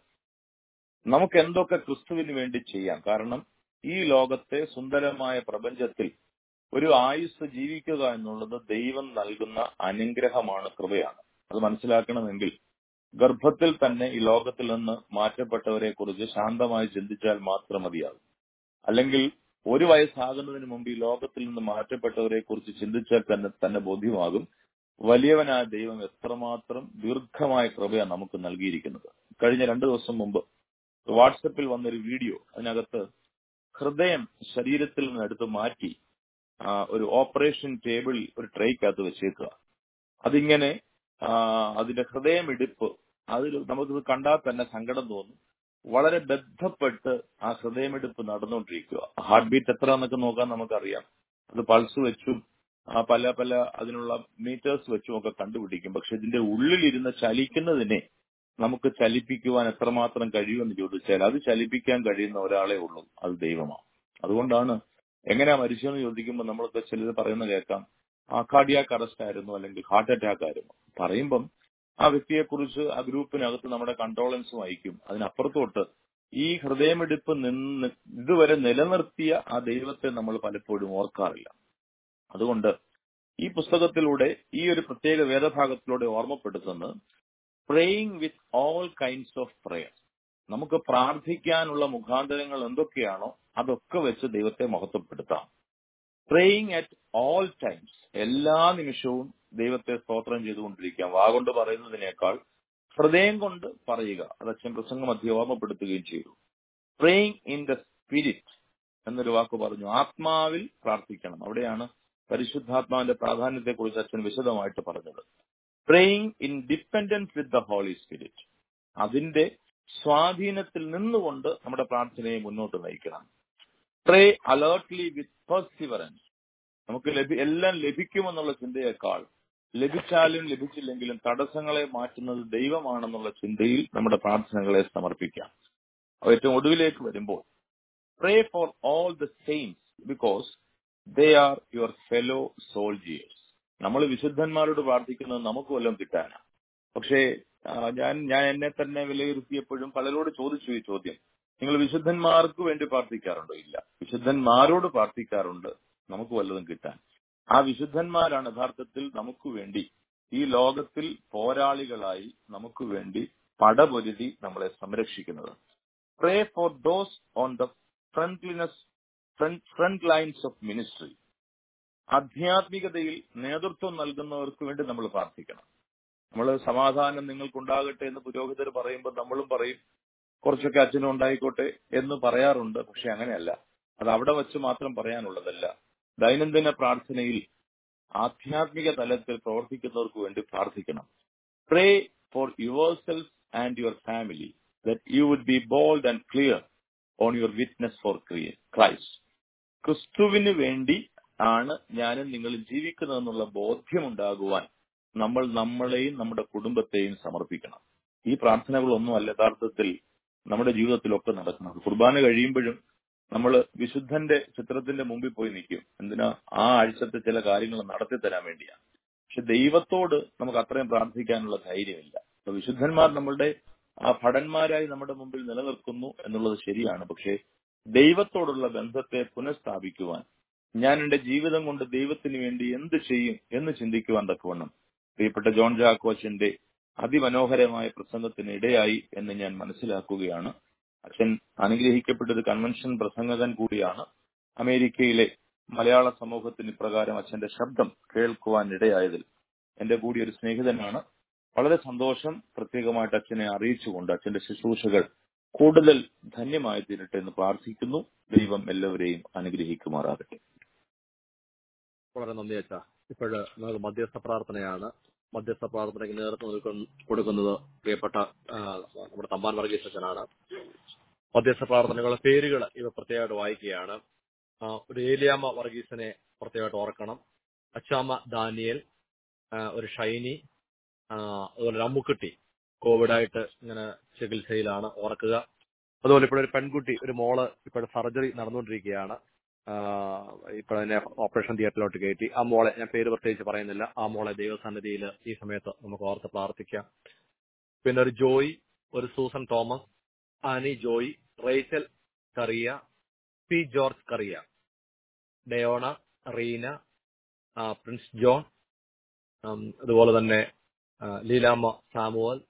നമുക്ക് എന്തൊക്കെ ക്രിസ്തുവിന് വേണ്ടി ചെയ്യാം കാരണം ഈ ലോകത്തെ സുന്ദരമായ പ്രപഞ്ചത്തിൽ ഒരു ആയുസ് ജീവിക്കുക എന്നുള്ളത് ദൈവം നൽകുന്ന അനുഗ്രഹമാണ് കൃപയാണ് അത് മനസ്സിലാക്കണമെങ്കിൽ ഗർഭത്തിൽ തന്നെ ഈ ലോകത്തിൽ നിന്ന് മാറ്റപ്പെട്ടവരെ കുറിച്ച് ശാന്തമായി ചിന്തിച്ചാൽ മാത്രം മതിയാകും അല്ലെങ്കിൽ ഒരു വയസ്സാകുന്നതിന് മുമ്പ് ഈ ലോകത്തിൽ നിന്ന് മാറ്റപ്പെട്ടവരെ കുറിച്ച് ചിന്തിച്ചാൽ തന്നെ തന്നെ ബോധ്യമാകും വലിയവനായ ദൈവം എത്രമാത്രം ദീർഘമായ കൃപയാണ് നമുക്ക് നൽകിയിരിക്കുന്നത് കഴിഞ്ഞ രണ്ടു ദിവസം മുമ്പ് വാട്സപ്പിൽ വന്നൊരു വീഡിയോ അതിനകത്ത് ഹൃദയം ശരീരത്തിൽ നിന്ന് എടുത്ത് മാറ്റി ആ, ഒരു ഓപ്പറേഷൻ ടേബിൾ ഒരു ട്രേക്കകത്ത് വെച്ചേക്കുക അതിങ്ങനെ ആ, അതിന്റെ ഹൃദയമിടിപ്പ് അതിൽ നമുക്കിത് കണ്ടാൽ തന്നെ സങ്കടം തോന്നും വളരെ ബന്ധപ്പെട്ട് ആ ഹൃദയമിടിപ്പ് നടന്നുകൊണ്ടിരിക്കുക ഹാർട്ട് ബീറ്റ് എത്ര എന്നൊക്കെ നോക്കാൻ നമുക്കറിയാം അത് പൾസ് വെച്ചും ആ, പല പല അതിനുള്ള മീറ്റേഴ്സ് വെച്ചും ഒക്കെ കണ്ടുപിടിക്കും പക്ഷെ ഇതിന്റെ ഉള്ളിലിരുന്ന് ചലിക്കുന്നതിനെ നമുക്ക് ചലിപ്പിക്കുവാൻ എത്രമാത്രം കഴിയുമെന്ന് ചോദിച്ചാൽ അത് ചലിപ്പിക്കാൻ കഴിയുന്ന ഒരാളെ ഉള്ളൂ അത് ദൈവമാണ് അതുകൊണ്ടാണ് എങ്ങനെയാ മരിച്ചതെന്ന് ചോദിക്കുമ്പോൾ നമ്മളൊക്കെ ചിലർ പറയുന്ന കേൾക്കാം ആ കാർഡിയാക്ക് അറസ്റ്റ് ആയിരുന്നു അല്ലെങ്കിൽ ഹാർട്ട് അറ്റാക്ക് ആയിരുന്നു പറയുമ്പം ആ വ്യക്തിയെക്കുറിച്ച് ആ ഗ്രൂപ്പിനകത്ത് നമ്മുടെ കണ്ടോളൻസും അയക്കും അതിനപ്പുറത്തോട്ട് ഈ ഹൃദയമിടിപ്പ് നിന്ന് ഇതുവരെ നിലനിർത്തിയ ആ ദൈവത്തെ നമ്മൾ പലപ്പോഴും ഓർക്കാറില്ല അതുകൊണ്ട് ഈ പുസ്തകത്തിലൂടെ ഈ ഒരു പ്രത്യേക വേദഭാഗത്തിലൂടെ ഓർമ്മപ്പെടുത്തുന്നത് praying with all kinds of prayer നമുക്ക് പ്രാർത്ഥിക്കാനുള്ള മുഖാന്തരങ്ങൾ എന്തൊക്കെയാണോ അതൊക്കെ വെച്ച് ദൈവത്തെ മഹത്വപ്പെടുത്താം പ്രേയിങ് അറ്റ് ഓൾ ടൈംസ് എല്ലാ നിമിഷവും ദൈവത്തെ സ്തോത്രം ചെയ്തുകൊണ്ടിരിക്കാം വാഗൊണ്ട് പറയുന്നതിനേക്കാൾ ഹൃദയം കൊണ്ട് പറയുക അത് അച്ഛൻ പ്രസംഗം മധ്യ ഓർമ്മപ്പെടുത്തുകയും ചെയ്തു പ്രേയിങ് ഇൻ ദ സ്പിരിറ്റ് എന്നൊരു വാക്ക് പറഞ്ഞു ആത്മാവിൽ പ്രാർത്ഥിക്കണം അവിടെയാണ് പരിശുദ്ധാത്മാവിന്റെ പ്രാധാന്യത്തെ കുറിച്ച് അച്ഛൻ വിശദമായിട്ട് പറഞ്ഞത് praying in dependence with the Holy Spirit അതിന്റെ സ്വാധീനത്തിൽ നിന്നുകൊണ്ട് നമ്മുടെ പ്രാർത്ഥനയെ മുന്നോട്ട് നയിക്കണം പ്രേ അലേർട്ട്ലി വിത്ത് പെർസിവറൻസ് നമുക്ക് ലഭി എല്ലാം ലഭിക്കുമെന്നുള്ള ചിന്തയേക്കാൾ ലഭിച്ചാലും ലഭിച്ചില്ലെങ്കിലും തടസ്സങ്ങളെ മാറ്റുന്നത് ദൈവമാണെന്നുള്ള ചിന്തയിൽ നമ്മുടെ പ്രാർത്ഥനകളെ സമർപ്പിക്കാം ഏറ്റവും ഒടുവിലേക്ക് വരുമ്പോൾ pray for all the saints because they are your fellow soldiers നമ്മൾ വിശുദ്ധന്മാരോട് പ്രാർത്ഥിക്കുന്നത് നമുക്ക് വല്ലതും കിട്ടാനാണ് പക്ഷേ ഞാൻ ഞാൻ എന്നെ തന്നെ വിലയിരുത്തിയപ്പോഴും പലരോട് ചോദിച്ചു ഈ ചോദ്യം നിങ്ങൾ വിശുദ്ധന്മാർക്ക് വേണ്ടി പ്രാർത്ഥിക്കാറുണ്ടോ ഇല്ല വിശുദ്ധന്മാരോട് പ്രാർത്ഥിക്കാറുണ്ട് നമുക്ക് വല്ലതും കിട്ടാൻ ആ വിശുദ്ധന്മാരാണ് യഥാർത്ഥത്തിൽ നമുക്ക് വേണ്ടി ഈ ലോകത്തിൽ പോരാളികളായി നമുക്ക് വേണ്ടി പടപൊരുതി നമ്മളെ സംരക്ഷിക്കുന്നത് pray for those on the frontlines front lines of ministry ആധ്യാത്മികതയിൽ നേതൃത്വം നൽകുന്നവർക്ക് വേണ്ടി നമ്മൾ പ്രാർത്ഥിക്കണം നമ്മൾ സമാധാനം നിങ്ങൾക്കുണ്ടാകട്ടെ എന്ന് പുരോഹിതർ പറയുമ്പോൾ നമ്മളും പറയും കുറച്ചൊക്കെ അച്ഛനും ഉണ്ടായിക്കോട്ടെ എന്ന് പറയാറുണ്ട് പക്ഷെ അങ്ങനെയല്ല അത് അവിടെ വെച്ച് മാത്രം പറയാനുള്ളതല്ല ദൈനംദിന പ്രാർത്ഥനയിൽ ആധ്യാത്മിക തലത്തിൽ പ്രവർത്തിക്കുന്നവർക്ക് വേണ്ടി പ്രാർത്ഥിക്കണം pray for yourself and your family that you would be bold and clear on your witness for Christ ക്രിസ്തുവിന് വേണ്ടി ആണ് ഞാനും നിങ്ങൾ ജീവിക്കുന്നതെന്നുള്ള ബോധ്യമുണ്ടാകുവാൻ നമ്മൾ നമ്മളെയും നമ്മുടെ കുടുംബത്തെയും സമർപ്പിക്കണം ഈ പ്രാർത്ഥനകളൊന്നുമല്ല യഥാർത്ഥത്തിൽ നമ്മുടെ ജീവിതത്തിലൊക്കെ നടക്കുന്നത് കുർബാന കഴിയുമ്പോഴും നമ്മൾ വിശുദ്ധന്റെ ചിത്രത്തിന്റെ മുമ്പിൽ പോയി നിൽക്കും എന്തിനാ ആ ആഴ്ചത്തെ ചില കാര്യങ്ങൾ നടത്തി തരാൻ വേണ്ടിയാണ് പക്ഷെ ദൈവത്തോട് നമുക്ക് അത്രയും പ്രാർത്ഥിക്കാനുള്ള ധൈര്യമില്ല അപ്പൊ വിശുദ്ധന്മാർ നമ്മളുടെ ആ ഭടന്മാരായി നമ്മുടെ മുമ്പിൽ നിലനിൽക്കുന്നു എന്നുള്ളത് ശരിയാണ് പക്ഷേ ദൈവത്തോടുള്ള ബന്ധത്തെ പുനഃസ്ഥാപിക്കുവാൻ ഞാൻ എന്റെ ജീവിതം കൊണ്ട് ദൈവത്തിന് വേണ്ടി എന്ത് ചെയ്യും എന്ന് ചിന്തിക്കുവാൻ തക്കവണ്ണം പ്രിയപ്പെട്ട ജോൺ ജാക്കോച്ചന്റെ അതിമനോഹരമായ പ്രസംഗത്തിന് ഇടയായി എന്ന് ഞാൻ മനസ്സിലാക്കുകയാണ് അച്ഛൻ അനുഗ്രഹിക്കപ്പെട്ട ഒരു കൺവെൻഷൻ പ്രസംഗകൻ കൂടിയാണ് അമേരിക്കയിലെ മലയാള സമൂഹത്തിന് ഇപ്രകാരം അച്ഛന്റെ ശബ്ദം കേൾക്കുവാൻ ഇടയായതിൽ എന്റെ കൂടി ഒരു സ്നേഹിതനാണ് വളരെ സന്തോഷം പ്രത്യേകമായിട്ട് അച്ഛനെ അറിയിച്ചുകൊണ്ട് അച്ഛന്റെ ശുശ്രൂഷകൾ കൂടുതൽ ധന്യമായി തീരട്ടെ എന്ന് പ്രാർത്ഥിക്കുന്നു ദൈവം എല്ലാവരെയും അനുഗ്രഹിക്കുമാറാകട്ടെ വളരെ നന്ദി അച്ഛ ഇപ്പോഴ് നമുക്ക് മധ്യസ്ഥ പ്രാർത്ഥനയാണ് മധ്യസ്ഥ പ്രാർത്ഥനയ്ക്ക് നേതൃത്വം നൽകുന്ന- കൊടുക്കുന്നത് പ്രിയപ്പെട്ട ആ, നമ്മുടെ തമ്പാൻ വർഗീസ് അച്ഛനാണ് മധ്യസ്ഥ പ്രാർത്ഥനകളുടെ പേരുകൾ ഇവ പ്രത്യേകമായിട്ട് വായിക്കുകയാണ് ആ, ഒരു ഏലിയാമ്മ വർഗീസിനെ പ്രത്യേകമായിട്ട് ഓർക്കണം അച്ചാമ്മ ദാനിയൽ ആ, ഒരു ഷൈനി ആ, അതുപോലെ ഒരു അമ്മുക്കുട്ടി കോവിഡായിട്ട് ഇങ്ങനെ ചികിത്സയിലാണ് ഓർക്കുക അതുപോലെ ഇപ്പോഴൊരു പെൺകുട്ടി ഒരു മോള് ഇപ്പോഴും സർജറി നടന്നുകൊണ്ടിരിക്കുകയാണ് ഇപ്പോൾ അതിനെ ഓപ്പറേഷൻ തിയേറ്ററിലോട്ട് കയറ്റി ആ മോളെ ഞാൻ പേര് പ്രത്യേകിച്ച് പറയുന്നില്ല ആ മോളെ ദൈവസന്നിധിയിൽ ഈ സമയത്ത് നമുക്ക് ഓർത്ത് പ്രാർത്ഥിക്കാം പിന്നെ ഒരു ജോയ് ഒരു Susan Thomas Annie Joy Rachel Kariya P George Kariya Diona Reena ആ, പ്രിൻസ് ജോൺ ഉം, അതുപോലെ തന്നെ ആ, ലീലാമ്മ സാമുവൽ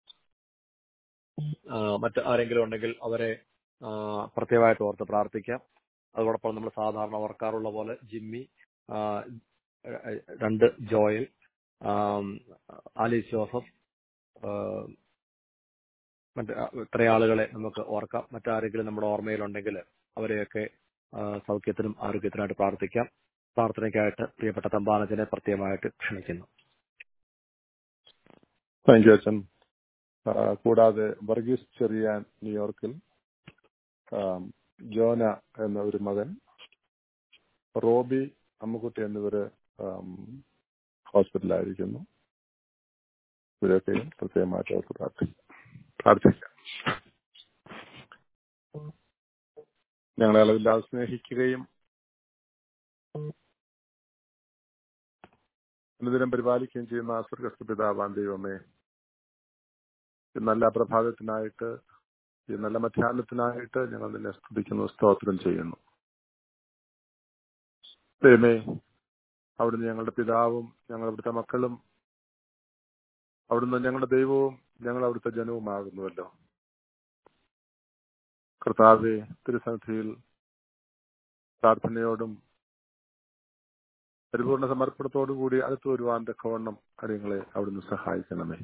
ആ, മറ്റ് ആരെങ്കിലും ഉണ്ടെങ്കിൽ അവരെ ആ, പ്രത്യേകമായിട്ട് ഓർത്ത് പ്രാർത്ഥിക്കാം അതോടൊപ്പം നമ്മൾ സാധാരണ ഓർക്കാറുള്ള പോലെ ജിമ്മി ആ, എ- രണ്ട് ജോയൽ ആം, ആലീസ് ജോസഫ് ആ, മറ്റ് ഇത്രയും ആളുകളെ നമുക്ക് ഓർക്കാം മറ്റാരെങ്കിലും നമ്മുടെ ഓർമ്മയിലുണ്ടെങ്കിൽ അവരെയൊക്കെ ആ, സൗഖ്യത്തിനും ആരോഗ്യത്തിനായിട്ട് പ്രാർത്ഥിക്കാം പ്രാർത്ഥനയ്ക്കായിട്ട് പ്രിയപ്പെട്ട തമ്പാനത്തിനെ പ്രത്യേകമായിട്ട് ക്ഷണിക്കുന്നു താങ്ക് യു അച്ഛൻ ആ, കൂടാതെ വർഗീസ് ചെറിയാൻ ന്യൂയോർക്കിൽ ആം, ജോന എന്ന ഒരു മകൻ റോബി അമ്മുക്കുട്ടി എന്നിവര് ആം, ഹോസ്പിറ്റലിലായിരിക്കുന്നു ഇവരൊക്കെയും പ്രത്യേകമായിട്ട് അവർക്ക് പ്രാർത്ഥിക്കാം പ്രാർത്ഥിക്കാം ഞങ്ങളെ അളവില്ലാതെ സ്നേഹിക്കുകയും അനുദിനം പരിപാലിക്കുകയും ചെയ്യുന്ന സ്വർഗസ്ഥ പിതാവാൻ ദൈവമേ ഈ നല്ല പ്രഭാതത്തിനായിട്ട് ഈ നല്ല മധ്യാഹ്നത്തിനായിട്ട് ഞങ്ങൾ നിന്നെ സ്തുതിക്കുന്നു സ്തോത്രം ചെയ്യുന്നു ദൈവമേ അവിടുന്ന് ഞങ്ങളുടെ പിതാവും ഞങ്ങൾ അവിടുത്തെ മക്കളും അവിടുന്ന് ഞങ്ങളുടെ ദൈവവും ഞങ്ങൾ അവിടുത്തെ ജനവുമാകുന്നുവല്ലോ കർത്താവെ തിരുസന്നിധിയിൽ പ്രാർത്ഥനയോടും പരിപൂർണ സമർപ്പണത്തോടുകൂടി അടുത്തു വരുവാൻ തക്കവണ്ണം കാര്യങ്ങളെ അവിടുന്ന് സഹായിക്കണമേ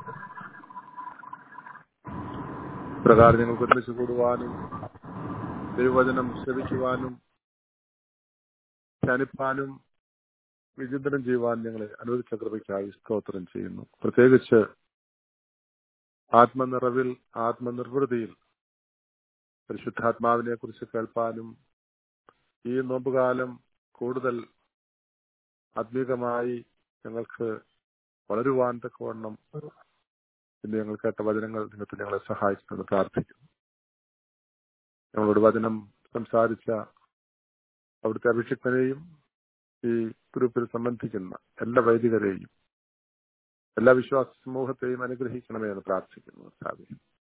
പ്രകാരം ഞങ്ങൾക്ക് ഒരുമിച്ച് കൂടുവാനും ദൈവവചനം ശ്രവിക്കുവാനും ധ്യാനിപ്പാനും വിചിന്തനം ചെയ്യുവാൻ ഞങ്ങളെ അനുവദിച്ച കൃപയ്ക്കായി സ്തോത്രം ചെയ്യുന്നു പ്രത്യേകിച്ച് ആത്മനിറവിൽ ആത്മനിർവൃതിയിൽ പരിശുദ്ധാത്മാവിനെ കുറിച്ച് കേൾപ്പാനും ഈ നോമ്പുകാലം കൂടുതൽ ആത്മീകമായി ഞങ്ങൾക്ക് വളരുവാൻ തക്കവണ്ണം ഇന്ന് ഞങ്ങൾ കേട്ട വചനങ്ങൾ നിങ്ങൾക്ക് ഞങ്ങളെ സഹായിക്കുമെന്ന് പ്രാർത്ഥിക്കുന്നു ഞങ്ങളോട് വചനം സംസാരിച്ച അവിടുത്തെ അഭിഷിക്തനെയും ഈ ഗ്രൂപ്പിൽ സംബന്ധിക്കുന്ന എല്ലാ വൈദികരെയും എല്ലാ വിശ്വാസ സമൂഹത്തെയും അനുഗ്രഹിക്കണമേ എന്ന് പ്രാർത്ഥിക്കുന്നു കർത്താവേ.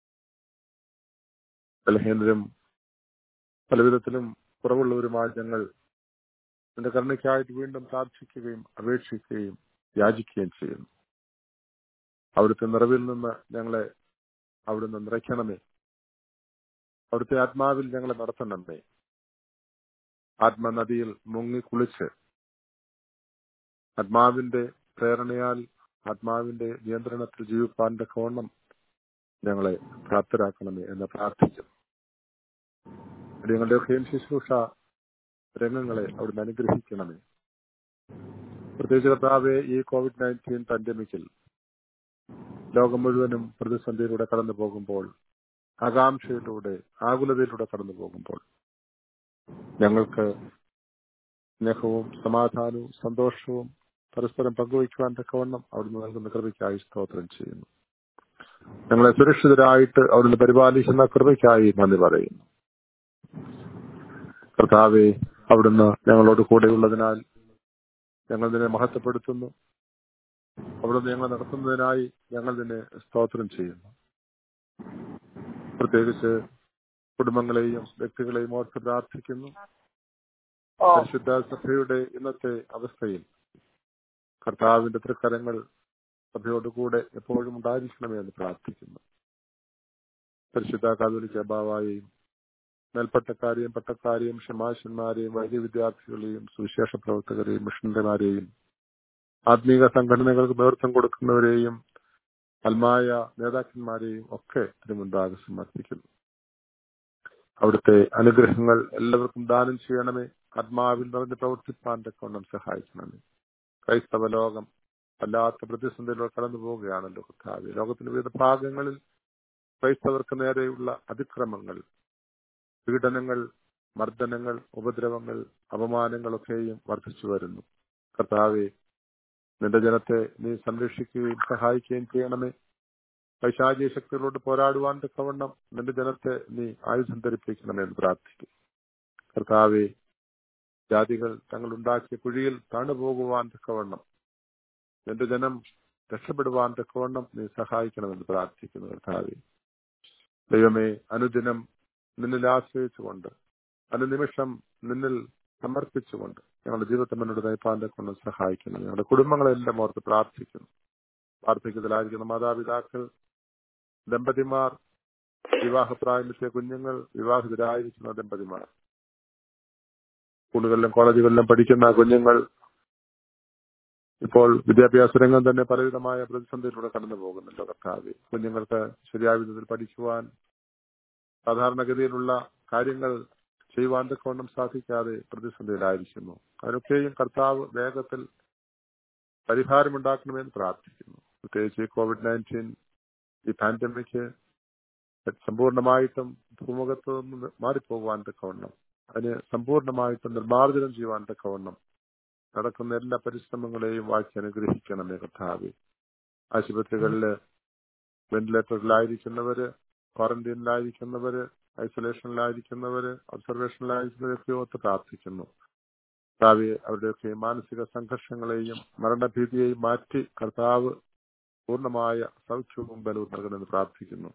ബലഹീനരും പലവിധത്തിലും കുറവുള്ളവരുമായ ഞങ്ങൾ നിന്റെ കരുണയ്ക്കായിട്ട് വീണ്ടും പ്രാർത്ഥിക്കുകയും അപേക്ഷിക്കുകയും യാചിക്കുകയും ചെയ്യുന്നു അവിടുത്തെ നിറവിൽ നിന്ന് ഞങ്ങളെ അവിടുന്ന് നിറയ്ക്കണമേ അവിടുത്തെ ആത്മാവിൽ ഞങ്ങളെ നടത്തണമേ ആത്മനദിയിൽ മുങ്ങി കുളിച്ച് ആത്മാവിന്റെ പ്രേരണയാൽ ആത്മാവിന്റെ നിയന്ത്രണത്തിൽ ജീവിപ്പാന്റെ കോണം ഞങ്ങളെ പ്രാപ്തരാക്കണമേ എന്ന് പ്രാർത്ഥിക്കുന്നു ഞങ്ങളുടെയൊക്കെയും ശുശ്രൂഷ രംഗങ്ങളെ അവിടുന്ന് അനുഗ്രഹിക്കണമേ പ്രത്യേകിച്ച് കർത്താവെ ഈ കോവിഡ് നയൻറ്റീൻ പാൻഡമിക്കിൽ ലോകം മുഴുവനും പ്രതിസന്ധിയിലൂടെ കടന്നു പോകുമ്പോൾ ആകാംക്ഷയിലൂടെ ആകുലതയിലൂടെ കടന്നു പോകുമ്പോൾ ഞങ്ങൾക്ക് സ്നേഹവും സമാധാനവും സന്തോഷവും പരസ്പരം പങ്കുവയ്ക്കുവാൻ തക്കവണ്ണം അവിടുന്ന് നൽകുന്ന കൃപയ്ക്കായി സ്തോത്രം ചെയ്യുന്നു ഞങ്ങളെ സുരക്ഷിതരായിട്ട് അവിടുന്ന് പരിപാലിക്കുന്ന കൃപയ്ക്കായി നന്ദി പറയുന്നു കർത്താവെ അവിടുന്ന് ഞങ്ങളോട് കൂടെയുള്ളതിനാൽ ഞങ്ങൾ നിന്നെ മഹത്വപ്പെടുത്തുന്നു അവിടുന്ന് ഞങ്ങൾ നടത്തുന്നതിനായി ഞങ്ങൾ നിന്നെ സ്തോത്രം ചെയ്യുന്നു പ്രത്യേകിച്ച് കുടുംബങ്ങളെയും വ്യക്തികളെയും ഓർത്ത് പ്രാർത്ഥിക്കുന്നു പരിശുദ്ധ സഭയുടെ ഇന്നത്തെ അവസ്ഥയിൽ കർത്താവിന്റെ തൃക്കരങ്ങൾ സഭയോട് കൂടെ എപ്പോഴും ഉണ്ടായിരിക്കണമേ എന്ന് പ്രാർത്ഥിക്കുന്നു പരിശുദ്ധ കാതോലിക്ക ബാവായെയും മേൽപ്പട്ടക്കാരെയും പട്ടക്കാരെയും ഷമാശന്മാരെയും വൈദ്യ വിദ്യാർത്ഥികളെയും സുവിശേഷ പ്രവർത്തകരെയും മിഷണറിമാരെയും ആത്മീക സംഘടനകൾക്ക് നേതൃത്വം കൊടുക്കുന്നവരെയും അൽമായ നേതാക്കന്മാരെയും ഒക്കെ തിരുമുൻപാകെ സമർപ്പിക്കുന്നു അവിടുത്തെ അനുഗ്രഹങ്ങൾ എല്ലാവർക്കും ദാനം ചെയ്യണമേ ആത്മാവിൽ നിറഞ്ഞ് പ്രവർത്തിപ്പാൻ തക്കവണ്ണം സഹായിക്കണമേ ക്രൈസ്തവ ലോകം വല്ലാത്ത പ്രതിസന്ധിയിലൂടെ കടന്നു പോവുകയാണല്ലോ കർത്താവ് ലോകത്തിന്റെ വിവിധ ഭാഗങ്ങളിൽ ക്രൈസ്തവർക്ക് നേരെയുള്ള അതിക്രമങ്ങൾ പീഡനങ്ങൾ മർദ്ദനങ്ങൾ ഉപദ്രവങ്ങൾ അപമാനങ്ങളൊക്കെയും വർദ്ധിച്ചു വരുന്നു കർത്താവെ നിന്റെ ജനത്തെ നീ സംരക്ഷിക്കുകയും സഹായിക്കുകയും ചെയ്യണമേ പൈശാചിക ശക്തികളോട് പോരാടുവാൻ തക്കവണ്ണം നിന്റെ ജനത്തെ നീ ആയുധം ധരിപ്പിക്കണമേ എന്ന് പ്രാർത്ഥിക്കും കർത്താവെ ജാതികൾ തങ്ങൾ ഉണ്ടാക്കിയ കുഴിയിൽ താണുപോകുവാൻ തക്കവണ്ണം നിന്റെ ജനം രക്ഷപ്പെടുവാൻ തക്കവണ്ണം നീ സഹായിക്കണമെന്ന് പ്രാർത്ഥിക്കുന്നു കർത്താവെ ദൈവമേ അനുദിനം നിന്നിൽ ആശ്രയിച്ചുകൊണ്ട് അനുനിമിഷം നിന്നിൽ സമർപ്പിച്ചുകൊണ്ട് ഞങ്ങളുടെ ജീവിതത്തെ മുന്നോട്ട് നയിപ്പാന്റെ കൊണ്ട് സഹായിക്കുന്നു ഞങ്ങളുടെ കുടുംബങ്ങളെല്ലാം ഓർത്ത് പ്രാർത്ഥിക്കുന്നു വാർദ്ധക്യത്തിലായിരിക്കുന്ന മാതാപിതാക്കൾ ദമ്പതിമാർ വിവാഹപ്രായമെത്തിയ കുഞ്ഞുങ്ങൾ വിവാഹിതരായിരിക്കുന്ന ദമ്പതിമാർ സ്കൂളുകളിലും കോളേജുകളിലും പഠിക്കുന്ന കുഞ്ഞുങ്ങൾ ഇപ്പോൾ വിദ്യാഭ്യാസ രംഗം തന്നെ പലവിധമായ പ്രതിസന്ധിയിലൂടെ കടന്നു പോകുന്നല്ലോ കർത്താവ് കുഞ്ഞുങ്ങൾക്ക് ശരിയായ വിധത്തിൽ പഠിക്കുവാൻ സാധാരണഗതിയിലുള്ള കാര്യങ്ങൾ ചെയ്യുവാൻ തക്കവണ്ണം സാധിക്കാതെ പ്രതിസന്ധിയിലായിരിക്കുന്നു അതിനൊക്കെയും കർത്താവ് വേഗത്തിൽ പരിഹാരമുണ്ടാക്കണമെന്ന് പ്രാർത്ഥിക്കുന്നു പ്രത്യേകിച്ച് ഈ കോവിഡ് നയൻറ്റീൻ ഈ പാൻഡമിക് സമ്പൂർണമായിട്ടും ഭൂമുഖത്ത് നിന്ന് മാറിപ്പോകുവാൻ തക്കവണ്ണം അതിന് സമ്പൂർണമായിട്ടും നിർമ്മാർജ്ജനം ചെയ്യുവാൻ തക്കവണ്ണം നടക്കുന്ന എല്ലാ പരിശ്രമങ്ങളെയും വാക്കി അനുഗ്രഹിക്കണമേ കർത്താവ് ആശുപത്രികളില് വെന്റിലേറ്ററിലായിരിക്കുന്നവര് ക്വാറന്റീനിലായിരിക്കുന്നവര് ഐസൊലേഷനിലായിരിക്കുന്നവര് ഒബ്സർവേഷനിലായിരിക്കുന്നവരൊക്കെ ഓർത്ത് പ്രാർത്ഥിക്കുന്നു കർത്താവ് അവരുടെയൊക്കെ മാനസിക സംഘർഷങ്ങളെയും മരണഭീതിയെയും മാറ്റി കർത്താവ് പൂർണ്ണമായ സൗഖ്യവും ബലവും നൽകണമെന്ന് പ്രാർത്ഥിക്കുന്നു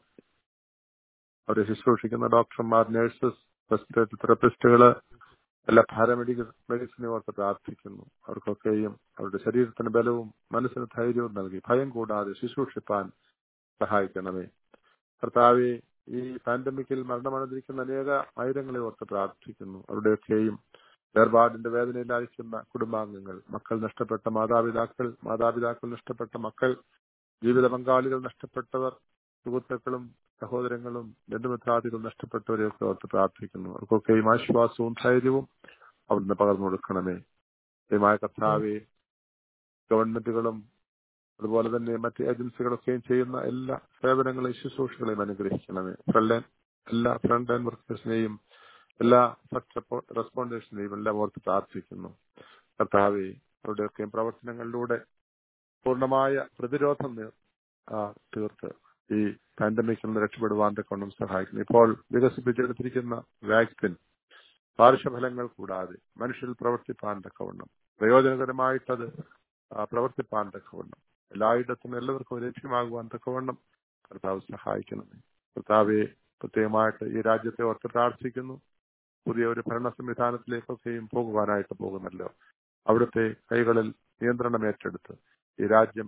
അവരെ ശുശ്രൂഷിക്കുന്ന ഡോക്ടർമാർ നഴ്സസ് റെസ്പിറേറ്ററി തെറപ്പിസ്റ്റുകള് എല്ലാ പാരാമെഡിക്കൽ മെഡിസിനെ ഓർത്ത് പ്രാർത്ഥിക്കുന്നു അവർക്കൊക്കെയും അവരുടെ ശരീരത്തിന് ബലവും മനസ്സിന് ധൈര്യവും നൽകി ഭയം കൂടാതെ ശുശ്രൂഷിപ്പാൻ സഹായിക്കണമേ കർത്താവെ ഈ പാൻഡമിക്കിൽ മരണമടഞ്ഞിരിക്കുന്ന അനേക ആയിരങ്ങളെ ഓർത്ത് പ്രാർത്ഥിക്കുന്നു അവരുടെയൊക്കെയും വേർപാടിന്റെ വേദനയിലായിരിക്കുന്ന കുടുംബാംഗങ്ങൾ മക്കൾ നഷ്ടപ്പെട്ട മാതാപിതാക്കൾ മാതാപിതാക്കൾ നഷ്ടപ്പെട്ട മക്കൾ ജീവിത പങ്കാളികൾ നഷ്ടപ്പെട്ടവർ സുഹൃത്തുക്കളും സഹോദരങ്ങളും ബന്ധുമിത്രാദികളും നഷ്ടപ്പെട്ടവരെയൊക്കെ ഓർത്ത് പ്രാർത്ഥിക്കുന്നു അവർക്കൊക്കെയും ആശ്വാസവും ധൈര്യവും അവിടുന്ന് പകർന്നു കൊടുക്കണമേ ദൈവമായ കർത്താവെ ഗവൺമെന്റുകളും അതുപോലെ തന്നെ മറ്റ് ഏജൻസികളൊക്കെയും ചെയ്യുന്ന എല്ലാ സേവനങ്ങളെയും ശുശ്രൂഷകളെയും അനുഗ്രഹിക്കണമേ ഫ്രണ്ട് എല്ലാ ഫ്രണ്ട് ലൈൻ വർക്കേഴ്സിനെയും എല്ലാ ഫസ്റ്റ് റെസ്പോണ്ടേഴ്സിനെയും എല്ലാം ഓർത്ത് പ്രാർത്ഥിക്കുന്നു കർത്താവെ അവരുടെയൊക്കെയും പ്രവർത്തനങ്ങളിലൂടെ പൂർണ്ണമായ പ്രതിരോധം നി- ആ, തീർത്ത് ഈ പാൻഡമിക്കിൽ നിന്ന് രക്ഷപ്പെടുവാൻ കൊണ്ടും സഹായിക്കുന്നു ഇപ്പോൾ വികസിപ്പിച്ചെടുത്തിരിക്കുന്ന വാക്സിൻ പാർശ്വഫലങ്ങൾ കൂടാതെ മനുഷ്യരിൽ പ്രവർത്തിപ്പാൻ തക്കവണ്ണം പ്രയോജനകരമായിട്ടത് ആ, പ്രവർത്തിപ്പാൻ തക്കവണ്ണം എല്ലായിടത്തും എല്ലാവർക്കും ലഭ്യമാകുവാൻ തക്കവണ്ണം കർത്താവ് സഹായിക്കണമേ കർത്താവെ പ്രത്യേകമായിട്ട് ഈ രാജ്യത്തെ ഓർത്ത് പ്രാർത്ഥിക്കുന്നു പുതിയ ഒരു ഭരണ സംവിധാനത്തിലേക്കൊക്കെയും പോകുവാനായിട്ട് പോകുന്നല്ലോ അവിടുത്തെ കൈകളിൽ നിയന്ത്രണം ഏറ്റെടുത്ത് ഈ രാജ്യം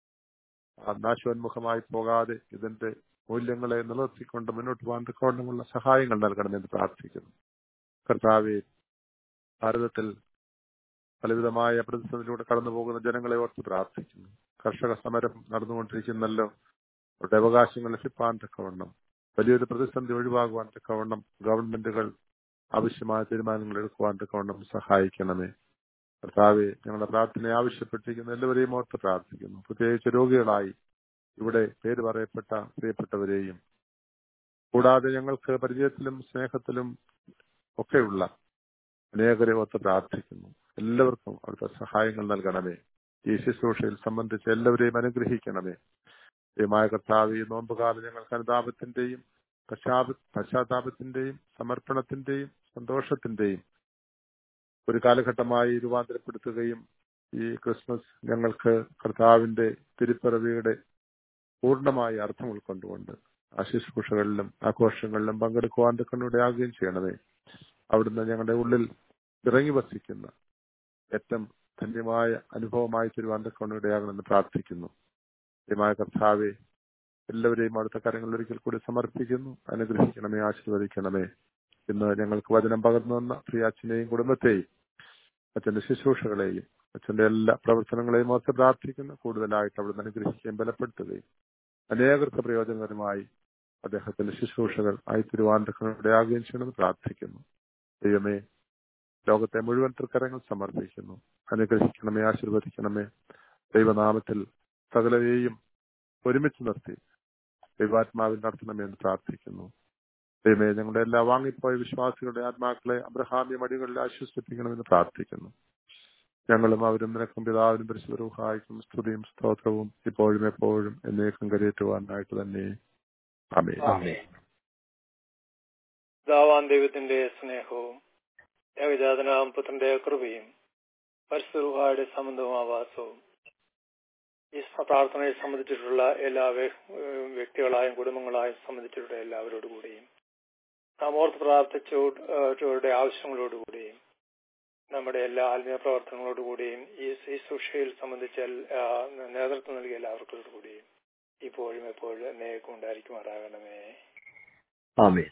ആ, നാശോന്മുഖമായി പോകാതെ ഇതിന്റെ മൂല്യങ്ങളെ നിലനിർത്തിക്കൊണ്ട് മുന്നോട്ട് പോകാൻ തക്കവണ്ണമുള്ള സഹായങ്ങൾ നൽകണമെന്ന് പ്രാർത്ഥിക്കുന്നു കർത്താവെ ഭാരതത്തിൽ പലവിധമായ പ്രതിസന്ധിയിലൂടെ കടന്നു പോകുന്ന ജനങ്ങളെ ഓർത്ത് പ്രാർത്ഥിക്കുന്നു കർഷക സമരം നടന്നുകൊണ്ടിരിക്കുന്നല്ലോ അവരുടെ അവകാശങ്ങൾ ലഭിപ്പാൻ തക്കവണ്ണം വലിയൊരു പ്രതിസന്ധി ഒഴിവാകുവാൻ തക്കവണ്ണം ഗവൺമെന്റുകൾ ആവശ്യമായ തീരുമാനങ്ങൾ എടുക്കുവാൻ തക്കവണ്ണം സഹായിക്കണമേ കർത്താവെ ഞങ്ങളുടെ പ്രാർത്ഥന ആവശ്യപ്പെട്ടിരിക്കുന്ന എല്ലാവരെയും ഓർത്ത് പ്രാർത്ഥിക്കുന്നു പ്രത്യേകിച്ച് രോഗികളായി ഇവിടെ പേര് പറയപ്പെട്ട പ്രിയപ്പെട്ടവരെയും കൂടാതെ ഞങ്ങൾക്ക് പരിചയത്തിലും സ്നേഹത്തിലും ഒക്കെയുള്ള അനേകരെ ഓർത്ത് പ്രാർത്ഥിക്കുന്നു എല്ലാവർക്കും അവിടുത്തെ സഹായങ്ങൾ നൽകണമേ ഈ ശുശ്രൂഷയിൽ സംബന്ധിച്ച് എല്ലാവരെയും അനുഗ്രഹിക്കണമേ ദൈവമായ കർത്താവ് ഈ നോമ്പുകാലം ഞങ്ങൾക്ക് അനുതാപത്തിന്റെയും പശ്ചാത്ത പശ്ചാത്താപത്തിന്റെയും സമർപ്പണത്തിന്റെയും സന്തോഷത്തിന്റെയും ഒരു കാലഘട്ടമായി രൂപാന്തരപ്പെടുത്തുകയും ഈ ക്രിസ്മസ് ഞങ്ങൾക്ക് കർത്താവിന്റെ തിരുപ്പിറവിയുടെ പൂർണ്ണമായ അർത്ഥം ഉൾക്കൊണ്ടുകൊണ്ട് ആ ശുശ്രൂഷകളിലും ആഘോഷങ്ങളിലും പങ്കെടുക്കുവാൻ തക്കണിടയാകുകയും ചെയ്യണമേ അവിടുന്ന് ഞങ്ങളുടെ ഉള്ളിൽ ഇറങ്ങി വസിക്കുന്ന ഏറ്റവും ധന്യമായ അനുഭവമായി തരുവാൻ തക്കണിടയാകണമെന്ന് പ്രാർത്ഥിക്കുന്നു ദൈവമായ കർത്താവെ എല്ലാവരെയും അടുത്ത കാര്യങ്ങളിൽ ഒരിക്കൽ കൂടി സമർപ്പിക്കുന്നു അനുഗ്രഹിക്കണമേ ആശീർവദിക്കണമേ ഇന്ന് ഞങ്ങൾക്ക് വചനം പകർന്നു വന്ന പ്രിയ അച്ഛനെയും കുടുംബത്തെയും അച്ഛന്റെ ശുശ്രൂഷകളെയും അച്ഛന്റെ എല്ലാ പ്രവർത്തനങ്ങളെയും ഓർത്ത് പ്രാർത്ഥിക്കുന്നു കൂടുതലായിട്ട് അവിടുന്ന് അനുഗ്രഹിക്കുകയും ബലപ്പെടുത്തുകയും അനേകർക്ക് പ്രയോജനകരമായി അദ്ദേഹത്തിന്റെ ശുശ്രൂഷകൾ ആയി തിരുവാന്തക്കണിടയാകുകയും ചെയ്യണമെന്ന് പ്രാർത്ഥിക്കുന്നു ദൈവമേ ലോകത്തെ മുഴുവൻ തൃക്കരങ്ങൾ സമർപ്പിക്കുന്നു അനുഗ്രഹിക്കണമേ ആശീർവദിക്കണമേ ദൈവനാമത്തിൽ സകലരെയും ഒരുമിച്ച് നിർത്തി ദൈവാത്മാവിൽ നടത്തണമേ എന്ന് പ്രാർത്ഥിക്കുന്നു ദൈവമേ ഞങ്ങളുടെ എല്ലാ വാങ്ങിപ്പോയ വിശ്വാസികളുടെ ആത്മാക്കളെ അബ്രഹാമ്യ മടികളിൽ ആശ്വസിപ്പിക്കണമെന്ന് പ്രാർത്ഥിക്കുന്നു ഞങ്ങളും അവരും നിനക്കും പിതാവിനും പരിശുദ്ധരൂഹായിക്കും സ്തുതിയും സ്തോത്രവും ഇപ്പോഴും എപ്പോഴും എന്നേക്കും കരയേറ്റുവാനായിട്ട് തന്നെ അമേ ദാവാൻ ദൈവത്തിന്റെ സ്നേഹവും ഏകജാതനാം പുത്രന്റെ കൃപയും പരിശുദ്ധയുടെ സംബന്ധവും ആവാസവും ഈ പ്രാർത്ഥനയെ സംബന്ധിച്ചിട്ടുള്ള എല്ലാ വ്യക്തികളായും കുടുംബങ്ങളായും സംബന്ധിച്ചിട്ടുള്ള എല്ലാവരോടുകൂടിയും നാം ഓർത്ത് പ്രാർത്ഥിച്ചവരുടെ ആവശ്യങ്ങളോടുകൂടിയും നമ്മുടെ എല്ലാ ആത്മീയ പ്രവർത്തനങ്ങളോടുകൂടിയും ഈ ശുശ്രൂഷയിൽ സംബന്ധിച്ച നേതൃത്വം നൽകിയ എല്ലാവർക്കോടുകൂടിയും ഇപ്പോഴും എപ്പോഴും എന്നേക്കും ഉണ്ടായിരിക്കുമാറാകണമേ ആമേൻ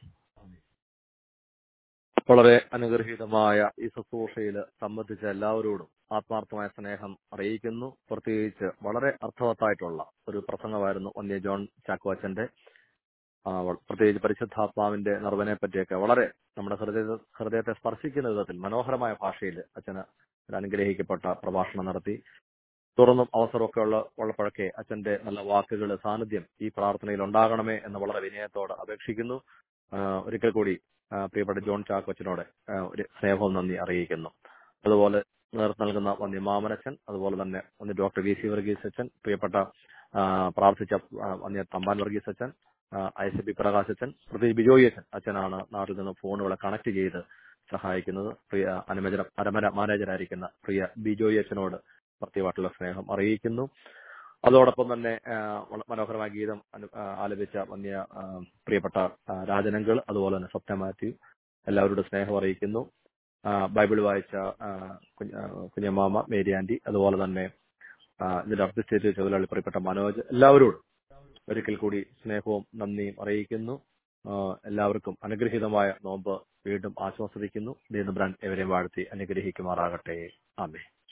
വളരെ അനുഗ്രഹീതമായ ഈ ശുശ്രൂഷയിൽ സംബന്ധിച്ച എല്ലാവരോടും ആത്മാർത്ഥമായ സ്നേഹം അറിയിക്കുന്നു പ്രത്യേകിച്ച് വളരെ അർത്ഥവത്തായിട്ടുള്ള ഒരു പ്രസംഗമായിരുന്നു ഒന്യ ജോൺ ചാക്കോച്ചന്റെ പ്രത്യേകിച്ച് പരിശുദ്ധാത്മാവിന്റെ നിർവനെ പറ്റിയൊക്കെ വളരെ നമ്മുടെ ഹൃദയ ഹൃദയത്തെ സ്പർശിക്കുന്ന വിധത്തിൽ മനോഹരമായ ഭാഷയിൽ അച്ഛന് ഒരു അനുഗ്രഹിക്കപ്പെട്ട പ്രഭാഷണം നടത്തി തുറന്നും അവസരമൊക്കെ ഉള്ള ഉള്ളപ്പോഴൊക്കെ അച്ഛന്റെ നല്ല വാക്കുകൾ സാന്നിധ്യം ഈ പ്രാർത്ഥനയിൽ ഉണ്ടാകണമേ എന്ന് വളരെ വിനയത്തോടെ അപേക്ഷിക്കുന്നു ഒരിക്കൽ കൂടി പ്രിയപ്പെട്ട ജോൺ ചാക്കോച്ചനോട് ഒരു സ്നേഹവും നന്ദി അറിയിക്കുന്നു അതുപോലെ നേതൃത്വം നൽകുന്ന വന്യ മാമനച്ചൻ അതുപോലെ തന്നെ വന്യ ഡോക്ടർ വി സി വർഗീസ് അച്ഛൻ പ്രിയപ്പെട്ട പ്രാർത്ഥിച്ച വന്യ തമ്പാൻ വർഗീസ് അച്ഛൻ ഐ സി ബി പ്രകാശ് അച്ഛൻ പ്രത്യേകിച്ച് ബിജോയി അച്ഛൻ അച്ഛനാണ് നാട്ടിൽ നിന്ന് ഫോണുകളെ കണക്ട് ചെയ്ത് സഹായിക്കുന്നത് പ്രിയ അനുമജന അരമന മാനേജരായിരിക്കുന്ന പ്രിയ ബിജോയി അച്ഛനോട് പ്രത്യേകമായിട്ടുള്ള സ്നേഹം അറിയിക്കുന്നു അതോടൊപ്പം തന്നെ മനോഹരമായ ഗീതം ആലപിച്ച വന്യ പ്രിയപ്പെട്ട രാജനങ്കൾ അതുപോലെ തന്നെ സ്വപ്ന മാത്യു എല്ലാവരുടെ സ്നേഹം അറിയിക്കുന്നു ബൈബിൾ വായിച്ച കുഞ്ഞമാമ മേരി ആന്റി അതുപോലെ തന്നെ ഇതിന്റെ അർദ്ധ തൊഴിലാളി പ്രിയപ്പെട്ട മനോജ് എല്ലാവരോടും ഒരിക്കൽ കൂടി സ്നേഹവും നന്ദിയും അറിയിക്കുന്നു ആ, എല്ലാവർക്കും അനുഗ്രഹീതമായ നോമ്പ് വീണ്ടും ആശ്വസിക്കുന്നു ദീനബ്രാൻ എവരെയും വാഴ്ത്തി അനുഗ്രഹിക്കുമാറാകട്ടെ ആമേ